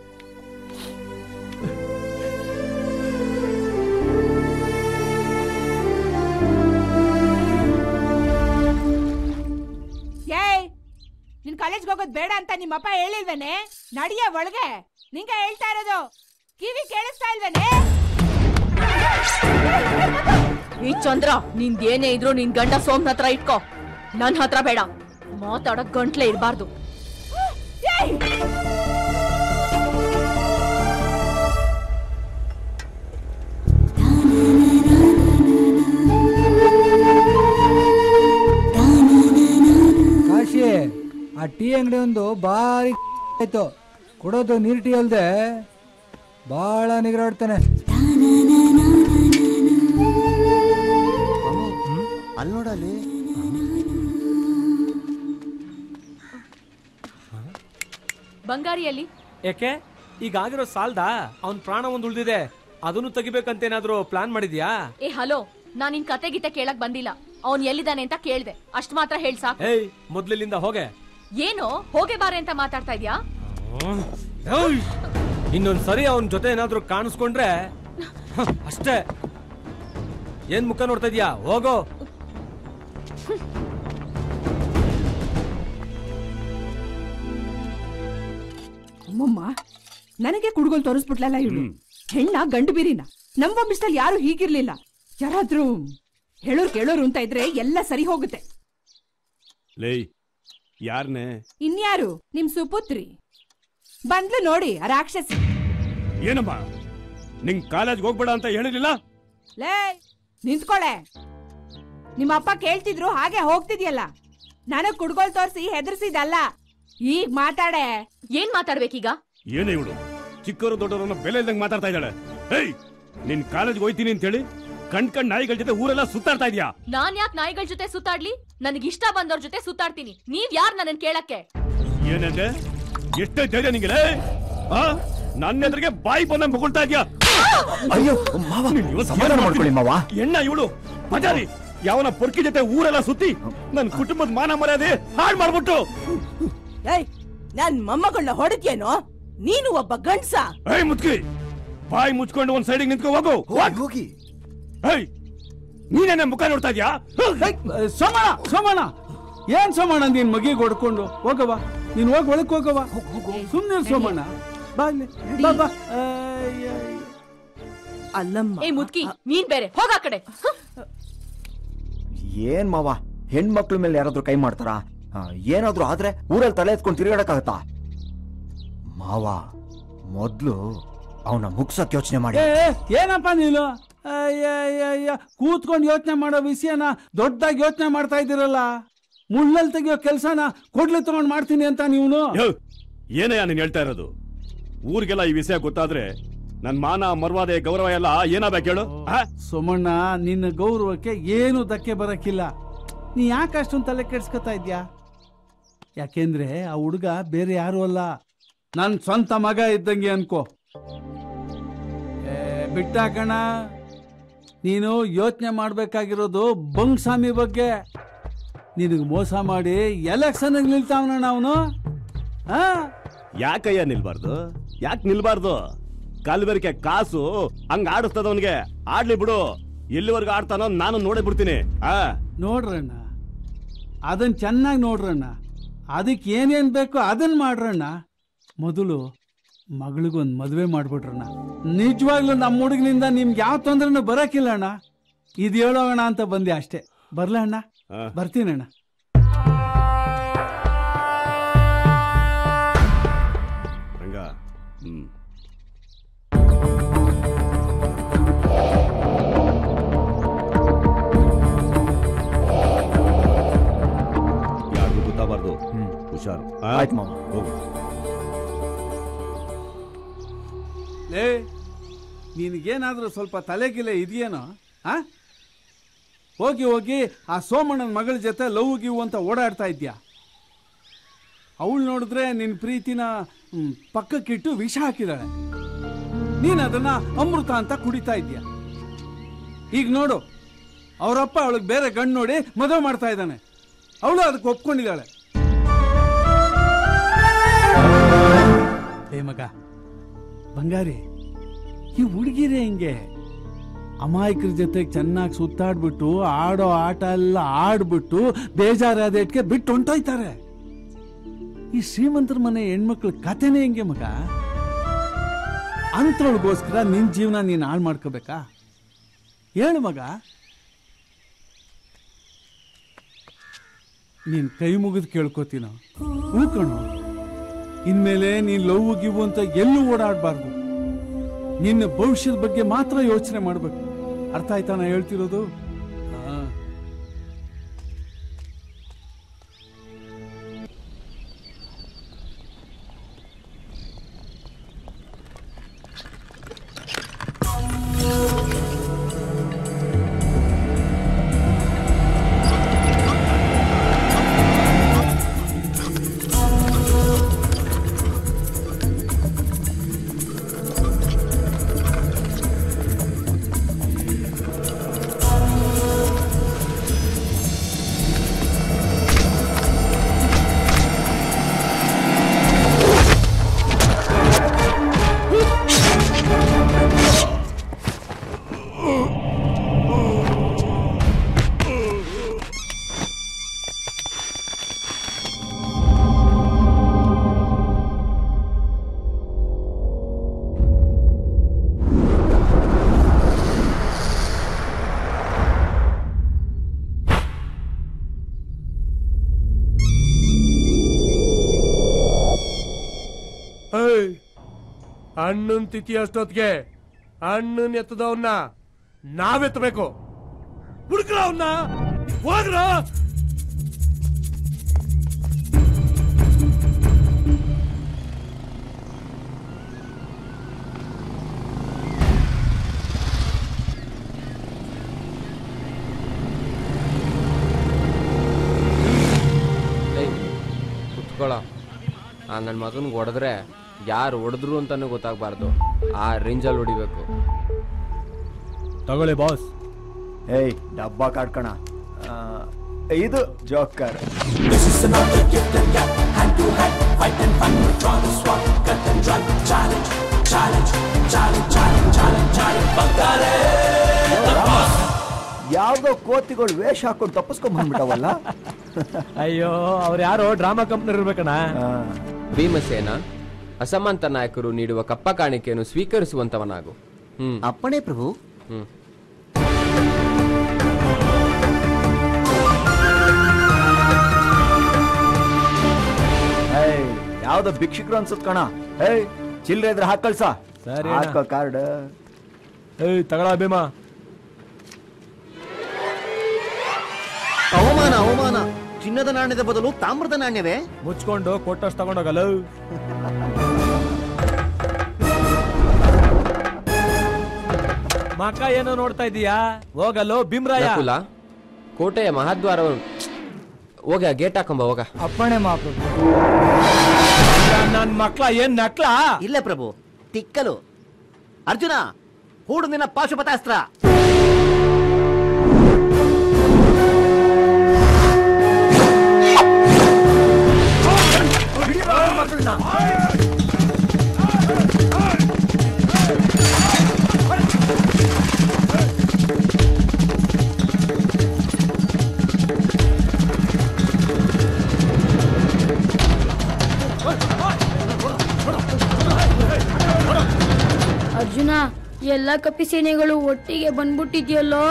ಏಯ್ ನಿನ್ ಕಾಲೇಜ್ಗೆ ಹೋಗೋದ್ ಬೇಡ ಅಂತ ನಿಮ್ಮಪ್ಪ ಹೇಳಿಲ್ವೇನೆ ನಡಿಯ ಒಳಗೆ ನಿಂಗೆ ಹೇಳ್ತಾ ಇರೋದು ಕಿವಿ ಕೇಳಿಸ್ತಾ ಇಲ್ವೇನೆ ಈ ಚಂದ್ರ ನಿಂದೇನೇ ಇದ್ರು ನಿನ್ ಗಂಡ ಸೋಮ್ನ ಹತ್ರ ಇಟ್ಕೋ ನನ್ ಹತ್ರ ಬೇಡ ಮಾತಾಡಕ್ ಗಂಟ್ಲೆ ಇರಬಾರ್ದು ಕಾಶಿ ಆ ಟೀ ಅಂಗಡಿ ಒಂದು ಭಾರಿ ಆಯ್ತು ಕೊಡೋದು ನೀರು ಟೀ ಅಲ್ದೆ ಭಾಳ ನಿಗರಾಡ್ತಾನೆ ಅಲ್ಲಿ ನೋಡಲ್ಲಿ ಬಂಗಾರಿಯಲ್ಲಿ ಯಾಕೆ ಈಗ ಆಗಿರೋ ಸಾಲ್ದಾ ಅವನ್ ಪ್ರಾಣ ಒಂದ್ ಉಳ್ದಿದೆ ಅದನ್ನು ತೆಗಿಬೇಕಂತೇನಾದ್ರೂ ಪ್ಲಾನ್ ಮಾಡಿದ್ಯಾ ಏ ಹಲೋ ನಾನ್ ನಿನ್ ಕತೆ ಗೀತೆ ಕೇಳಕ್ ಬಂದಿಲ್ಲ ಅವ್ನ್ ಎಲ್ಲಿದ್ದಾನೆ ಅಂತ ಕೇಳ್ದೆ ಅಷ್ಟ್ ಮಾತ್ರ ಹೇಳ್ ಸಾಕು ಏಯ್ ಮೊದ್ಲಿಲ್ಲಿಂದ ಹೋಗೆ ಏನು ಹೋಗೆ ಬಾರೆ ಅಂತ ಮಾತಾಡ್ತಾ ಇದ್ಯಾ ಏಯ್! ಇನ್ನೊಂದ್ ಸರಿ ಅವನ್ ಜೊತೆ ಏನಾದ್ರೂ ಕಾಣಿಸ್ಕೊಂಡ್ರೆ ಹ, ಅಷ್ಟೇ ಏನ್ ಮುಖ ನೋಡ್ತಾ ಇದ್ಯಾ ಹೋಗೋ ಅಮ್ಮಮ್ಮ ನನಗೆ ಕುಡುಗೋಲ್ ತೋರಿಸ್ಬಿಟ್ಲಲ್ಲ ಇವಳು ಹೆಣ್ಣ ಗಂಡು ಬೀರಿನ ನಮ್ ವಂಶದಲ್ಲಿ ಯಾರು ಹೀಗಿರ್ಲಿಲ್ಲ ಯಾರಾದ್ರೂ ಹೇಳೋರ್ ಕೇಳೋರು ಅಂತ ಇದ್ರೆ ಎಲ್ಲ ಸರಿ ಹೋಗುತ್ತೆ ಲೇ ಯಾರನ್ನೇ ಇನ್ಯಾರು ನಿಮ್ ಸುಪುತ್ರಿ ಬಂದ್ಲು ನೋಡಿ ಆ ರಾಕ್ಷಸಿ ಏನಮ್ಮ ನಿಂಗ್ ಕಾಲೇಜ್ಗೆ ಹೋಗ್ಬೇಡ ಅಂತ ಹೇಳಿರ್ಲಿಲ್ಲ ಲೇ ನಿಂತ್ಕೊಳೆ ನಿಮ್ಮ ಅಪ್ಪ ಕೇಳ್ತಿದ್ರು ಹಾಗೆ ಹೋಗ್ತಿದ್ಯಲ್ಲ ನನಗ್ ಕುಡ್ಗೋಲ್ ತೋರ್ಸಿ ಹೆದರ್ಸಿದಲ್ಲ ಈಗ ಮಾತಾಡೆ ಏನ್ ಮಾತಾಡ್ಬೇಕೀಗ ಏನೇ ಇವಳು ಚಿಕ್ಕವರು ದೊಡ್ಡವರನ್ನ ಬೆಲೆ ಇಲ್ದಂಗ್ ಮಾತಾಡ್ತಾ ಇದ್ದಾಳೆ ಏಯ್ ನಿನ್ ಕಾಲೇಜ್ಗೆ ಹೋಯ್ತೀನಿ ಅಂತ ಹೇಳಿ ಕಣ್ ಕಣ್ ನಾಯಿಗಳ ಜೊತೆ ಊರೆಲ್ಲ ಸುತ್ತಾಡ್ತಾ ಇದೀಯಾ ನಾನ್ ಯಾಕೆ ನಾಯಿಗಳ ಜೊತೆ ಸುತ್ತಾಡ್ಲಿ ನನಗ್ ಇಷ್ಟ ಬಂದವ್ರ ಜೊತೆ ಸುತ್ತಾಡ್ತೀನಿ ನೀವ್ ಯಾರ್ ನನ್ನ ಕೇಳಕ್ಕೆ ಏನಂದೆ ಎಷ್ಟೇ ಧೈರ್ಯ ನಿಂಗೆ ಆ ನನ್ನ ಎದುರಿಗೆ ಬಾಯಿ ಬಂದಂಗ್ ಬೊಗಳ್ತಾ ಇದ್ಯಾ ಅಯ್ಯೋ ಮಾವ ಸಮಾಧಾನ ಮಾಡ್ಕೊಳ್ಳಿ ಮಾವ ಎಣ್ಣ ಇವಳು ಪಜಾರಿ ಯಾವನ ಪೊರ್ಕಿ ಜೊತೆ ಊರೆಲ್ಲ ಸುತ್ತಿ ನನ್ನ ಕುಟುಂಬದ ಮಾನ ಮರ್ಯಾದೆ ಹಾಳು ಮಾಡ್ಬಿಟ್ಟು ಏಯ್ ನನ್ ಮೊಮ್ಮಗಳನ್ನ ಹೊಡೆದ್ಯೇನೋ ನೀನು ಒಬ್ಬ ಗಂಡ್ಸ ಏಯ್ ಮುತ್ಕಿ ಬಾಯಿ ಮುಚ್ಕೊಂಡು ಒಂದ್ ಸೈಡಿಗೆ ನಿಂತ್ಕೊ ಹೋಗು ಹೋಗಿ ಏಯ್ ನೀನೇನೆ ಮುಖ ನೋಡ್ತಾ ಇದ್ಯಾ ಸೋಮಣ್ಣ ಸೋಮಣ್ಣ ಏನ್ ಸೋಮಣ್ಣ ನೀನ್ ಮಗಿಗೆ ಹೊಡ್ಕೊಂಡು ಹೋಗವ ನೀನ್ ಹೋಗಿ ಒಳಕ್ ಹೋಗವ ಸುಮ್ನೆ ಸೋಮಣ್ಣ ಬಾ ಇಲ್ಲಿ ಬಾ ಬಾ ಅಯ್ಯ, ಅಯ್ಯ. ಅಲ್ಲಮ್ಮ ಏ ಮುದ್ಕಿ ನೀನ್ ಬೇರೆ ಹೋಗ ಆ ಕಡೆ ಹ. ಏನ್ ಮಾವ ಹೆಣ್ಮಕ್ಳ ಮೇಲೆ ಯಾರಾದ್ರೂ ಕೈ ಮಾಡ್ತಾರ ಏನಾದ್ರೂ ಆದ್ರೆ ಊರಲ್ಲಿ ತಲೆ ಎತ್ಕೊಂಡು ತಿರುಗಾಡಕ್ಕಾಗತ್ತಾ ಮಾವ ಮೊದ್ಲು ಅವನ ಮುಗ್ಸಕ್ ಯೋಚನೆ ಮಾಡಿ ಏ ಏ, ಏನಪ್ಪ ನೀನು ಅಯ್ಯ ಅಯ್ಯ, ಅಯ್ಯ ಕೂತ್ಕೊಂಡು ಯೋಚನೆ ಮಾಡೋ ವಿಷಯನ ದೊಡ್ಡದಾಗಿ ಯೋಚನೆ ಮಾಡ್ತಾ ಇದ್ದೀರಲ್ಲ ಮುಳ್ಳಲ್ಲಿ ತೆಗಿಯೋ ಕೆಲ್ಸನ ಕೊಡ್ಲಿ ತಗೊಂಡ್ ಮಾಡ್ತೀನಿ ಅಂತ ನೀವನು ಯೋ, ಏನಯ್ಯ ನೀನ್ ಹೇಳ್ತಾ ಇರೋದು ಊರಿಗೆಲ್ಲ ಈ ವಿಷಯ ಗೊತ್ತಾದ್ರೆ ನನ್ ಮಾನ ಮರ್ವಾದೆ ಗೌರವ ಎಲ್ಲ ಏನಾಗ್ಬೇಕು ಹೇಳು ಆ? ಸೋಮಣ್ಣ ನಿನ್ನ ಗೌರವಕ್ಕೆ ಏನು ಧಕ್ಕೆ ಬರಕ್ಕಿಲ್ಲ ನೀ ಯಾಕೆ ಅಷ್ಟೊಂದು ತಲೆ ಕೆಡ್ಸ್ಕೊತಾ ಇದ್ಯಾ ಯಾಕೆಂದ್ರೆ ಆ ಹುಡುಗ ಬೇರೆ ಯಾರು ಅಲ್ಲ ನನ್ ಸ್ವಂತ ಮಗ ಇದ್ದಂಗೆ ಅನ್ಕೋ ಏ, ಬಿಟ್ಟಾಕಣ ನೀನು ಯೋಚನೆ ಮಾಡ್ಬೇಕಾಗಿರೋದು ಬಂಗ್ಸ್ವಾಮಿ ಬಗ್ಗೆ ನಿನಗೆ ಮೋಸ ಮಾಡಿ ಎಲೆಕ್ಷನ್ ನಿಲ್ತಾವನಣ್ಣ ಅವನು ಹಾ ಯಾಕಯ್ಯ ನಿಲ್ಬಾರ್ದು ಯಾಕೆ ನಿಲ್ಬಾರ್ದು ಕಲ್ಬೆರಕೆ ಕಾಸು ಹಂಗ ಆಡಿಸ್ತದ ಅವನಿಗೆ ಆಡ್ಲಿ ಬಿಡು ಎಲ್ಲಿವರೆಗೂ ಆಡ್ತಾನೋ ನಾನು ನೋಡೇ ಬಿಡ್ತೀನಿ ಆ ನೋಡ್ರಣ್ಣ ಅದನ್ನ ಚೆನ್ನಾಗಿ ನೋಡ್ರಣ್ಣ ಅದಕ್ಕೆ ಏನೇನ್ ಬೇಕೋ ಅದನ್ನ ಮಾಡ್ರಣ್ಣ ಮೊದಲು ಮಗಳಿಗೊಂದು ಮದುವೆ ಮಾಡ್ಬಿಟ್ರಣ್ಣ ನಿಜವಾಗ್ಲೂ ನಮ್ಮ ಹುಡುಗನಿಂದ ನಿಮ್ಗೆ ಯಾವ ತೊಂದ್ರೆನೂ ಬರಕಿಲ್ಲ ಅಣ್ಣ ಇದು ಹೇಳೋಣ ಅಂತ ಬಂದೆ ಅಷ್ಟೇ ಬರ್ಲ ಅಣ್ಣ ಬರ್ತೀನಣ್ಣ ರಂಗ ಹ್ಮ್ ಯಾರಿಗೂ ಗೊತ್ತಾಗಬಾರ್ದು ಹುಷಾರು ಆ? ಆಯ್ತು ಮಾವ. ಹೋಗು ಲೇ ನಿನಗೇನಾದ್ರೂ ಸ್ವಲ್ಪ ತಲೆಗಿಲೆ ಇದೆಯೇನೋ ಆ ಹೋಗಿ ಹೋಗಿ ಆ ಸೋಮಣ್ಣನ ಮಗಳ ಜೊತೆ ಲವ್ ಗಿವ್ ಅಂತ ಓಡಾಡ್ತಾ ಇದ್ಯಾ ಅವಳು ನೋಡಿದ್ರೆ ನಿನ್ನ ಪ್ರೀತಿನ ಹ್ಮ್, ಪಕ್ಕಕ್ಕಿಟ್ಟು ವಿಷ ಹಾಕಿದಾಳೆ ನೀನು ಅದನ್ನ ಅಮೃತ ಅಂತ ಕುಡಿತಾ ಇದ್ಯಾ ಈಗ ನೋಡು ಅವರಪ್ಪ ಅವಳಿಗೆ ಬೇರೆ ಗಂಡು ನೋಡಿ ಮದುವೆ ಮಾಡ್ತಾ ಇದ್ದಾನೆ ಅವಳು ಅದಕ್ಕೆ ಒಪ್ಕೊಂಡಿದ್ದಾಳೆ ಏ ಮಗ ಬಂಗಾರಿ ಈ ಹುಡುಗಿರೇ ಹಿಂಗೆ ಅಮಾಯಕರ ಜೊತೆ ಚೆನ್ನಾಗಿ ಸುತ್ತಾಡ್ಬಿಟ್ಟು ಆಡೋ ಆಟ ಎಲ್ಲ ಆಡ್ಬಿಟ್ಟು ಬೇಜಾರಾದ ಇಟ್ಕೆ ಬಿಟ್ಟು ಹೊಂಟೋಯ್ತಾರೆ ಈ ಶ್ರೀಮಂತರ ಮನೆ ಹೆಣ್ಮಕ್ಳ ಕಥೆನೇ ಹೆಂಗೆ ಮಗ ಅಂಥವಳಿಗೋಸ್ಕರ ನಿನ್ ಜೀವನ ನೀನ್ ಹಾಳು ಮಾಡ್ಕೋಬೇಕಾ ಹೇಳು ಮಗ ನೀನ್ ಕೈ ಮುಗಿದು ಕೇಳ್ಕೊತೀನೋ ಹೂ ಕಣೋ ಇನ್ಮೇಲೆ ನೀನ್ ಲವ್ ಗಿವ್ ಅಂತ ಎಲ್ಲೂ ಓಡಾಡಬಾರ್ದು ನಿನ್ನ ಭವಿಷ್ಯದ ಬಗ್ಗೆ ಮಾತ್ರ ಯೋಚನೆ ಮಾಡ್ಬೇಕು ಅರ್ಥ ಆಯ್ತಾ ನಾ ಹೇಳ್ತಿರೋದು ಹಾ. ಏಯ್ ಅಣ್ಣನ್ ತಿಥಿ ಅಷ್ಟೊತ್ತಿಗೆ ಅಣ್ಣನ್ ಎತ್ತದವನ್ನ ನಾವೆತ್ತಬೇಕು ಹುಡುಕ್ರ ಅವನ್ನ ಹೋಗ್ರ ಕುತ್ಕೊಳ್ಳ ಆ ನನ್ನ ಮಗನಿಗೆ ಹೊಡೆದ್ರೆ ಯಾರು ಹೊಡೆದ್ರು ಅಂತಾನೂ ಗೊತ್ತಾಗಬಾರ್ದು ಆ ರೇಂಜಲ್ಲಿ ಹೊಡಿಬೇಕು ತಗೊಳ್ಳಿ ಬಾಸ್ ಏಯ್ ಡಬ್ಬ ಕಾಡ್ಕಣ ಆ, ಇದು ಜೋಕರ್ ಯಾವ್ದೋ ಕೋತಿಗಳು ವೇಷ ಹಾಕೊಂಡು ತಪ್ಪಿಸ್ಕೊಂಡ್ ಬಂದ್ಬಿಟ್ಟವಲ್ಲ ಅಯ್ಯೋ ಅವ್ರು ಯಾರೋ ಡ್ರಾಮಾ ಕಂಪ್ನಿ ಇರ್ಬೇಕಣ್ಣ ಭೀಮಸೇನ ಅಸಮಾಂತ ನಾಯಕರು ನೀಡುವ ಕಪ್ಪ ಕಾಣಿಕೆಯನ್ನು ಸ್ವೀಕರಿಸುವಂತವನಾಗು ಹ್ಮ್ ಅಪ್ಪಣೆ ಪ್ರಭು ಹ್ಮ್ ಏಯ್ ಯಾವ್ದೋ ಭಿಕ್ಷುಕರು ಅನ್ಸುತ್ ಕಣ ಏಯ್ ಚಿಲ್ರೆ ಇದ್ರೆ ಹಾಕ್ ಕಳ್ಸ ಸರಿ ಅಣ್ಣ. ಹಾಕೋ ಕಾರ್ಡ್ ಏಯ್ ತಗೊಳ ಭೀಮಾ ಅವಮಾನ ಅವಮಾನ ಚಿನ್ನದ ನಾಣ್ಯದ ಬದಲು ತಾಮ್ರದ ನಾಣ್ಯವೇ ಮುಚ್ಕೊಂಡು ಕೊಟ್ಟಷ್ಟು ತಗೊಂಡೋಗಲ್ಲ ಮಕ ಏನೋ ನೋಡ್ತಾ ಇದೀಯಾ ಹೋಗಲ್ಲೋ ಭೀಮ್ರಾಯ ನಕುಲ ಕೋಟೆಯ ಮಹಾದ್ವಾರ ಹೋಗ ಗೇಟ್ ಹಾಕೊಂಬ ಹೋಗ ಅಪ್ಪಣೆ ಮಹಾಪ್ರಭು ನನ್ ಮಕ್ಳ ಏನ್ ನಕ್ಲ ಇಲ್ಲ ಪ್ರಭು ತಿಕ್ಕಲು ಅರ್ಜುನ ಹೂಡು ನಿನ್ನ ಪಾಶುಪತಾಸ್ತ್ರ ಅರ್ಜುನ ಎಲ್ಲ ಕಪಿ ಸೇನೆಗಳು ಒಟ್ಟಿಗೆ ಬಂದ್ಬಿಟ್ಟಿದ್ಯಲ್ಲೋ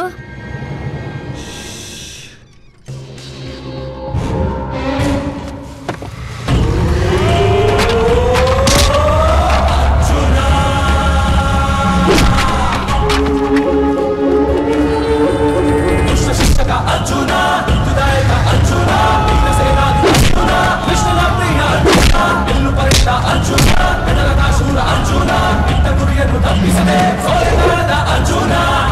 ಅರ್ಜುನ ಯುದ್ಧದಾಯಕ ಅರ್ಜುನ ಅರ್ಜುನ ಕೃಷ್ಣನ ಪ್ರಿಯ ಅರ್ಜುನ ಎಲ್ಲು ಪರಿತ ಅರ್ಜುನ ಬೆಳಗದ ಶೂರ ಅರ್ಜುನ ಇಟ್ಟ ಗುರಿಯನ್ನು ತಪ್ಪಿಸದೆ ಸೋಲೆಗಾರದ ಅರ್ಜುನ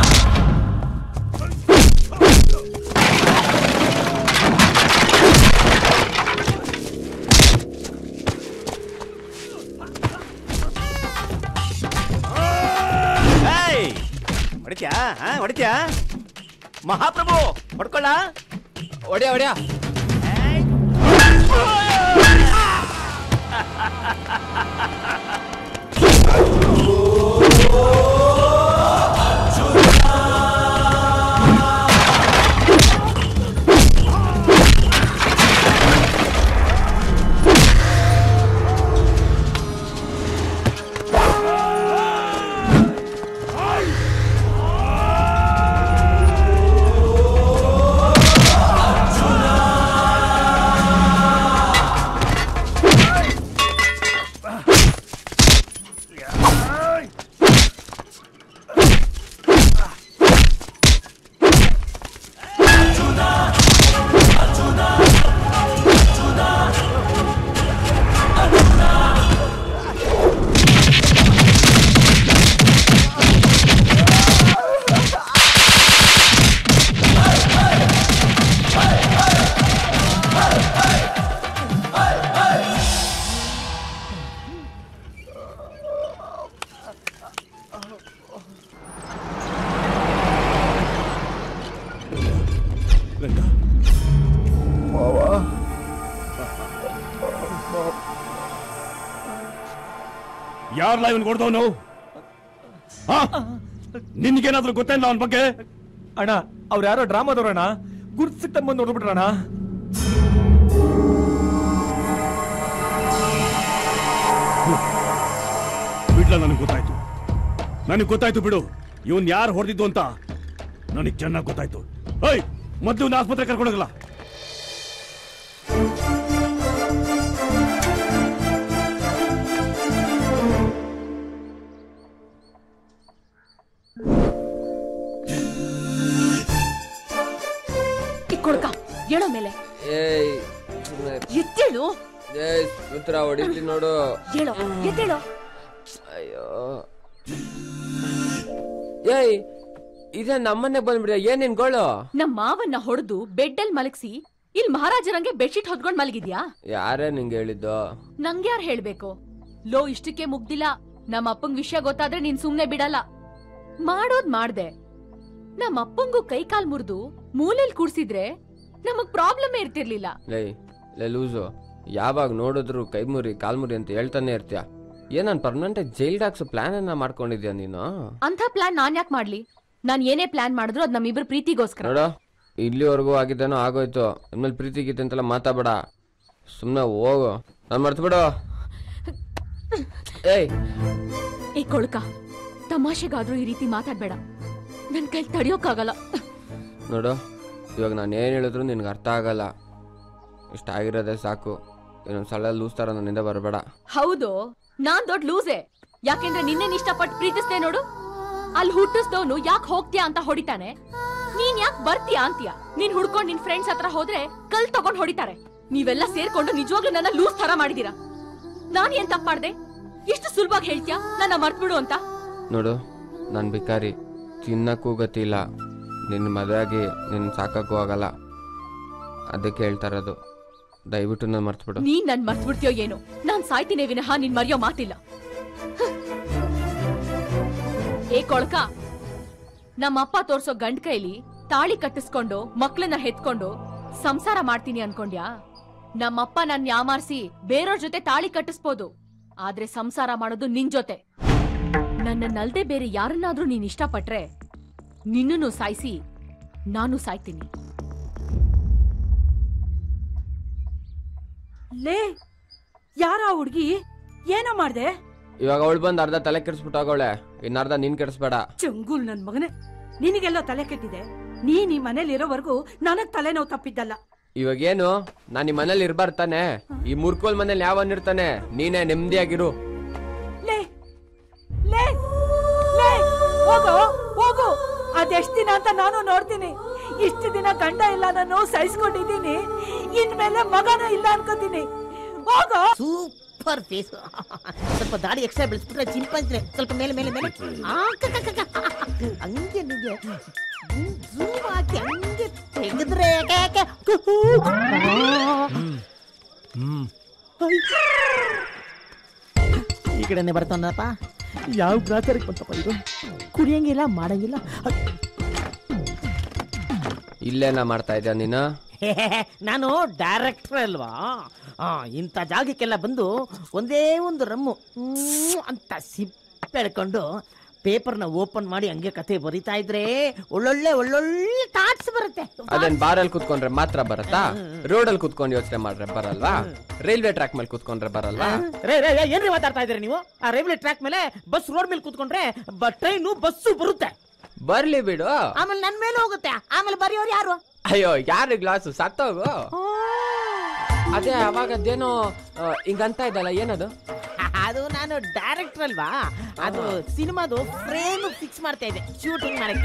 ಏಯ್! ಹೊಡಿತ್ಯಾ ಹಾ ಹೊಡಿತ್ಯಾ ಮಹಾಪ್ರಭು ಹೊಡ್ಕೊಳ್ಳ ಒಡ್ಯಾ ಒಡ್ಯಾ ಯಾರಲ್ಲ ಇವನ್ ಕೊಡ್ದವನು ನಿನ್ಗೇನಾದ್ರೂ ಗೊತ್ತಿಲ್ಲ ಅವನ ಬಗ್ಗೆ ಅಣ್ಣ ಅವ್ರು ಯಾರೋ ಡ್ರಾಮಾದವ್ರಣ್ಣ ಗುರ್ತು ಸಿಕ್ತ ಬಂದು ನೋಡ್ಬಿಟ್ರಣ್ಣ ಬಿಡ್ಲ ನನಗೆ ಗೊತ್ತಾಯ್ತು ನನಗೆ ಗೊತ್ತಾಯ್ತು ಬಿಡು ಇವನ್ ಯಾರು ಹೊಡೆದಿದ್ದು ಅಂತ ನನಗೆ ಚೆನ್ನಾಗಿ ಗೊತ್ತಾಯ್ತು ಏಯ್ ಮೊದ್ಲು ಇವ್ನ ಆಸ್ಪತ್ರೆ ಕರ್ಕೊಂಡೋಗಲ್ಲ ಕೊಡ್ಕ ಹೇಳೋ ಮೇಲೆ ಏಯ್ ಸುಮ್ನೆ ಇರು. ಎತ್ತೇಳು ಏಯ್ ಸುಮಿತ್ರಾ ಹೊಡಿತೀನಿ ನೋಡು ಹೇಳೋ ಎತ್ತೇಳೋ ಅಯ್ಯೋ ಏಯ್ ಇದೇ ನಮ್ಮನೆ ಬಂದ್ಬಿಡ ಏನ್ ನಿನ್ ಗೋಳು ನಮ್ ಮಾವನ್ನ ಹೊಡೆದು ಬೆಡ್ಡಲ್ ಮಲಗಿಸಿ ಇಲ್ ಮಹಾರಾಜರಂಗೆ ಬೆಡ್ಶೀಟ್ ಹೊದ್ಕೊಂಡ್ ಮಲಗಿದ್ಯಾ ಯಾರೇ ನಿಂಗೆ ಹೇಳಿದ್ದು ನಂಗ್ಯಾರ್ ಹೇಳ್ಬೇಕು ಲೋ ಇಷ್ಟಕ್ಕೆ ಮುಗ್ದಿಲ್ಲ ನಮ್ಮ ಅಪ್ಪಂಗ್ ವಿಷಯ ಗೊತ್ತಾದ್ರೆ ನೀನ್ ಸುಮ್ನೆ ಬಿಡಲ್ಲ ಮಾಡೋದ್ ಮಾಡ್ದೆ ನಮ್ಮ ಅಪ್ಪಂಗೂ ಕೈ ಕಾಲ್ ಮುರಿದು ಮೂಲೆಲ್ ಕೂಡ್ಸಿದ್ರೆ ನಮಗ್ ಪ್ರಾಬ್ಲಮ್ ಇರ್ತಿರ್ಲಿಲ್ಲ ಲೈ ಲೈ ಲೂಸು ಯಾವಾಗ ನೋಡಿದ್ರು ಕೈ ಮುರಿ ಕಾಲ್ ಮುರಿ ಅಂತ ಹೇಳ್ತಾನೆ ಇರ್ತೀಯ ಏನನ್ ಪರ್ಮನೆಂಟ್ ಜೈಲ್ ಹಾಕ್ಸೋ ಪ್ಲಾನ್ ಅನ್ನ ಮಾಡ್ಕೊಂಡಿದ್ಯಾ ನೀನು ಅಂತ ಪ್ಲಾನ್ ನಾನ್ ಯಾಕೆ ಮಾಡ್ಲಿ ನಾನ್ ಏನೇ ಪ್ಲಾನ್ ಮಾಡಿದ್ರು ಅದ್ ನಮ್ಮಿಬ್ರು ಪ್ರೀತಿಗೋಸ್ಕರ ನೋಡು ಇಲ್ಲಿವರೆಗೂ ಆಗಿದ್ದೇನೋ ಆಗೋಯ್ತು ಇನ್ಮೇಲೆ ಪ್ರೀತಿ ಗೀತೆ ಅಂತೆಲ್ಲ ಮಾತಾಬೇಡ ಸುಮ್ಮನೆ ಹೋಗು ನಾನು ಮರ್ತು ಬಿಡು ಏಯ್ ಏ ಕೊಳ್ಕ ತಮಾಷೆಗಾದ್ರೂ ಈ ರೀತಿ ಮಾತಾಡ್ಬೇಡ ನನ್ ಕೈ ತಡಿಯೋಕ್ಕಾಗಲ್ಲ ನೋಡು ಇವಾಗ ನಾನು ಏನು ಹೇಳಿದ್ರು ನಿನ್ಗೆ ಅರ್ಥ ಆಗಲ್ಲ ಇಷ್ಟ ಆಗಿರೋದೇ ಸಾಕು ಇನ್ನೊಂದ್ಸಲ ಲೂಸ್ ಥರ ನನ್ನಿಂದ ಬರಬೇಡ ಹೌದು ನಾನ್ ದೊಡ್ಡ ಲೂಸೆ ಯಾಕೆಂದ್ರೆ ನಿನ್ನೇನ್ ಇಷ್ಟಪಟ್ಟು ಪ್ರೀತಿಸ್ದೆ ನೋಡು ಅಲ್ಲಿ ಹುಟ್ಟಿಸ್ದವನು ಯಾಕೆ ಹೋಗ್ತೀಯಾ ಅಂತ ಹೊಡಿತಾನೆ ನೀನ್ ಯಾಕೆ ಬರ್ತೀಯಾ ಅಂತೀಯ ನೀನ್ ಹುಡ್ಕೊಂಡ್ ನಿನ್ ಫ್ರೆಂಡ್ಸ್ ಹತ್ರ ಹೋದ್ರೆ ಕಲ್ ತಗೊಂಡ್ ಹೊಡಿತಾರೆ ನೀವೆಲ್ಲ ಸೇರ್ಕೊಂಡು ನಿಜವಾಗ್ಲೂ ನನ್ನ ಲೂಸ್ ತರ ಮಾಡಿದೀರಾ ನಾನ್ ಏನ್ ತಪ್ಪ ಮಾಡ್ದೆ ಇಷ್ಟು ಸುಲಭವಾಗಿ ಹೇಳ್ತೀಯಾ ನನ್ನ ಮರ್ತ್ಬಿಡು ಅಂತ ನೋಡು ನಾನು ಬಿಕಾರಿ ತಿನ್ನಕ್ಕೂ ಗತಿಲ್ಲ ನಿನ್ನ ಮದುವೆಯಾಗಿ ನಿನ್ನ ಸಾಕಕ್ಕೂ ಆಗಲ್ಲ ಅದಕ್ಕೆ ಹೇಳ್ತಾ ಇರೋದು ದಯವಿಟ್ಟು ನಾನು ಮರ್ತ್ಬಿಡು ನೀನ್ ನನ್ ಮರ್ತ್ ಬಿಡ್ತೀಯೋ ಏನು ನಾನ್ ಸಾಯ್ತೀನಿ ವಿನಃ ನಿನ್ ಮರೆಯೋ ಮಾತಿಲ್ಲ ಹ್. ಏ ಕೊಳ್ಕ ನಮ್ಮಪ್ಪ ತೋರ್ಸೋ ಗಂಡ್ ಕೈಲಿ ತಾಳಿ ಕಟ್ಟಿಸ್ಕೊಂಡು ಮಕ್ಳನ್ನ ಹೆತ್ಕೊಂಡು ಸಂಸಾರ ಮಾಡ್ತೀನಿ ಅನ್ಕೊಂಡ್ಯಾ ನಮ್ಮಪ್ಪ ನನ್ ಯಾಮಾರ್ಸಿ ಬೇರೆಯವ್ರ ಜೊತೆ ತಾಳಿ ಕಟ್ಟಿಸ್ಬೋದು ಆದ್ರೆ ಸಂಸಾರ ಮಾಡೋದು ನಿನ್ ಜೊತೆ ನನ್ನನ್ನಲ್ದೆ ಬೇರೆ ಯಾರನ್ನಾದ್ರೂ ನೀನ್ ಇಷ್ಟಪಟ್ರೆ ನಿನ್ನನ್ನು ಸಾಯಿಸಿ ನಾನು ಸಾಯ್ತೀನಿ ಲೇ ಯಾರ ಹುಡ್ಗಿ ಏನೋ ಮಾಡ್ದೆ ಇವಾಗ ಅವಳು ಬಂದು ಅರ್ಧ ತಲೆ ಕೆಡಿಸ್ಬಿಟ್ಟು ಹೋಗವಳೆ ಇನ್ನು ಅರ್ಧ ನೀನ್ ಕೆಡಿಸ್ಬೇಡ ಚಂಗುಲ್ ನನ್ ಮಗನೇ ನಿನಗೆಲ್ಲ ತಲೆ ಕೆಟ್ಟಿದೆ ನೀನ್ ಈ ಮನೇಲಿ ಇರೋವರೆಗೂ ನನಗ್ ತಲೆನೋವು ತಪ್ಪಿದ್ದಲ್ಲ ಇವಾಗ ಏನು ನಾನು ಈ ಮನೇಲಿ ಇರ್ಬಾರ್ದು ತಾನೆ ಈ ಮುರ್ಕೋಲ್ ಮನೇಲಿ ಯಾವನ್ ಇರ್ತಾನೆ ನೀನೇ ನೆಮ್ಮದಿಯಾಗಿರು ಲೇ ಲೇ ಲೇ ಹೋಗು ಹೋಗು ಅದೆಷ್ಟ್ ದಿನ ಅಂತ ನಾನು ನೋಡ್ತೀನಿ ಇಷ್ಟು ದಿನ ಗಂಡ ಇಲ್ಲ ನಾನು ಸಹಿಸ್ಕೊಂಡಿದ್ದೀನಿ ಇನ್ಮೇಲೆ ಮಗನೂ ಇಲ್ಲ ಅನ್ಕೋತೀನಿ ಹೋಗು ಸೂಪರ್ ಫೇಸ್ ಸ್ವಲ್ಪ ದಾಡಿ ಎಕ್ಸ್ಟ್ರಾ ಬೆಳೆಸ್ಬಿಟ್ರೆ ಚಿಂಪಂದ್ರೆ ಸ್ವಲ್ಪ ಮೇಲೆ ಮೇಲೆ ಮೇಲೆ ಆ, ಕ, ಕ, ಕ, ಕ. ಹಂಗೆ ನಿಂಗೆ zoom ಹಾಕಿ ಹಂಗೆ ತೆಗೆದ್ರೆ ಕೆ, ಕೆ, ಕು, ಕು. ಈ ಕಡೆನೆ ಬರ್ತಾನಪ್ಪ ಯಾವ ಗ್ರಾಚಾರಕ್ಕೆ ಬಂತಪ್ಪ ಇದು ಕುಡಿಯಂಗಿಲ್ಲ ಮಾಡಂಗಿಲ್ಲ ಇಲ್ಲೇನ ಮಾಡ್ತಾ ಇದ್ಯಾ ನೀನು ನಾನು ಡೈರೆಕ್ಟರ್ ಅಲ್ವಾ ಆ, ಇಂಥ ಜಾಗಕ್ಕೆಲ್ಲ ಬಂದು ಒಂದೇ ಒಂದು ರಮ್ಮು ಹ್ಮ್ ಅಂತ ಸಿಪ್ಪೆಳ್ಕೊಂಡು ಪೇಪರ್ನ ಓಪನ್ ಮಾಡಿ ಹಂಗೆ ಕತೆ ಬರಿತಾ ಇದ್ರೆ ಒಳ್ಳೊಳ್ಳೆ ಒಳ್ಳೊಳ್ಳೆ ಥಾಟ್ಸ್ ಬರುತ್ತೆ ಅದೇನ್ ಬಾರಲ್ಲಿ ಕುತ್ಕೊಂಡ್ರೆ ಮಾತ್ರ ಬರತ್ತಾ ರೋಡಲ್ಲಿ ಕುತ್ಕೊಂಡು ಯೋಚನೆ ಮಾಡ್ರೆ ಬರಲ್ವಾ ರೈಲ್ವೆ ಟ್ರ್ಯಾಕ್ ಮೇಲೆ ಕುತ್ಕೊಂಡ್ರೆ ಬರಲ್ವಾ ರೇ ರೇ ರೇ, ಏನ್ರಿ ಮಾತಾಡ್ತಾ ಇದ್ದೀರಿ ನೀವು ಆ ರೈಲ್ವೆ ಟ್ರ್ಯಾಕ್ ಮೇಲೆ ಬಸ್ ರೋಡ್ ಮೇಲೆ ಕೂತ್ಕೊಂಡ್ರೆ ಟ್ರೈನು ಬಸ್ಸು ಬರುತ್ತೆ ಬರ್ಲಿ ಬಿಡು ಆಮೇಲೆ ನನ್ ಮೇಲೆ ಹೋಗುತ್ತೆ ಆಮೇಲೆ ಬರೆಯೋರು ಯಾರು ಅಯ್ಯೋ ಯಾರು ಗ್ಲಾಸು ಸತ್ತೋಗು ಅದೇ ಅವಾಗ ಅದೇನೋ ಆ, ಹಿಂಗಂತ ಇದ್ದಲ್ಲ ಏನದು ಅದು ನಾನು ಡೈರೆಕ್ಟರ್ ಅಲ್ವಾ ಅದು ಸಿನಿಮಾದು ಫ್ರೇಮ್ ಫಿಕ್ಸ್ ಮಾಡ್ತಾ ಇದ್ದೆ ಶೂಟಿಂಗ್ ಮಾಡಕ್ಕೆ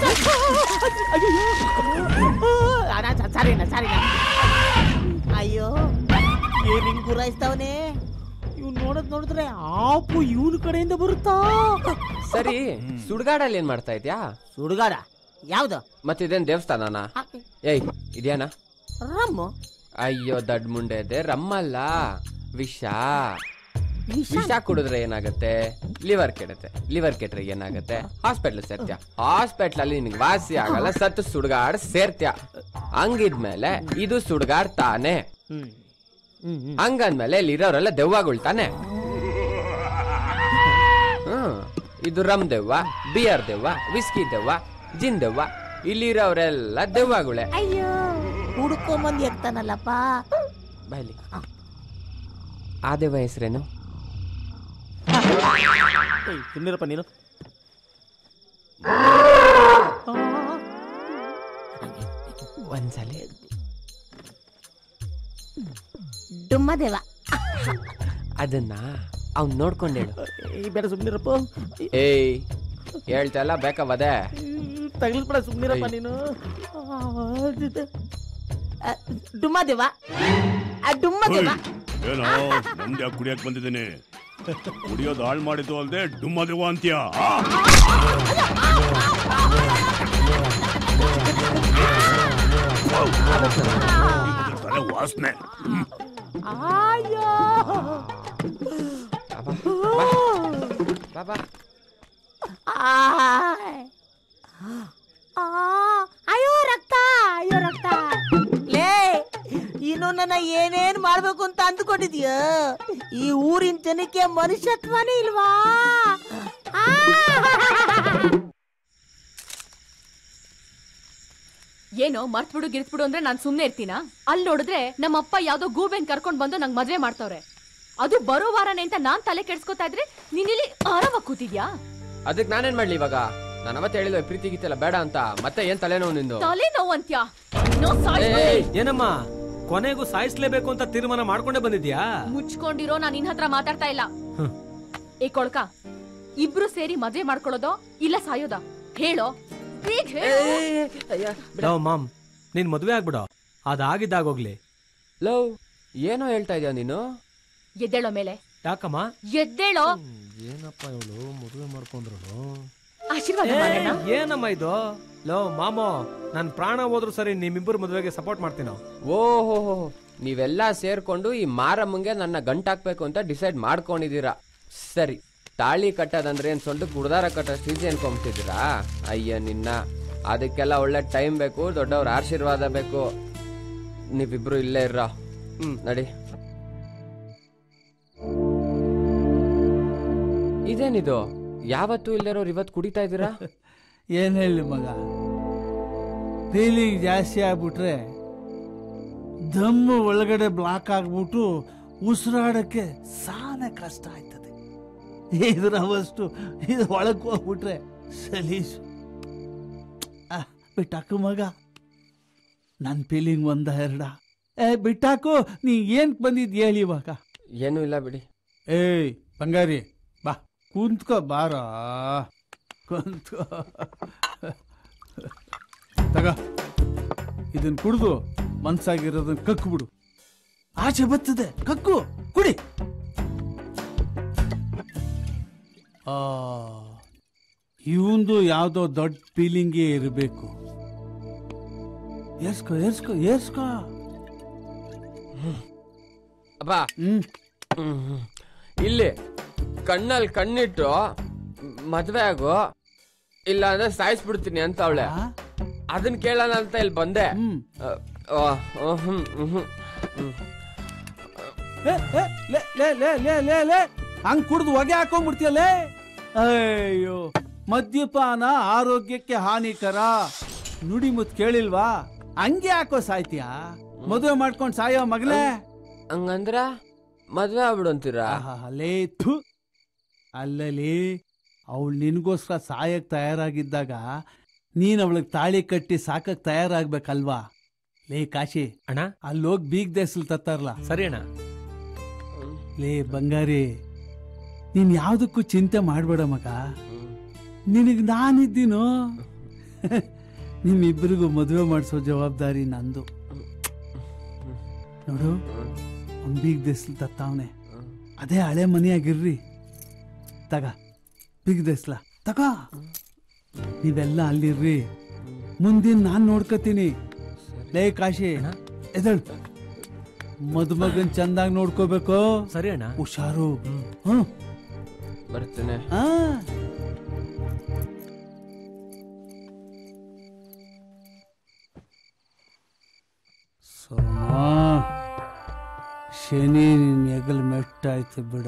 ಸಾರಿನ ಸಾರಿನ ಅಯ್ಯೋ ಏನ್ ಹಿಂಗ್ ಗುರಾಯಿಸ್ತಾವನೆ ಇವ್ ನೋಡದ್ ನೋಡಿದ್ರೆ ಆಪು ಇವನ್ ಕಡೆಯಿಂದ ಬರುತ್ತಾ ಸರಿ ಸುಡ್ಗಾಡಲ್ಲಿ ಏನ್ ಮಾಡ್ತಾ ಇದ್ಯಾ ಸುಡುಗಾಡ ಯಾವ್ದು ಮತ್ತಿದೇನ್ ದೇವಸ್ಥಾನನ ಏಯ್ ಇದ್ಯಾನ ರಮ್ಮು ಅಯ್ಯೋ ದಡ್ ಮುಂಡೆ ಇದೆ ರಮ್ಮಲ್ಲ ವಿಷ ವಿಷ ಕುಡಿದ್ರೆ ಏನಾಗುತ್ತೆ ಲಿವರ್ ಕೆಡುತ್ತೆ ಲಿವರ್ ಕೆಟ್ರೆ ಏನಾಗುತ್ತೆ ಹಾಸ್ಪಿಟ್ಲ್ ಸೇರ್ತ್ಯ ಹಾಸ್ಪಿಟ್ಲ್ ಅಲ್ಲಿ ನಿನ್ಗೆ ವಾಸಿ ಆಗಲ್ಲ ಸತ್ತು ಸುಡ್ಗಾಡ್ ಸೇರ್ತ್ಯ ಹಂಗಿದ್ಮೇಲೆ ಇದು ಸುಡ್ಗಾಡ್ ತಾನೆ ಹಂಗಂದ್ಮೇಲೆ ಇಲ್ಲಿ ಇರೋರೆಲ್ಲ ದೆವ್ವಗಳು ತಾನೆ ಹ್ಮ್ ಇದು ರಮ್ ದೆವ್ವ ಬಿಯರ್ ದೆವ್ವ ವಿಸ್ಕಿ ದೆವ್ವ ಜಿನ್ ದೆವ್ವ ಇಲ್ಲಿರೋರೆಲ್ಲ ದೆವ್ವಗಳೇ ಅಯ್ಯೋ ಹುಡ್ಕೊಂಬಂದ್ ಎತ್ತಾನಲ್ಲಪ್ಪ ಬಾಯ್ಲಿ ಆ ದೆವ್ವ ಹೆಸರೇನು ಸುಮ್ಮನಿರಪ್ಪ ನೀನು ಒಂದ್ಸಲಿ ಡುಮ್ಮದೇವ ಅದನ್ನ ಅವ್ನ್ ನೋಡ್ಕೊಂಡ್ ಹೇಳು ಈ ಬೇಡ ಸುಮ್ಮನಿರಪ್ಪ ಏಯ್ ಹೇಳ್ತಲ್ಲ ಬೇಕವದೆ ತಗಲ್ಬಿಡ ಸುಮ್ಮನಿರಪ್ಪ ನೀನು ಡುಮ್ಮದೇವ ಡುಮ್ಮದೇವ ಏನೋ ನಮ್ದು ಯಾಕೆ ಕುಡಿಯಕ್ ಬಂದಿದ್ದೀನಿ ಕುಡಿಯೋದು ಹಾಳು ಮಾಡಿದ್ದು ಅಲ್ದೆ ಡುಮ್ಮದಿವ ಅಂತ್ಯ ತಲೆ ವಾಸನೆ ಅಯ್ಯೋ ಬಾಬಾ ಆಯ್. ಆ, ಅಯ್ಯೋ ರಕ್ತ ಅಯ್ಯೋ ರಕ್ತ ಲೇ ಇನ್ನು ನನ್ನ ಏನೇನ್ ಮಾಡ್ಬೇಕು ಅಂತ ಅಂದ್ಕೊಂಡಿದ್ಯ ಈ ಊರಿನ ಜನಕ್ಕೆ ಮನುಷ್ಯತ್ವನೇ ಇಲ್ವಾ ಆ! ಏನೋ ಮರ್ತ್ ಬಿಡು ಗಿರ್ತ್ ಬಿಡು ಅಂದ್ರೆ ನಾನ್ ಸುಮ್ನೆ ಇರ್ತೀನಾ ಅಲ್ಲಿ ನೋಡಿದ್ರೆ ನಮ್ಮಪ್ಪ ಯಾವ್ದೋ ಗೂಬೆನ್ ಕರ್ಕೊಂಡ್ ಬಂದು ನಂಗ್ ಮದ್ವೆ ಮಾಡ್ತವ್ರೆ ಅದು ಬರೋ ವಾರನೇ ಅಂತ ನಾನ್ ತಲೆ ಕೆಡ್ಸ್ಕೊತಾ ಇದ್ರೆ ನೀನ್ ಇಲ್ಲಿ ಆರಾಮಾಗಿ ಕೂತಿದ್ಯಾ ಅದಕ್ ನಾನೇನ್ ಮಾಡ್ಲಿ ಇವಾಗ ನಾನು ಅವತ್ತೆ ಹೇಳಿದ್ವೆ ಪ್ರೀತಿ ಗೀತೆಲ್ಲ ಬೇಡ ಅಂತ ಮತ್ತೆ ಏನ್ ತಲೆನೋವು ನಿಂದು ತಲೆ ನೋವು ಅಂತ್ಯ ನೋ ಏಯ್, ಏನಮ್ಮ ಕೊನೆಗೂ ಸಾಯಿಸ್ಲೇಬೇಕು ಅಂತ ತೀರ್ಮಾನ ಮಾಡ್ಕೊಂಡೇ ಬಂದಿದ್ಯಾ ಮುಚ್ಕೊಂಡಿರೋ ನಾನ್ ನಿನ್ ಹತ್ರ ಮಾತಾಡ್ತಾ ಇಲ್ಲ ಏ ಕೊಳ್ಕ ಇಬ್ರು ಸೇರಿ ಮದ್ವೆ ಮಾಡ್ಕೊಳ್ಳೋದೋ ಇಲ್ಲ ಸಾಯೋದ ಹೇಳೋ ಬೇಗ ಹೇಳು. ಲವ್ ಮಾಮ್ ನೀನ್ ಮದ್ವೆ ಆಗ್ಬಿಡೋ ಅದಾಗಿದ್ದಾಗೋಗ್ಲಿ ಲವ್ ಏನೋ ಹೇಳ್ತಾ ಇದೀಯ ನೀನು ಎದ್ದೇಳೋ ಮೇಲೆ ಯಾಕಮ್ಮ ಎದ್ದೇಳೋ ಏನಪ್ಪ ಇವಳು ಮದುವೆ ಮಾಡ್ಕೊಂಡ್ರು ಆಶೀರ್ವಾದ ಏ, ಮಾಡೋಣ ಏನಮ್ಮ ಇದು ಲೋ ಮಾಮೋ ನನ್ ಪ್ರಾಣ ಹೋದ್ರು ಸರಿ ನಿಮ್ಮಿಬ್ಬರು ಮದುವೆಗೆ ಸಪೋರ್ಟ್ ಮಾಡ್ತೀನೋ ಓಹೋ ನೀವೆಲ್ಲ ಸೇರ್ಕೊಂಡು ಈ ಮಾರಮ್ಮಂಗೆ ನನ್ನ ಗಂಟಾಕ್ಬೇಕು ಅಂತ ಡಿಸೈಡ್ ಮಾಡ್ಕೊಂಡಿದ್ದೀರಾ ಸರಿ ತಾಳಿ ಕಟ್ಟೋದಂದ್ರೆ ಏನ್ ಸೊಂಟ ಗುಡ್ದಾರ ಕಟ್ಟೋಷ್ಟು ಈಸಿ ಅನ್ಕೊಂಬಿಟ್ಟಿದ್ದೀರಾ ಅಯ್ಯ ನಿನ್ನ ಅದಕ್ಕೆಲ್ಲ ಒಳ್ಳೆ ಟೈಮ್ ಬೇಕು ದೊಡ್ಡವ್ರ ಆಶೀರ್ವಾದ ಬೇಕು ನೀವಿಬ್ರು ಇಲ್ಲೇ ಇರ್ರ ಹ್ಮ್ ನಡಿ ಇದೇನಿದು ಯಾವತ್ತೂ ಇಲ್ಲರೋರು ಇವತ್ತು ಕುಡಿತಾ ಇದ್ದೀರಾ ಏನ್ ಹೇಳಿ ಮಗ ಫೀಲಿಂಗ್ ಜಾಸ್ತಿ ಆಗ್ಬಿಟ್ರೆ ದಮ್ಮು ಒಳಗಡೆ ಬ್ಲಾಕ್ ಆಗ್ಬಿಟ್ಟು ಉಸಿರಾಡಕ್ಕೆ ಸಾನೆ ಕಷ್ಟ ಆಯ್ತದೆ ಇದ್ರ ಅವಷ್ಟು ಇದು ಒಳಗೆ ಹೋಗ್ಬಿಟ್ರೆ ಸಲೀಸು ಆ, ಬಿಟ್ಟಾಕು ಮಗ ನನ್ನ ಫೀಲಿಂಗ್ ಒಂದ ಎರಡ ಏ ಬಿಟ್ಟಾಕು ನೀ ಏನ್ ಬಂದಿದ್ ಹೇಳಿ ಇವಾಗ ಏನೂ ಇಲ್ಲ ಬಿಡಿ ಏಯ್ ಬಂಗಾರಿ ಬಾ ಕುಂತ್ಕೋ ಬಾರ ಕುಂತ್ಕೋ ತಗ ಇದನ್ ಕುಡ್ದು ಮನ್ಸಾಗಿರೋದನ್ನ ಕಕ್ಕು ಬಿಡು ಆಚೆ ಬರ್ತದೆ ಕಕ್ಕು ಕುಡಿ ಆ ಇವಂದು ಯಾವ್ದೋ ದೊಡ್ಡ ಫೀಲಿಂಗೇ ಇರಬೇಕು ಏರ್ಸ್ಕೋ ಏರ್ಸ್ಕೋ ಏರ್ಸ್ಕೋ ಅಪ್ಪ ಹ್ಮ್. ಇಲ್ಲಿ ಕಣ್ಣಲ್ಲಿ ಕಣ್ಣಿಟ್ಟು ಮದ್ವೆ ಆಗು ಇಲ್ಲ ಅಂದ್ರೆ ಸಾಯಿಸ್ಬಿಡ್ತೀನಿ ಅಂತ ಅವಳೆ ಅದನ್ನ ಕೇಳೋಣ ಅಂತ ಇಲ್ಲಿ ಬಂದೆ ಅ, ಆ, ಆ, ಹ್ಮ್, ಹ್ಮ್, ಹ್ಮ್, ಹ್ಮ್. ಏ, ಏ, ಲೇ ಲೇ ಲೇ ಲೇ ಲೇ ಲೇ ಹಂಗ್ ಕುಡ್ದು ಹೊಗೆ ಹಾಕೊಂಡ್ಬಿಡ್ತೀಯಲ್ಲೇ ಅಯ್ಯೋ ಮದ್ಯಪಾನ ಆರೋಗ್ಯಕ್ಕೆ ಹಾನಿಕರ ನುಡಿ ಮುತ್ ಕೇಳಿಲ್ವಾ ಹಂಗೆ ಹಾಕೋ ಸಾಯ್ತೀಯಾ ಮದುವೆ ಮಾಡ್ಕೊಂಡ್ ಸಾಯೋ ಮಗಲೇ ಹಂಗಂದ್ರ ಮದ್ವೆ ಆಗ್ಬಿಡು ಅಂತೀರಾ ಅಲ್ಲೇ ಥು ಅಲ್ಲಲ್ಲಿ ಅವಳು ನಿನಗೋಸ್ಕರ ಸಾಯಕ್ ತಯಾರಾಗಿದ್ದಾಗ ನೀನ್ ಅವಳಿಗೆ ತಾಳಿ ಕಟ್ಟಿ ಸಾಕಕ್ ತಯಾರಾಗ್ಬೇಕಲ್ವಾ ಲೇ ಕಾಶಿ ಅಣ್ಣ ಅಲ್ಲೋಗಿ ಬೀಗ್ ದೇಸಲ್ ತತ್ತಾರಲ್ಲ ಸರಿ ಅಣ್ಣ ಲೇ ಬಂಗಾರಿ ನೀನ್ ಯಾವ್ದಕ್ಕೂ ಚಿಂತೆ ಮಾಡ್ಬೇಡ ಮಗ ನಿನಗ್ ನಾನಿದ್ದೀನೋ ನಿಮ್ಮಿಬ್ಬರಿಗೂ ಮದುವೆ ಮಾಡಿಸೋ ಜವಾಬ್ದಾರಿ ನಂದು ನೋಡು ಒಂದ್ ಬೀಗ್ ದೇಸ್ಲ್ ತತ್ತಾವನೆ ಅದೇ ಹಳೆ ಮನೆಯಾಗಿರ್ರಿ ತಗ ಬೀಗ್ ದೇಸ್ಲ ತಗ ನೀವೆಲ್ಲ ಅಲ್ಲಿರ್ರಿ ಮುಂದಿನ ನಾನ್ ನೋಡ್ಕೋತೀನಿ ಲೇ ಕಾಶಿ ಎದಳ್ ಮದುಮಗನ್ ಚಂದಾಗಿ ನೋಡ್ಕೋಬೇಕು ಸರಿ ಅಣ್ಣ ಹುಷಾರು ಹ್ಮ್ ಬರ್ತೇನೆ ಆ ಸೋಮಾ ಶನಿ ನಿನ್ ಹೆಗಲ್ ಮೆಟ್ಟಾಯ್ತು ಬಿಡ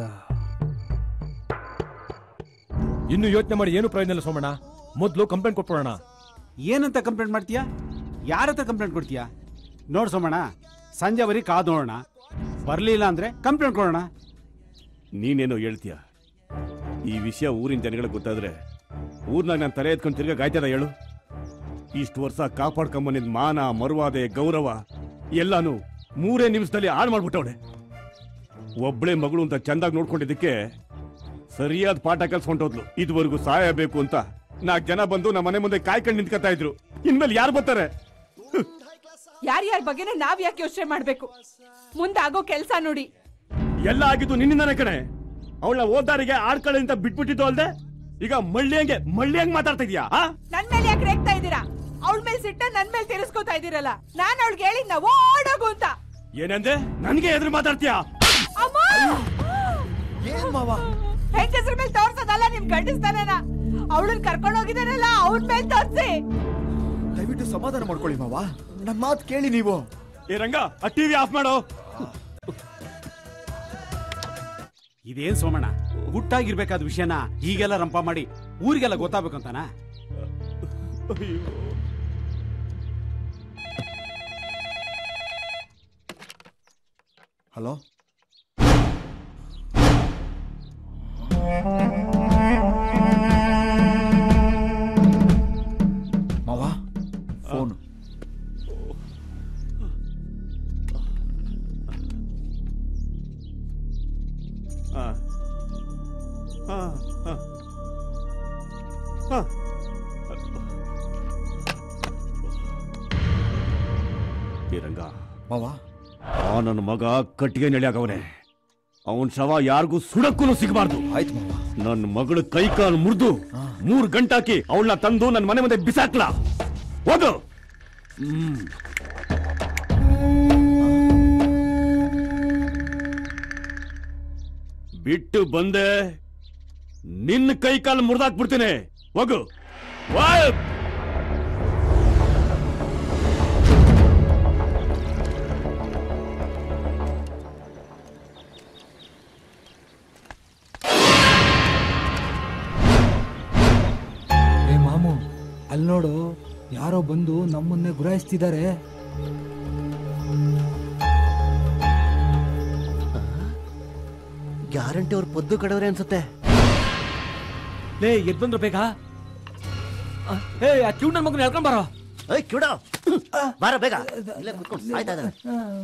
ಇನ್ನು ಯೋಚನೆ ಮಾಡಿ ಏನು ಪ್ರಯೋಜನ ಇಲ್ಲ ಸೋಮಣ್ಣ ಮೊದಲು ಕಂಪ್ಲೇಂಟ್ ಕೊಟ್ಬಿಡೋಣ ಏನಂತ ಕಂಪ್ಲೇಂಟ್ ಮಾಡ್ತೀಯಾ ಯಾರ ಹತ್ರ ಕಂಪ್ಲೇಂಟ್ ಕೊಡ್ತೀಯಾ ನೋಡ್ ಸೋಮಣ್ಣ ಸಂಜೆವರೆಗೆ ಕಾದು ನೋಡೋಣ ಬರ್ಲಿಲ್ಲ ಅಂದ್ರೆ ಕಂಪ್ಲೇಂಟ್ ಕೊಡೋಣ ನೀನೇನೋ ಹೇಳ್ತೀಯ ಈ ವಿಷಯ ಊರಿನ ಜನಗಳಿಗೆ ಗೊತ್ತಾದ್ರೆ ಊರ್ನಾಗ ನಾನು ತಲೆ ಎತ್ಕೊಂಡು ತಿರ್ಗಾ ಗಾಯ್ತದ ಹೇಳು ಇಷ್ಟು ವರ್ಷ ಕಾಪಾಡ್ಕೊಂಬಂದಿದ್ ಮಾನ ಮರುವಾದೆ ಗೌರವ ಎಲ್ಲಾನು ಮೂರೇ ನಿಮಿಷದಲ್ಲಿ ಹಾಳು ಮಾಡ್ಬಿಟ್ಟವಳೆ ಒಬ್ಳೆ ಮಗಳು ಅಂತ ಚಂದಾಗಿ ನೋಡ್ಕೊಂಡಿದ್ದಕ್ಕೆ ಸರಿಯಾದ ಪಾಠ ಕಲ್ಸ್ಕೊಂಡೋದ್ಲು ಇದುವರೆಗೂ ಸಾಯಬೇಕು ಅಂತ ನಾಲ್ಕು ಜನ ಬಂದು ನಮ್ಮ ಮನೆ ಮುಂದೆ ಕಾಯ್ಕೊಂಡು ನಿಂತ್ಕೊತಾ ಇದ್ರು ಇನ್ಮೇಲೆ ಯಾರು ಬರ್ತಾರೆ ಯಾರ್ಯಾರ ಬಗ್ಗೆನೂ ನಾವ್ ಯಾಕೆ ಯೋಚನೆ ಮಾಡ್ಬೇಕು ಮುಂದಾಗೋ ಕೆಲ್ಸ ನೋಡಿ ಎಲ್ಲ ಆಗಿದ್ದು ನಿನ್ನಿಂದಾನೆ ಕಣೆ ಅವಳ ಓದಾರಿಗೆ ಆಡ್ಕೊಳ್ಳಿ ಅಂತ ಬಿಟ್ಬಿಟ್ಟಿದ್ದು ಅಲ್ದೆ ಈಗ ಮಳ್ಳಿ ಹಂಗೆ ಮಳ್ಳಿ ಹಂಗೆ ಮಾತಾಡ್ತಾ ಇದೀಯಾ ಆ? ನನ್ ಮೇಲೆ ಯಾಕೆ ರೇಗ್ತಾ ಇದ್ದೀರಾ ಅವಳ ಮೇಲೆ ಸಿಟ್ಟ ನನ್ ಮೇಲೆ ತಿರ್ಸ್ಕೊತಾ ಇದ್ದೀರಲ್ಲ ನಾನ್ ಅವಳಿಗೆ ಹೇಳಿದ್ನ ಓಡೋಗು ಅಂತ ಏನಂದೆ ನನ್ಗೆ ಎದುರು ಮಾತಾಡ್ತೀಯಾ ಅಮ್ಮ ಹೆಂಗಸ್ರ ಮೇಲೆ ತೋರ್ಸೋದಲ್ಲ ನಿಮ್ ಗಂಡಸ್ತಾನೇನ ಅವಳನ್ನ ಕರ್ಕೊಂಡು ಹೋಗಿದಾರಲ್ಲ ಅವನ್ ಮೇಲೆ ತೋರ್ಸಿ ದಯವಿಟ್ಟು ಸಮಾಧಾನ ಮಾಡ್ಕೊಳ್ಳಿ ಮಾವ ನಮ್ಮ ಮಾತು ಕೇಳಿ ನೀವು ಏ ರಂಗ ಆ ಟಿವಿ ಆಫ್ ಮಾಡೋ ಇದೇನ್ ಸೋಮಣ್ಣ ಗುಟ್ಟಾಗಿರ್ಬೇಕಾದ ವಿಷಯನ ಹೀಗೆಲ್ಲ ರಂಪ ಮಾಡಿ ಊರಿಗೆಲ್ಲ ಗೊತ್ತಾಗ್ಬೇಕಂತಾನ ಹಲೋ ಮಾವ ಫೋನು ಆ. ಆ, ಆ. ಆ. ಏ ರಂಗ ಮಾವ ಆ ನನ್ನ ಮಗ ಕಟ್ಟಿಗೆ ನೆಳೆಯಾಗವನೆ ಅವನ್ ಶವ ಯಾರಿಗೂ ಸುಡಕ್ಕೂ ಸಿಗಬಾರ್ದು ಆಯ್ತು ಮಾವ ನನ್ನ ಮಗಳು ಕೈ ಕಾಲು ಮುರಿದು ಮೂರ್ ಗಂಟಾಕಿ ಅವಳನ್ನ ತಂದು ನನ್ನ ಮನೆ ಮುಂದೆ ಬಿಸಾಕ್ಲಾ ಹೋಗು ಹ್ಮ್ ಬಿಟ್ಟು ಬಂದೆ ನಿನ್ನ ಕೈ ಕಾಲು ಮುರಿದಾಕ್ಬಿಡ್ತೀನಿ ಹೋಗು ವಾಯ್! ಏ ಮಾಮು ಅಲ್ಲಿ ನೋಡು ಯಾರೋ ಬಂದು ನಮ್ಮನ್ನೇ ಗುರಾಯಿಸ್ತಿದ್ದಾರೆ ಗ್ಯಾರಂಟಿ ಅವ್ರು ಪದ್ದು ಕಡವ್ರೆ ಅನ್ಸುತ್ತೆ ಲೇ ಎದ್ ಬಂದ್ರು ಬೇಗ ಆ, ಏ ಆ ಕ್ಯೂಟ್ ನನ್ ಮಗನ ಹೇಳ್ಕೊಂಡ್ ಬಾರೋ ಏಯ್ ಕಿವಿಡ ಬಾರ ಬೇಗ ಇಲ್ಲೇ ಕುತ್ಕೊಂಡು ಸಾಯ್ತಾ ಇದ್ದಾನೆ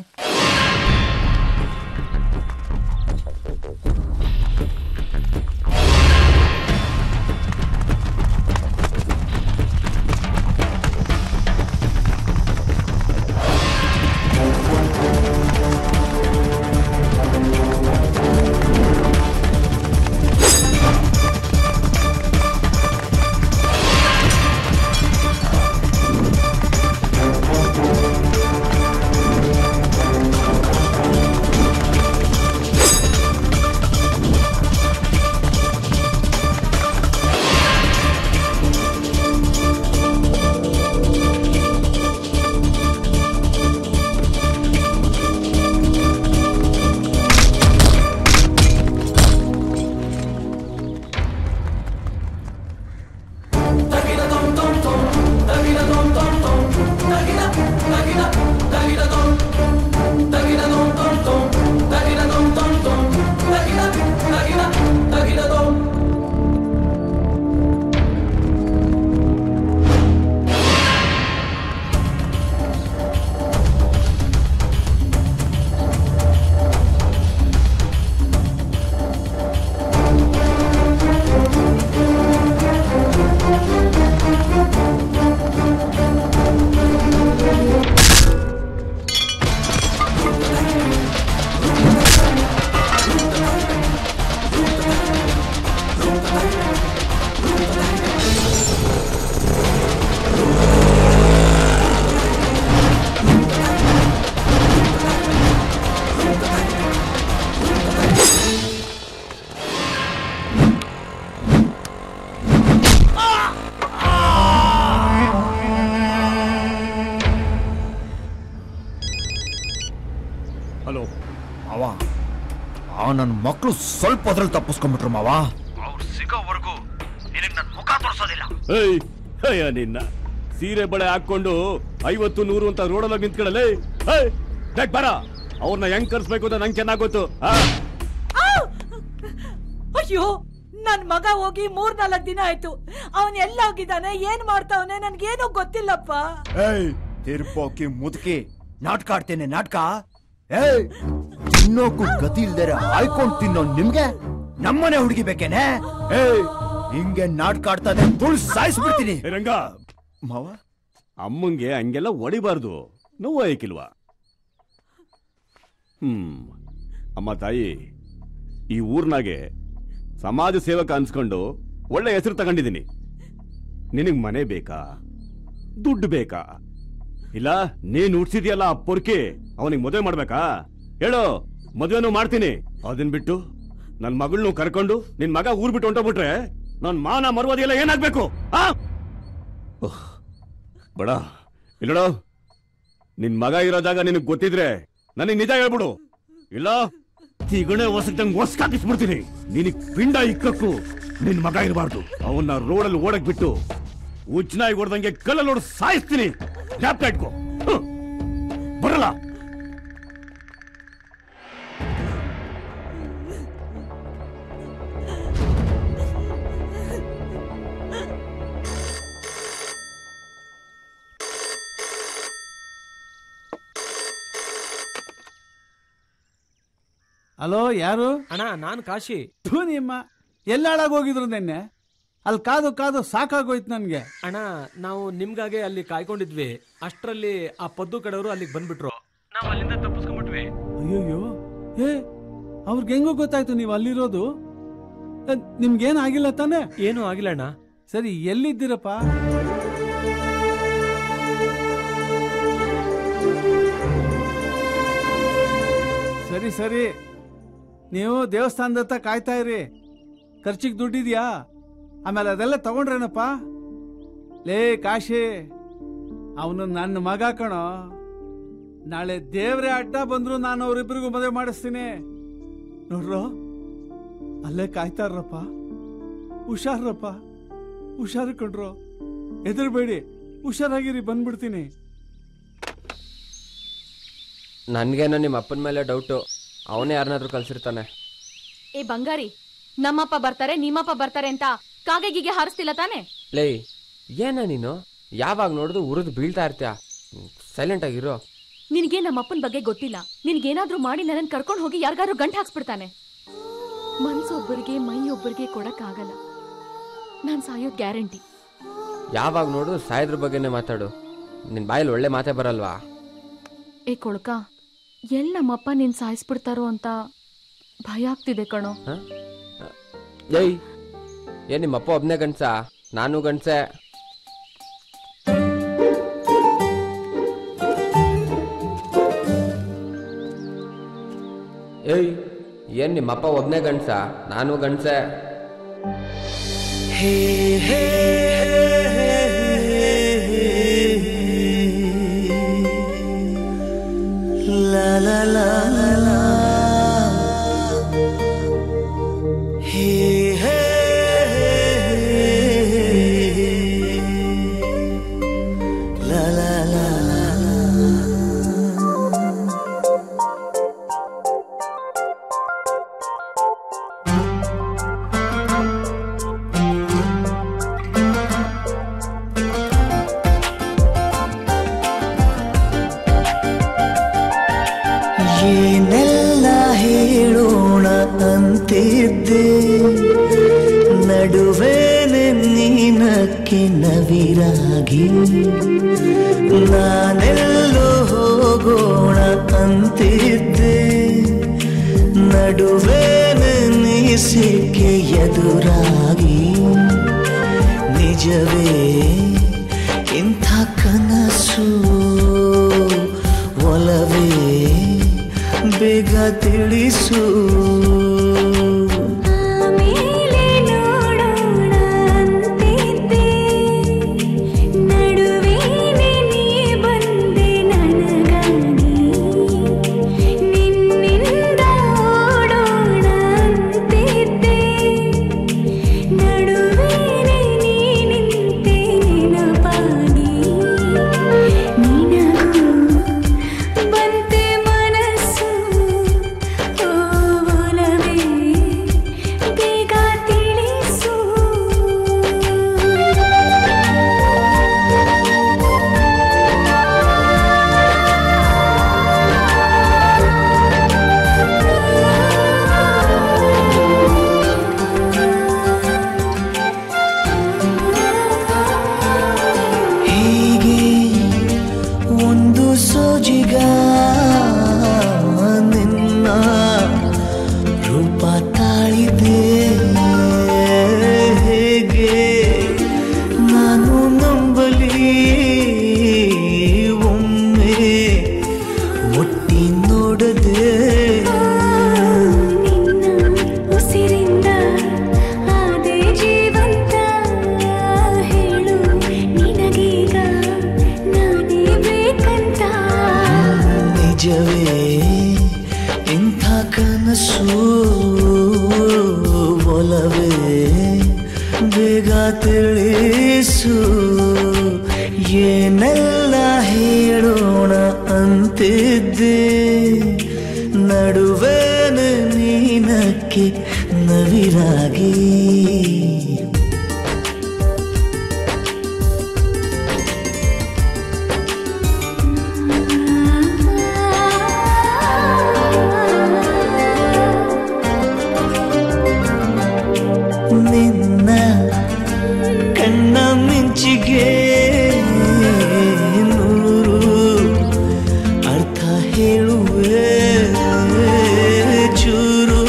ಹಲೋ ಮಾವ ಆ ನನ್ನ ಮಕ್ಕಳು ಸ್ವಲ್ಪ ಅದ್ರಲ್ಲಿ ತಪ್ಪಿಸ್ಕೊಂಡ್ಬಿಟ್ರು ಮಾವ ಅವ್ರು ಸಿಗೋವರೆಗೂ ನಿನಗೆ ನನ್ನ ಮುಖ ತೋರಿಸೋದಿಲ್ಲ ಏಯ್ ಅಯ್ಯ ನಿನ್ನ ಸೀರೆ ಬಳೆ ಹಾಕೊಂಡು ಐವತ್ತು ನೂರು ಅಂತ ರೋಡಲ್ಲಿ ನಿಂತ್ಕೊಳ್ಳಲೇ ಏಯ್ ಬೇಗ ಬರ ಅವ್ರನ್ನ ಹೆಂಗ್ ಕರ್ಸ್ಬೇಕು ಅಂತ ನಂಗೆ ಚೆನ್ನಾಗ್ ಗೊತ್ತು ಆ? ಅಯ್ಯೋ ನನ್ ಮಗ ಹೋಗಿ ಮೂರ್ ನಾಲ್ಕು ದಿನ ಆಯ್ತು ಅವನ್ ಎಲ್ಲ ಹೋಗಿದ್ದಾನೆ ಏನ್ ಮಾಡ್ತಾವನೆ ನನ್ಗೇನು ಗೊತ್ತಿಲ್ಲಪ್ಪ ಏಯ್ ತಿರ್ಪೋಕಿ ಮುದುಕಿ ನಾಟಕ ಆಡ್ತೇನೆ ನಾಟಕ ಏಯ್ ತಿನ್ನೋಕು ಗತಿ ಇಲ್ದರೆ ಆಯ್ಕೊಂಡ್ ತಿನ್ನೋ ನಿಮ್ಗೆ ನಮ್ಮನೆ ಹುಡುಗಿ ಬೇಕೇನೆ ಏಯ್ ಹಿಂಗೆ ನಾಟಕ ಆಡ್ತಾನೆ ತುಳ್ ಸಾಯಿಸ್ಬಿಡ್ತೀನಿ ಏ ರಂಗ ಮಾವ ಅಮ್ಮಂಗೆ ಹಂಗೆಲ್ಲ ಹೊಡಿಬಾರ್ದು ನೋವು ಆಯ್ಕಿಲ್ವಾ ಹ್ಮ್ ಅಮ್ಮ ತಾಯಿ ಈ ಊರ್ನಾಗೆ ಸಮಾಜ ಸೇವಕ ಅನ್ಸ್ಕೊಂಡು ಒಳ್ಳೆ ಹೆಸರು ತಗೊಂಡಿದ್ದೀನಿ ನಿನಗ್ ಮನೆ ಬೇಕಾ ದುಡ್ಡು ಬೇಕಾ ಇಲ್ಲ ನೀನ್ ಉಡ್ಸಿದ್ಯಲ್ಲ ಆ ಪೊರ್ಕಿ ಅವನಿಗೆ ಮದುವೆ ಮಾಡ್ಬೇಕಾ ಹೇಳು ಮದುವೆನೂ ಮಾಡ್ತೀನಿ ಅದನ್ ಬಿಟ್ಟು ನನ್ ಮಗಳನ್ನೂ ಕರ್ಕೊಂಡು ನಿನ್ ಮಗ ಊರ್ ಬಿಟ್ಟು ಹೊಂಟೋಗ್ಬಿಟ್ರೆ ನನ್ ಮಾನ ಮರುವಾದಿ ಎಲ್ಲ ಏನಾಗ್ಬೇಕು ಆ ಓಹ್, ಬಡ ಇಲ್ಲಡೋ ನಿನ್ ಮಗ ಇರೋ ಜಾಗ ನಿನಗ್ ಗೊತ್ತಿದ್ರೆ ನನಗ್ ನಿಜ ಹೇಳ್ಬಿಡು ಇಲ್ಲ ತಿಗಣೆ ಹೊಸದಂಗ್ ಹೊಸ್ಕಾಕಿಸ್ಬಿಡ್ತೀನಿ ನಿನಗ್ ಪಿಂಡ ಇಕ್ಕಕ್ಕೂ ನಿನ್ ಮಗ ಇರಬಾರ್ದು ಅವನ್ನ ರೋಡಲ್ಲಿ ಓಡಕ್ ಬಿಟ್ಟು ಉಚ್ಚನಾಗಿ ಹೊಡೆದಂಗೆ ಕಲ್ಲಲ್ಲಿ ಹೊಡೆದು ಸಾಯಿಸ್ತೀನಿ ಜ್ಞಾಪಕ ಇಟ್ಕೋ ಹ್ಮ್. ಬರಲ್ಲ ಹಲೋ ಯಾರು ಅಣ್ಣ ನಾನು ಕಾಶಿ ಥೂ ನಿಮ್ಮ ಎಲ್ಲ ಹಾಳಾಗೋಗಿದ್ರು ನಿನ್ನೆ ಅಲ್ಲಿ ಕಾದು ಕಾದು ಸಾಕಾಗೋಯ್ತು ನನ್ಗೆ ಅಣ್ಣ ನಾವು ನಿಮ್ಗಾಗೆ ಅಲ್ಲಿ ಕಾಯ್ಕೊಂಡಿದ್ವಿ ಅಷ್ಟರಲ್ಲಿ ಆ ಪದ್ದು ಕಡೆಯವರು ಅಲ್ಲಿಗೆ ಬಂದ್ಬಿಟ್ರು ನಾವು ಅಲ್ಲಿಂದ ತಪ್ಪಿಸ್ಕೊಂಡ್ಬಿಟ್ವಿ ಅಯ್ಯೋಯ್ಯೋ ಏ ಅವ್ರಿಗೆ ಹೆಂಗೋ ಗೊತ್ತಾಯ್ತು ನೀವು ಅಲ್ಲಿರೋದು ಅಹ್, ನಿಮ್ಗೇನ್ ಆಗಿಲ್ಲ ತಾನೆ ಏನೂ ಆಗಿಲ್ಲ ಅಣ್ಣ ಸರಿ ಎಲ್ಲಿದ್ದೀರಪ್ಪ ಸರಿ ಸರಿ ನೀವು ದೇವಸ್ಥಾನದ ಹತ್ರ ಕಾಯ್ತಾ ಇರಿ ಖರ್ಚಿಗೆ ದುಡ್ಡಿದ್ಯಾ ಆಮೇಲೆ ಅದೆಲ್ಲ ತಗೊಂಡ್ರೇನಪ್ಪ ಲೇ ಕಾಶಿ ಅವನು ನನ್ನ ಮಗ ಕಣೋ ನಾಳೆ ದೇವ್ರೆ ಅಡ್ಡ ಬಂದ್ರು ನಾನು ಅವರಿಬ್ಬರಿಗೂ ಮದುವೆ ಮಾಡಿಸ್ತೀನಿ ನೋಡ್ರೋ ಅಲ್ಲೇ ಕಾಯ್ತಾರಪ್ಪ ಹುಷಾರ್ರಪ್ಪ ಹುಷಾರು ಕಣ್ರೋ ಹೆದರ್ಬೇಡಿ ಹುಷಾರಾಗಿರಿ ಬಂದ್ಬಿಡ್ತೀನಿ ನನ್ಗೇನೋ ನಿಮ್ಮ ಅಪ್ಪನ ಮೇಲೆ ಡೌಟು ಅವನೇ ಯಾರನ್ನಾದ್ರೂ ಕಳ್ಸಿರ್ತಾನೆ ಏ ಬಂಗಾರಿ ನಮ್ಮಪ್ಪ ಬರ್ತಾರೆ ನಿಮ್ಮಪ್ಪ ಬರ್ತಾರೆ ಅಂತ ಕಾಗೆ ಗೀಗೆ ಹಾರಿಸ್ತಿಲ್ಲ ತಾನೆ ಲೇ ಏನ ನೀನು ಯಾವಾಗ ನೋಡಿದ್ರು ಉರಿದು ಬೀಳ್ತಾ ಇರ್ತೀಯ ಸೈಲೆಂಟ್ ಆಗಿರೋ ನಿನಗೆ ನಮ್ಮಪ್ಪನ ಬಗ್ಗೆ ಗೊತ್ತಿಲ್ಲ ನಿನ್ಗೇನಾದ್ರೂ ಮಾಡಿ ನನ್ನನ್ನು ಕರ್ಕೊಂಡು ಹೋಗಿ ಯಾರಿಗಾದ್ರೂ ಗಂಟು ಹಾಕ್ಸ್ಬಿಡ್ತಾನೆ ಮನ್ಸೊಬ್ಬರಿಗೆ ಮೈ ಒಬ್ಬರಿಗೆ ಕೊಡಕ್ಕಾಗಲ್ಲ ನಾನ್ ಸಾಯೋದ್ ಗ್ಯಾರಂಟಿ ಯಾವಾಗ ನೋಡು ಸಾಯದ್ರ ಬಗ್ಗೆನೇ ಮಾತಾಡು ನಿನ್ ಬಾಯಲ್ಲಿ ಒಳ್ಳೆ ಮಾತೇ ಬರಲ್ವಾ ಏ ಕೊಳ್ಕ ಎಲ್ ನಮ್ಮಪ್ಪ ನಿನ್ ಸಾಯಿಸ್ಬಿಡ್ತಾರೋ ಅಂತ ಭಯ ಆಗ್ತಿದೆ ಕಣೋ ಏಯ್ ಏನ್ ನಿಮ್ಮ ಅಪ್ಪ ಒಬ್ನೇ ಗಂಡ್ಸ ನಾನು ಗಂಡ್ಸೆ ಏಯ್ ಏನ್ ನಿಮ್ಮ ಅಪ್ಪ ಒಬ್ನೇ ಗಂಡ್ಸ ನಾನು ಗಂಡ್ಸೆ La la la la la. Hey hey hey. La la la la ಏನೆಲ್ಲ ಹೇಳೋಣ ಅಂತಿದ್ದೆ ನಡುವೇನೆ ನೀನಕ್ಕೆ ನವಿರಾಗಿ ನಾನೆಲ್ಲೋ ಹೋಗೋಣ ಅಂತಿದ್ದೆ ನಡುವೇನೆ ನೀ ಸಿಕ್ಕಿ ಎದುರಾಗಿ ನಿಜವೇ ಇಂಥ ಕನಸು ಒಲವೇ ಬೇಗ ತಿಳಿಸು ಆಮೇಲೆ ನೋಡೋಣ ಅಂತಿದ್ದೆ ನಡುವೇನೆ ನೀ ಬಂದೆ ನನಗಾಗಿ ನಿನ್ನಿಂದ ಓಡೋಣ ಅಂತಿದ್ದೆ ನಡುವೇನೆ ನೀ ನಿಂತೆ ನೆನಪಾಗಿ ನಿನಗೂ ಬಂತೆ ಮನಸ್ಸು ಓ ಒಲವೇ ಬೇಗ ತಿಳಿಸು ಹೀಗೆ ಒಂದು ಸೋಜಿಗ ನಿನ್ನ ರೂಪ ತಾಳಿದೆ ಹೇಗೆ ನಾನು ನಂಬಲಿ ಒಮ್ಮೆ ಮುಟ್ಟಿ ನೋಡದೆ ಉಸಿರಿಂದ ಆದೆ ಜೀವಂತ ಹೇಳು ನಿನಗೀಗ ನಾನೇ ಬೇಕಂತ ನಿಜವೇ ಇಂಥ ಕನಸು ಒಲವೇ ಬೇಗ ತಿಳಿಸು ಏನೆಲ್ಲ ಹೇಳೋಣ ಅಂತಿದ್ದೆ ನಡುವೇನ ನೀನಕ್ಕೆ ನವಿರಾಗಿ ನಿನ್ನ ಕಣ್ಣ ಮಿಂಚಿಗೆ ನೂರು ಅರ್ಥ ಹೇಳುವೆ ಚೂರು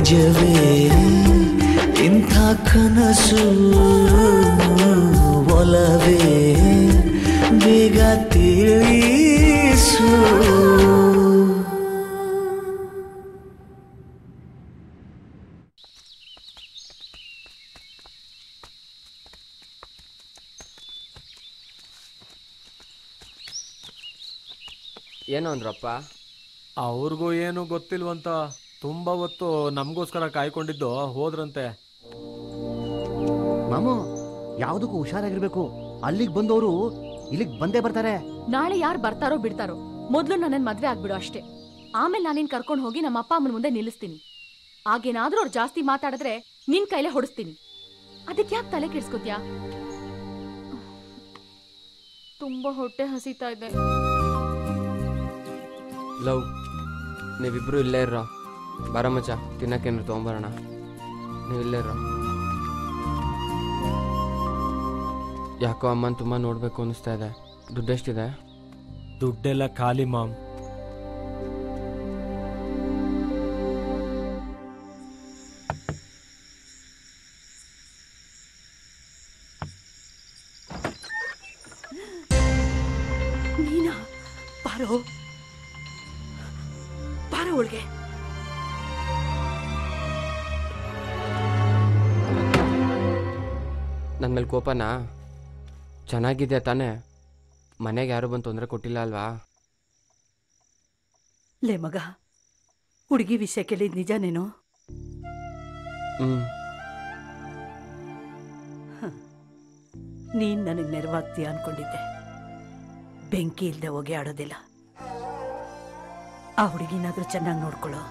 ನಿಜವೇ ಇಂಥ ಕನಸು ಒಲವೇ ಬೇಗ ತಿಳಿಸು ಏನು ಅಂದ್ರಪ್ಪ ಅವ್ರಿಗೂ ಏನು ಗೊತ್ತಿಲ್ವಂತ ತುಂಬಾ ಹೊತ್ತು ನಮಗೋಸ್ಕರ ಕಾಯ್ಕೊಂಡಿದ್ದು ಹೋದ್ರಂತೆ ಮಾಮು ಯಾವುದಕ್ಕೂ ಹುಷಾರಾಗಿರ್ಬೇಕು ಅಲ್ಲಿಗೆ ಬಂದವರು ಇಲ್ಲಿಗೆ ಬಂದೇ ಬರ್ತಾರೆ ನಾಳೆ ಯಾರು ಬರ್ತಾರೋ ಬಿಡ್ತಾರೋ ಮೊದ್ಲು ನನ್ನ ಮದ್ವೆ ಆಗ್ಬಿಡು ಅಷ್ಟೇ ಆಮೇಲೆ ನಾನಿನ್ ಕರ್ಕೊಂಡು ಹೋಗಿ ನಮ್ಮ ಅಪ್ಪ ಅಮ್ಮನ ಮುಂದೆ ನಿಲ್ಲಿಸ್ತೀನಿ ಆಗೇನಾದ್ರೂ ಅವ್ರು ಜಾಸ್ತಿ ಮಾತಾಡಿದ್ರೆ ನಿನ್ ಕೈಲೇ ಹೊಡಿಸ್ತೀನಿ ಅದಕ್ಕೆ ಯಾಕೆ ತಲೆ ಕೆಡ್ಸ್ಕೊತ್ಯಾ ತುಂಬಾ ಹೊಟ್ಟೆ ಹಸಿತಾ ಇದೆ ಲವ್ ನೀವಿಬ್ರು ಇಲ್ಲೇ ಇರೋ ಬರ ಮಚ್ಚ ತಿನ್ನಕ್ಕೇನು ತೊಗೊಂಬರೋಣ ನೀವು ಇಲ್ಲೇ ಇರೋ ಯಾಕೋ ಅಮ್ಮನ ತುಂಬ ನೋಡಬೇಕು ಅನಿಸ್ತಾ ಇದೆ ದುಡ್ಡೆಷ್ಟಿದೆ ದುಡ್ಡೆಲ್ಲ ಖಾಲಿ ಮಾಮ್ ನೀನಾ ಬಾರೋ ಬಾರೋ ಒಳಗೆ ನನ್ನ ಮೇಲೆ ಕೋಪನಾ ಚೆನ್ನಾಗಿದೆ ತಾನೇ ಮನೆಗೆ ಯಾರು ಬಂದು ತೊಂದರೆ ಕೊಟ್ಟಿಲ್ಲ ಅಲ್ವಾ ಲೇ ಮಗ ಹುಡುಗಿ ವಿಷಯ ಕೇಳಿದ್ ನಿಜನೇನು ಹ್ಞೂ ನೀನ್ ನನಗೆ ನೆರವಾಗ್ತೀಯ ಅನ್ಕೊಂಡಿದ್ದೆ ಬೆಂಕಿ ಇಲ್ದೆ ಹೊಗೆ ಆಡೋದಿಲ್ಲ ಆ ಹುಡುಗಿನಾದ್ರೂ ಚೆನ್ನಾಗಿ ನೋಡ್ಕೊಳ್ಳೋ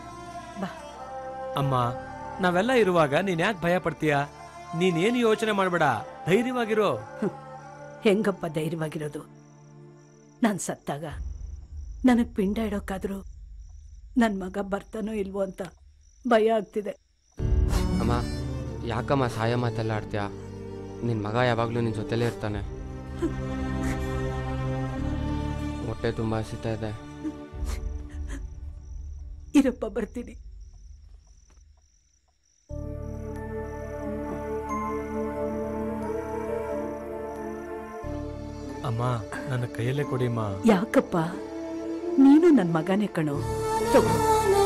ಅಮ್ಮ ನಾವೆಲ್ಲ ಇರುವಾಗ ನೀನ್ ಯಾಕೆ ಭಯ ಪಡ್ತೀಯ ನೀನೇನು ಯೋಚನೆ ಮಾಡ್ಬೇಡ ಧೈರ್ಯವಾಗಿರೋ ಹೆಂಗಪ್ಪ ಧೈರ್ಯವಾಗಿರೋದು ನಾನು ಸತ್ತಾಗ ನನಗೆ ಪಿಂಡ ಇಡೋಕ್ಕಾದ್ರೂ ನನ್ನ ಮಗ ಬರ್ತಾನೋ ಇಲ್ವೋ ಅಂತ ಭಯ ಆಗ್ತಿದೆ ಅಮ್ಮ ಯಾಕಮ್ಮ ಸಹಾಯ ಮಾತೆಲ್ಲ ಆಡ್ತೀಯ ನಿನ್ನ ಮಗ ಯಾವಾಗಲೂ ನಿನ್ನ ಜೊತೆಲೇ ಇರ್ತಾನೆ ಹೊಟ್ಟೆ ತುಂಬ ಹಸಿತಾ ಇದೆ ಇರಪ್ಪ ಬರ್ತೀನಿ ಅಮ್ಮ ನನ್ನ ಕೈಯಲ್ಲೇ ಕೊಡಿಮ್ಮ ಯಾಕಪ್ಪ ನೀನು ನನ್ನ ಮಗನೇ ಕಣೋ ತಗೋ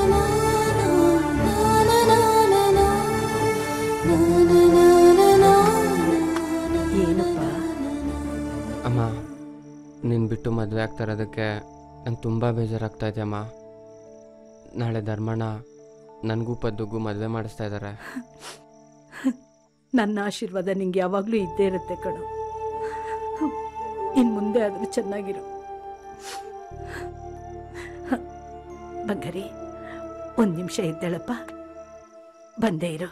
ಏನಪ್ಪ ಅಮ್ಮ ನೀನು ಬಿಟ್ಟು ಮದುವೆ ಆಗ್ತಾ ಇರೋದಕ್ಕೆ ನಂಗೆ ತುಂಬ ಬೇಜಾರಾಗ್ತಾ ಇದೆ ಅಮ್ಮ ನಾಳೆ ಧರ್ಮಣ್ಣ ನನಗೂ ಪದ್ದುಗೂ ಮದುವೆ ಮಾಡಿಸ್ತಾ ಇದ್ದಾರೆ ನನ್ನ ಆಶೀರ್ವಾದ ನಿಂಗೆ ಯಾವಾಗಲೂ ಇದ್ದೇ ಇರುತ್ತೆ ಕಣೋ ಇನ್ನು ಮುಂದೆ ಆದರೂ ಚೆನ್ನಾಗಿರು ಹ, ಬಂಗಾರಿ ಒಂದು ನಿಮಿಷ ಇದ್ದಾಳಪ್ಪ ಬಂದೇ ಇರು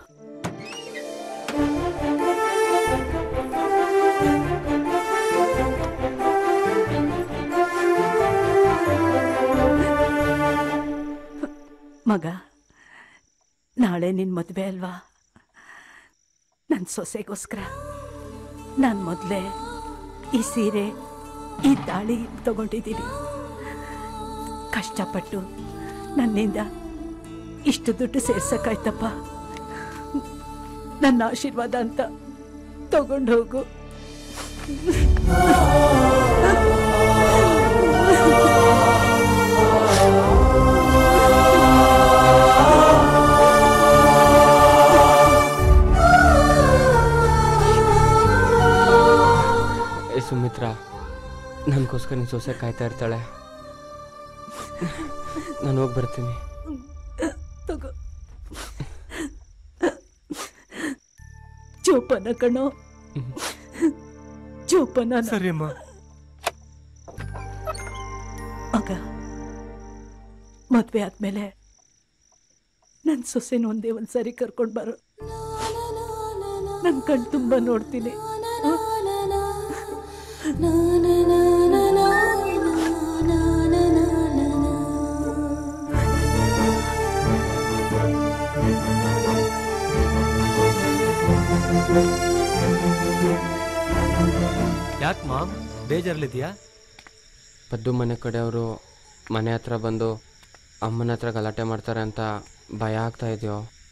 ಮಗ ನಾಳೆ ನಿನ್ನ ಮದುವೆ ಅಲ್ವಾ ನನ್ನ ಸೊಸೆಗೋಸ್ಕರ ನಾನು ಮೊದಲೇ ಈ ಸೀರೆ ಈ ತಾಳಿ ತಗೊಂಡಿದ್ದೀನಿ ಕಷ್ಟಪಟ್ಟು ನನ್ನಿಂದ ಇಷ್ಟು ದುಡ್ಡು ಸೇರ್ಸಕ್ಕಾಯ್ತಪ್ಪ ನನ್ನ ಆಶೀರ್ವಾದ ಅಂತ ತಗೊಂಡು ಹೋಗು ಏ ಸುಮಿತ್ರ ನನಗೋಸ್ಕರ ನಿನ್ನ ಸೊಸೆ ಕಾಯ್ತಾ ಇರ್ತಾಳೆ ನಾನು ಹೋಗಿ ಬರ್ತೀನಿ ತಗೋ ಜೋಪಾನ ಕಣೋ ಜೋಪಾನ ಸರಿ ಅಮ್ಮ ಮಗ ಮದ್ವೆ ಆದ್ಮೇಲೆ ನನ್ನ ಸೊಸೆನ ಒಂದೇ ಒಂದ್ಸರಿ ಕರ್ಕೊಂಡು ಬರೋ ನನ್ನ ಕಣ್ ತುಂಬ ನೋಡ್ತೀನಿ ಆ? ಯಾಕೆ ಮಾಮ್ ಬೇಜಾರಲ್ಲಿದ್ಯಾ ಪದ್ದು ಮನೆ ಕಡೆಯವರು ಮನೆ ಹತ್ರ ಬಂದು ಅಮ್ಮನ ಹತ್ರ ಗಲಾಟೆ ಮಾಡ್ತಾರೆ ಅಂತ ಭಯ ಆಗ್ತಾ ಇದೆಯೋ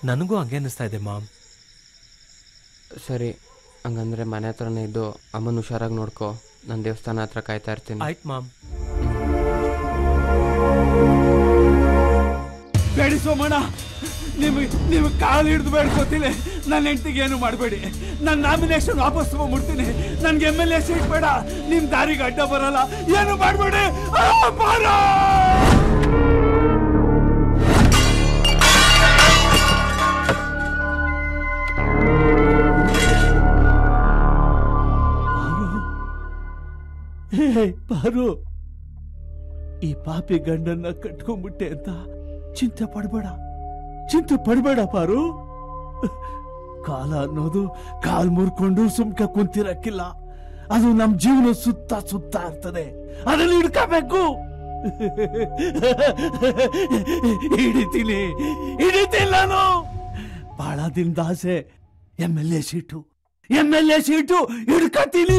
ನನಗೂ ಹಂಗೆ ಅನಿಸ್ತಾ ಇದೆ ಮಾಮ್ ಸರಿ ಹಂಗಂದ್ರೆ ಮನೆ ಹತ್ರನೇ ಇದ್ದು ಅಮ್ಮನ ಹುಷಾರಾಗಿ ನೋಡ್ಕೊ ನಾನು ದೇವಸ್ಥಾನ ಹತ್ರ ಕಾಯ್ತಾ ಇರ್ತೀನಿ ಆಯ್ತು ಮಾಮ್ ಬೇಡಿ ಸೋಮಣ್ಣ ನಿಮಗೆ ನಿಮಗೆ ಕಾಲು ಹಿಡಿದು ಬೇಡ್ಕೋತೀನಿ ನನ್ನ ಹೆಂಡತಿಗೆ ಏನು ಮಾಡಬೇಡಿ ನನ್ನ ನಾಮಿನೇಷನ್ ವಾಪಸ್ ತಗೊಂಡ್ಬಿಡ್ತೀನಿ ನನ್ಗೆ ಎಮ್ ಎಲ್ ಎ ಸೀಟ್ ಬೇಡ ನಿಮ್ ದಾರಿಗೆ ಅಡ್ಡ ಬರಲ್ಲ ಏನು ಮಾಡಬೇಡಿ ಬಾರು ಈ ಪಾಪಿ ಗಂಡನ್ನ ಕಟ್ಕೊಂಡ್ಬಿಟ್ಟೆ ಅಂತ ಚಿಂತೆ ಪಡಬೇಡ ಚಿಂತೆ ಪಡಬೇಡ ಪಾರು ಕಾಲ ಅನ್ನೋದು ಕಾಲ್ ಮುರ್ಕೊಂಡು ಸುಮ್ಕ ಕುಂತಿರಕ್ಕಿಲ್ಲ ಅದು ನಮ್ ಜೀವನ ಸುತ್ತ ಸುತ್ತ ಇರ್ತದೆ ಅದನ್ನ ಹಿಡ್ಕೋಬೇಕು ಹಿಡಿತೀನಿ ಹಿಡಿತೀನಿ ನಾನು ಬಹಳ ದಿನದ ಆಸೆ M L A seat M L A seat ಹಿಡ್ಕತೀನಿ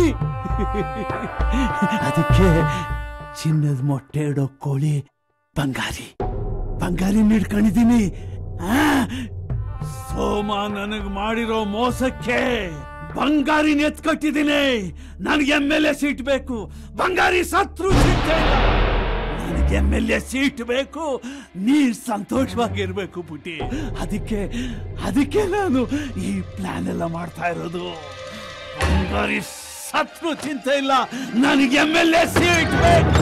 ಅದಕ್ಕೆ ಚಿನ್ನದ ಮೊಟ್ಟೆ ಇಡೋ ಕೋಳಿ ಬಂಗಾರಿ ಬಂಗಾರಿ ಹಿಡ್ಕೊಂಡಿದ್ದೀನಿ ಆ, ಸೋಮ ನನಗ್ ಮಾಡಿರೋ ಮೋಸಕ್ಕೆ ಬಂಗಾರಿ ಎತ್ಕಟ್ಟಿದ್ದೀನಿ ನನಗೆ ಎಮ್ ಎಲ್ ಎ ಸೀಟ್ ಬೇಕು ಬಂಗಾರಿ ಸತ್ರು ಚಿಂತೆ ಇಲ್ಲ ನನಗೆ ಎಮ್ ಎಲ್ ಎ ಸೀಟ್ ಬೇಕು ನೀರ್ ಸಂತೋಷವಾಗಿರ್ಬೇಕು ಪುಟಿ ಅದಕ್ಕೆ ಅದಕ್ಕೆ ನಾನು ಈ ಪ್ಲಾನ್ ಎಲ್ಲ ಮಾಡ್ತಾ ಇರೋದು ಬಂಗಾರಿ ಸತ್ರು ಚಿಂತೆ ಇಲ್ಲ ನನಗೆ ಎಮ್ ಎಲ್ ಎ ಸೀಟ್ ಬೇಕು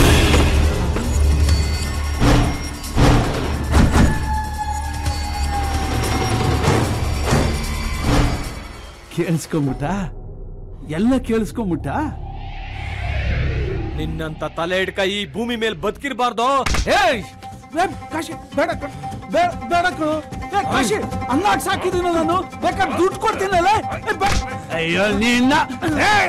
ಕೇಳಿಸ್ಕೊಂಬಿಟ್ಟ ಎಲ್ಲ ಕೇಳಿಸ್ಕೊಂಬಿಟ್ಟ ನಿನ್ನಂತ ತಲೆ ಹಿಡ್ಕ ಈ ಭೂಮಿ ಮೇಲೆ ಬದುಕಿರ್ಬಾರ್ದು ಏಯ್ ಏ, ಕಾಶಿ ಬೇಡ ಕಣ್, ಬೇಡ ಬೇಡ ಕಣು ಏ, ಕಾಶಿ ಅನ್ನ ಸಾಕಿದೀನಿ ನಾನು ಬೇಕಾದ್ರೆ ದುಡ್ಡು ಕೊಡ್ತೀನಲ್ಲ ಏ, ಬೇ- ಅಯ್ಯೋ ನಿನ್ನ ಏಯ್,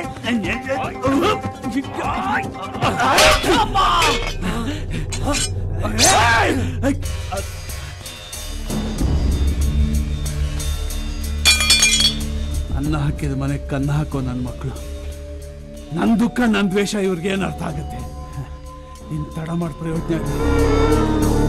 ಏಯ್! ಅನ್ನ ಹಾಕಿದ ಮನೆ ಕನ್ನ ಹಾಕೋ ನನ್ನ ಮಕ್ಕಳು ನನ್ನ ದುಃಖ ನನ್ನ ದ್ವೇಷ ಇವ್ರಿಗೆ ಏನು ಅರ್ಥ ಆಗುತ್ತೆ ನೀನ್ ತಡ ಮಾಡಿ ಪ್ರಯೋಜನ ಇಲ್ಲ.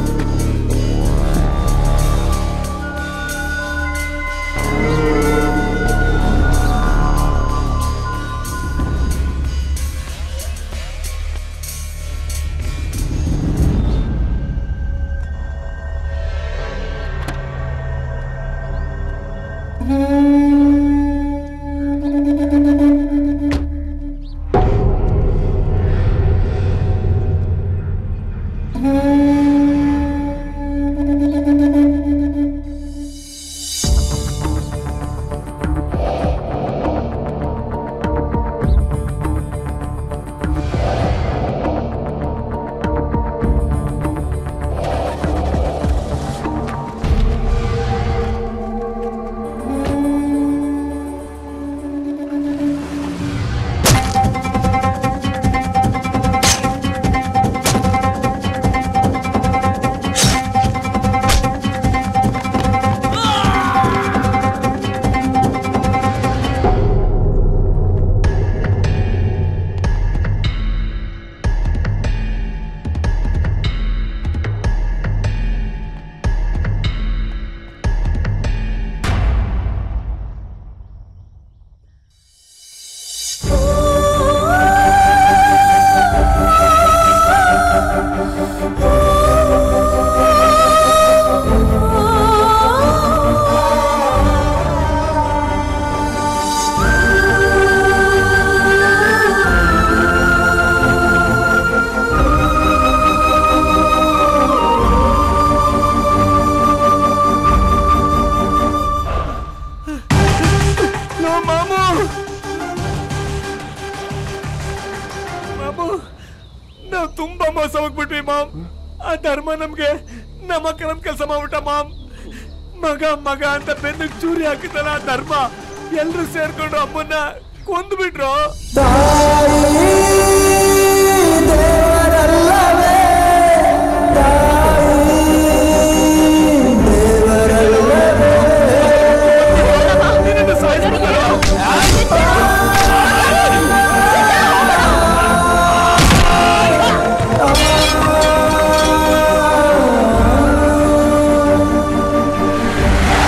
ನೋ ಮಾಮು ಮಾಮು ನಾವು ತುಂಬಾ ಮೋಸ ಹೋಗ್ಬಿಟ್ವಿ ಮಾಮ್ ಆ ಧರ್ಮ ನಮ್ಗೆ ನಮ್ಮ ನಮ್ ಕೆಲಸ ಮಾಡ್ಬಿಟ್ಟ ಮಾಮ್ ಮಗ ಮಗ ಅಂತ ಬೆನ್ನಿಗೆ ಚೂರಿ ಹಾಕಿದಲ್ಲ ಆ ಧರ್ಮ ಎಲ್ರು ಸೇರ್ಕೊಂಡು ಅಮ್ಮನ್ನ ಕೊಂದ್ಬಿಟ್ರು ಆ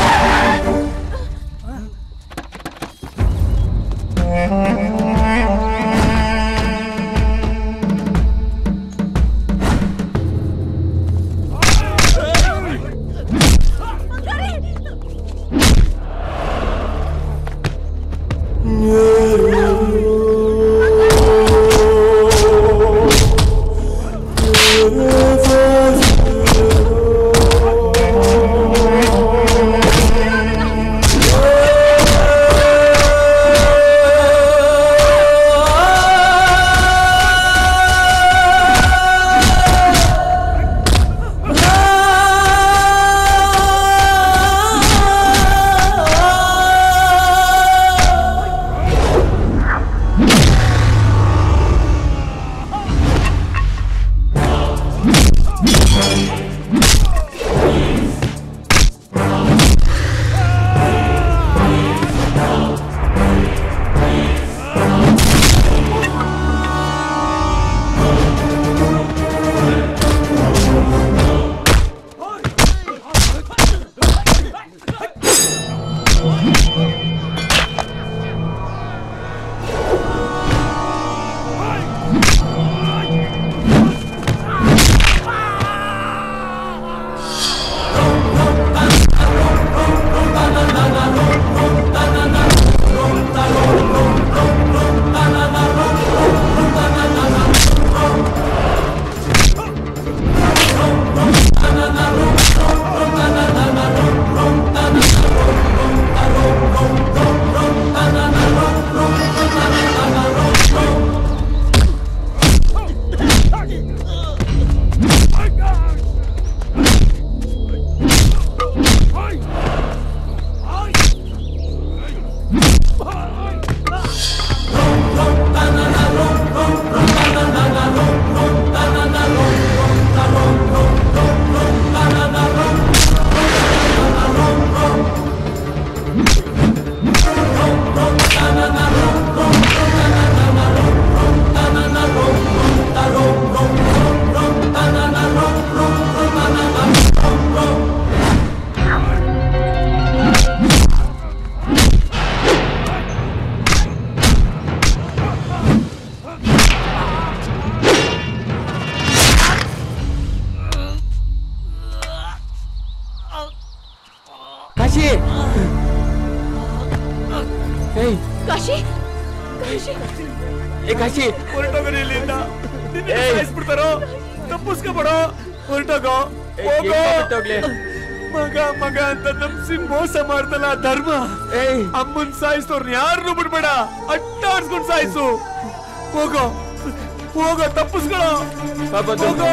ಕಾಶಿ ಏಯ್ ಕಾಶಿ ಕಾಶಿ ಏ ಕಾಶಿ ಹೊರಟೋಗೋಣ ಇಲ್ಲಿಂದ ಸಾಯಿಸ್ಬಿಡ್ತಾರೋ ತಪ್ಪಿಸ್ಕೊಬೇಡೋ ಹೊರಟೋಗೋ ಹೋಗೋ ಬಿಟ್ಟೋಗ್ಲಿ ಮಗ ಮಗ ಅಂತ ನಂಬಿಸಿ ಮೋಸ ಮಾಡ್ದಲ್ಲ ಆ ಧರ್ಮ ಅಮ್ಮನ್ ಸಾಯಿಸ್ತವ್ರನ್ನ ಯಾರನ್ನೂ ಬಿಡ್ಬೇಡ ಅಟ್ಟಾಡ್ಸ್ಕೊಂಡ್ ಸಾಯಿಸು ಹೋಗೋ ಹೋಗೋ ತಪ್ಪಿಸ್ಕೊಳ್ಳೋ ಹೋಗೋ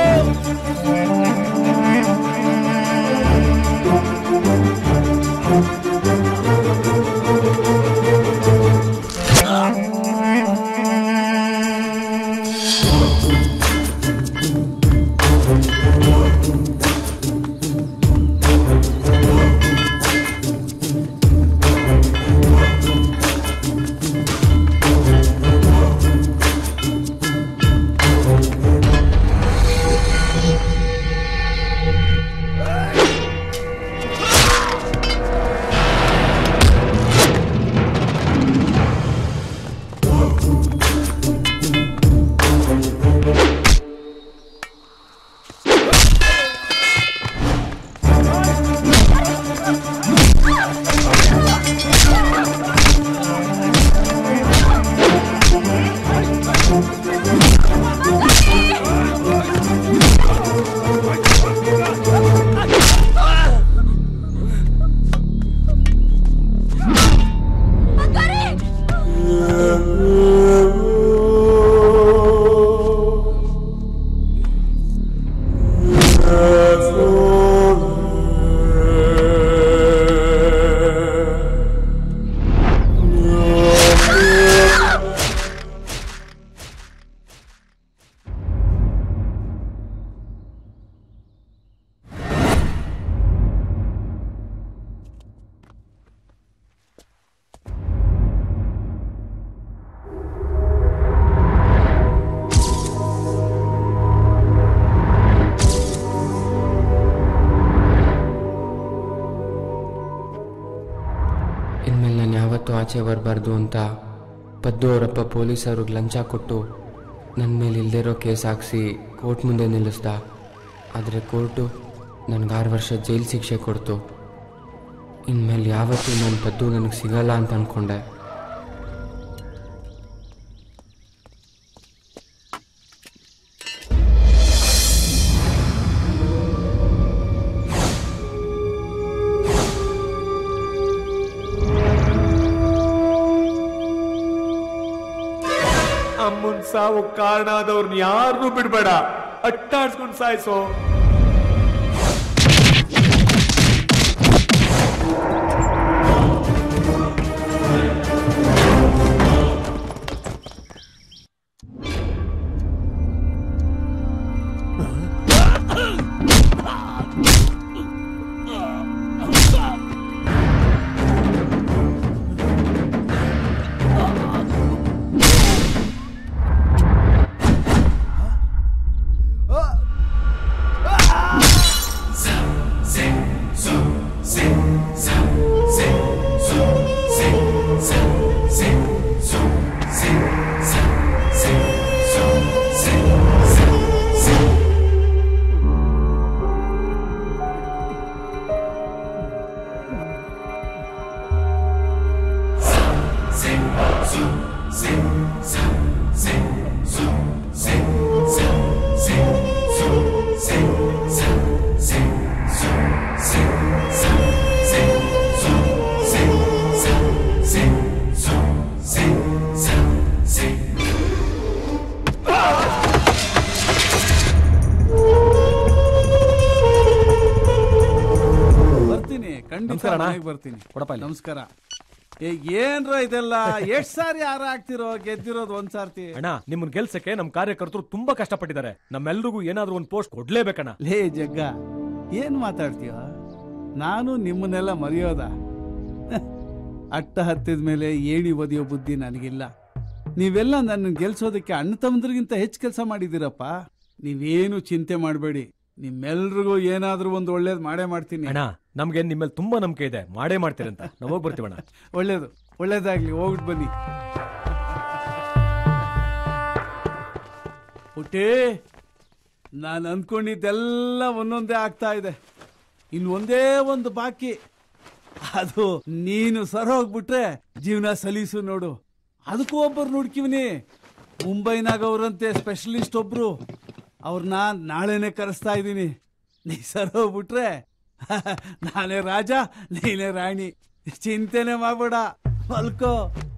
ಇನ್ಮೇಲೆ ನಾನು ಯಾವತ್ತೂ ಆಚೆ ಬರಬಾರ್ದು ಅಂತ ಪದ್ದು ಅವರಪ್ಪ ಪೊಲೀಸವ್ರಿಗೆ ಲಂಚ ಕೊಟ್ಟು ನನ್ನ ಮೇಲೆ ಇಲ್ದಿರೋ ಕೇಸ್ ಹಾಕ್ಸಿ ಕೋರ್ಟ್ ಮುಂದೆ ನಿಲ್ಲಿಸ್ದ ಆದರೆ ಕೋರ್ಟು ನನಗೆ ಆರು ವರ್ಷ ಜೈಲು ಶಿಕ್ಷೆ ಕೊಡ್ತು ಇನ್ಮೇಲೆ ಯಾವತ್ತೂ ನನ್ನ ಪದ್ದು ನನಗೆ ಸಿಗಲ್ಲ ಅಂತ ಅಂದ್ಕೊಂಡೆ ಸಾವು ಕಾರಣ ಆದವ್ರನ್ನ ಯಾರನ್ನೂ ಬಿಡ್ಬೇಡ ಅಟ್ಟಾಡ್ಸ್ಕೊಂಡ್ ಸಾಯಿಸೋ ಬರ್ತೀನಿ ಖಂಡಿತ ನಮಸ್ಕಾರ ಅಣ್ಣ. ಮನೆಗ್ ಬರ್ತೀನಿ ಕೊಡಪ್ಪ ಇಲ್ಲಿ. ನಮಸ್ಕಾರ ಏ ಏನ್ರ ಇದೆಲ್ಲ ಎಷ್ಟ್ ಸಾರಿ ಹಾರ ಹಾಕ್ತಿರೋ ಗೆದ್ದಿರೋದು ಒಂದ್ ಸಾರ್ತಿ ಅಣ್ಣ ನಿಮ್ಮನ್ ಗೆಲ್ಸಕ್ಕೆ ನಮ್ ಕಾರ್ಯಕರ್ತರು ತುಂಬಾ ಕಷ್ಟಪಟ್ಟಿದ್ದಾರೆ ನಮ್ಮೆಲ್ರಿಗೂ ಏನಾದ್ರೂ ಒಂದ್ ಪೋಸ್ಟ್ ಕೊಡ್ಲೇಬೇಕಣ್ಣ ಲೇ ಜಗ್ಗ ಏನ್ ಮಾತಾಡ್ತೀಯ ನಾನು ನಿಮ್ಮನ್ನೆಲ್ಲ ಮರೆಯೋದ ಅಟ್ಟ ಹತ್ತಿದ ಮೇಲೆ ಏಣಿ ಒದಿಯೋ ಬುದ್ಧಿ ನನಗಿಲ್ಲ ನೀವೆಲ್ಲ ನನ್ನ ಗೆಲ್ಸೋದಕ್ಕೆ ಅಣ್ಣ ತಮ್ಮದ್ರಿಗಿಂತ ಹೆಚ್ಚು ಕೆಲಸ ಮಾಡಿದ್ದೀರಪ್ಪ ನೀವೇನು ಚಿಂತೆ ಮಾಡಬೇಡಿ ನಿಮ್ಮೆಲ್ರಿಗೂ ಏನಾದ್ರೂ ಒಂದು ಒಳ್ಳೇದು ಮಾಡೇ ಮಾಡ್ತೀನಿ ಅಣ್ಣ ನಮ್ಗೆ ನಿಮ್ಮಲ್ಲಿ ತುಂಬಾ ನಂಬಿಕೆ ಇದೆ ಮಾಡೇ ಮಾಡ್ತೀರಂತ ನಾವು ಹೋಗಿ ಬರ್ತೀವಣ್ಣ ಒಳ್ಳೇದು ಒಳ್ಳೇದಾಗ್ಲಿ ಹೋಗ್ಬಿಟ್ಟು ಬನ್ನಿ ಪುಟ್ಟಿ ನಾನು ಅಂದ್ಕೊಂಡಿದ್ದೆಲ್ಲ ಒಂದೊಂದೇ ಆಗ್ತಾ ಇದೆ ಇನ್ನು ಒಂದೇ ಒಂದು ಬಾಕಿ ಅದು ನೀನು ಸರ್ ಹೋಗ್ಬಿಟ್ರೆ ಜೀವನ ಸಲೀಸು ನೋಡು ಅದಕ್ಕೂ ಒಬ್ಬರು ನೋಡ್ಕಿವ್ನಿ ಮುಂಬೈನಾಗ ಅವರಂತೆ ಸ್ಪೆಷಲಿಸ್ಟ್ ಒಬ್ರು ಅವ್ರನ್ನ ನಾಳೆನೆ ಕರೆಸ್ತಾ ಇದ್ದೀನಿ ನೀ ಸರ್ ಹೋಗ್ಬಿಟ್ರೆ ನಾನೇ ರಾಜ ನೀನೇ ರಾಣಿ ಚಿಂತೆನೆ ಮಾಡ್ಬೇಡ ಮಲ್ಕೋ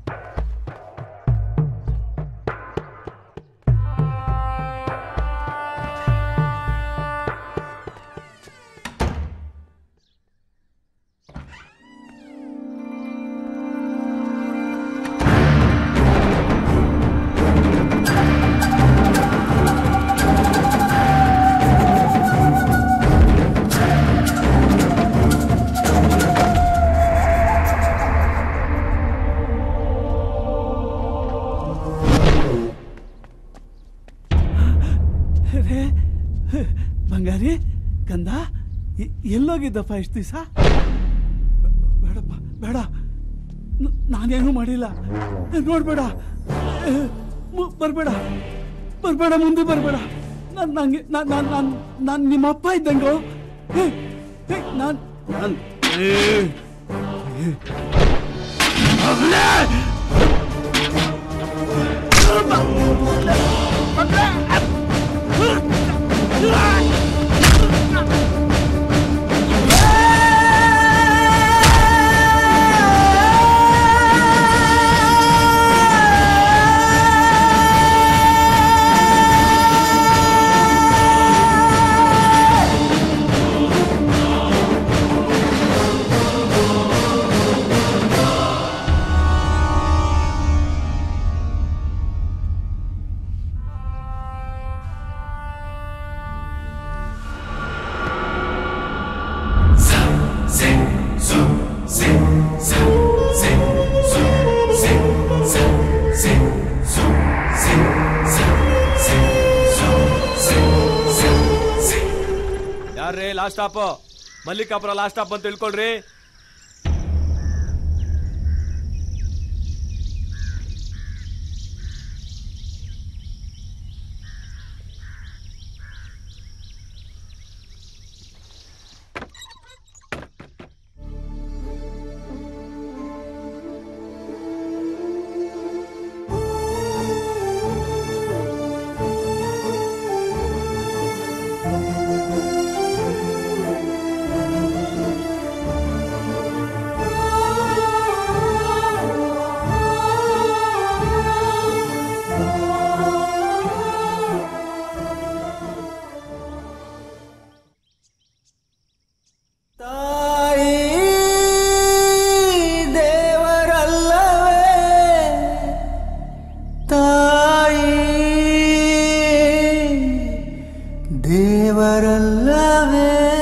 ರೇ ಬಂಗಾರಿ ಕಂದ ಎ- ಎಲ್ಲೋಗಿದ್ದಪ್ಪ ಇಷ್ಟು ದಿವಸ ಬೇಡಪ್ಪ ಬೇಡ ನ- ನಾನೇನು ಮಾಡಿಲ್ಲ ನೋಡ್ಬೇಡ ಏ, ಮು- ಬರ್ಬೇಡ ಬರ್ಬೇಡ ಮುಂದೆ ಬರ್ಬೇಡ ನಾನು ನಂಗೆ ನಾನು ನಾನು ನಾನು ನಾನು ನಿಮ್ಮ ಅಪ್ಪ ಇದ್ದಂಗೋ ಏ, ಏ, ನಾನ್ ನಾನ್ ಏ, ಏ. ಮಗ್ನೇ! ಯಾರೇ last stop Mallikapura last stop ಅಂತ ತಿಳ್ಕೊಳ್ರಿ ಕಾಣುವೆ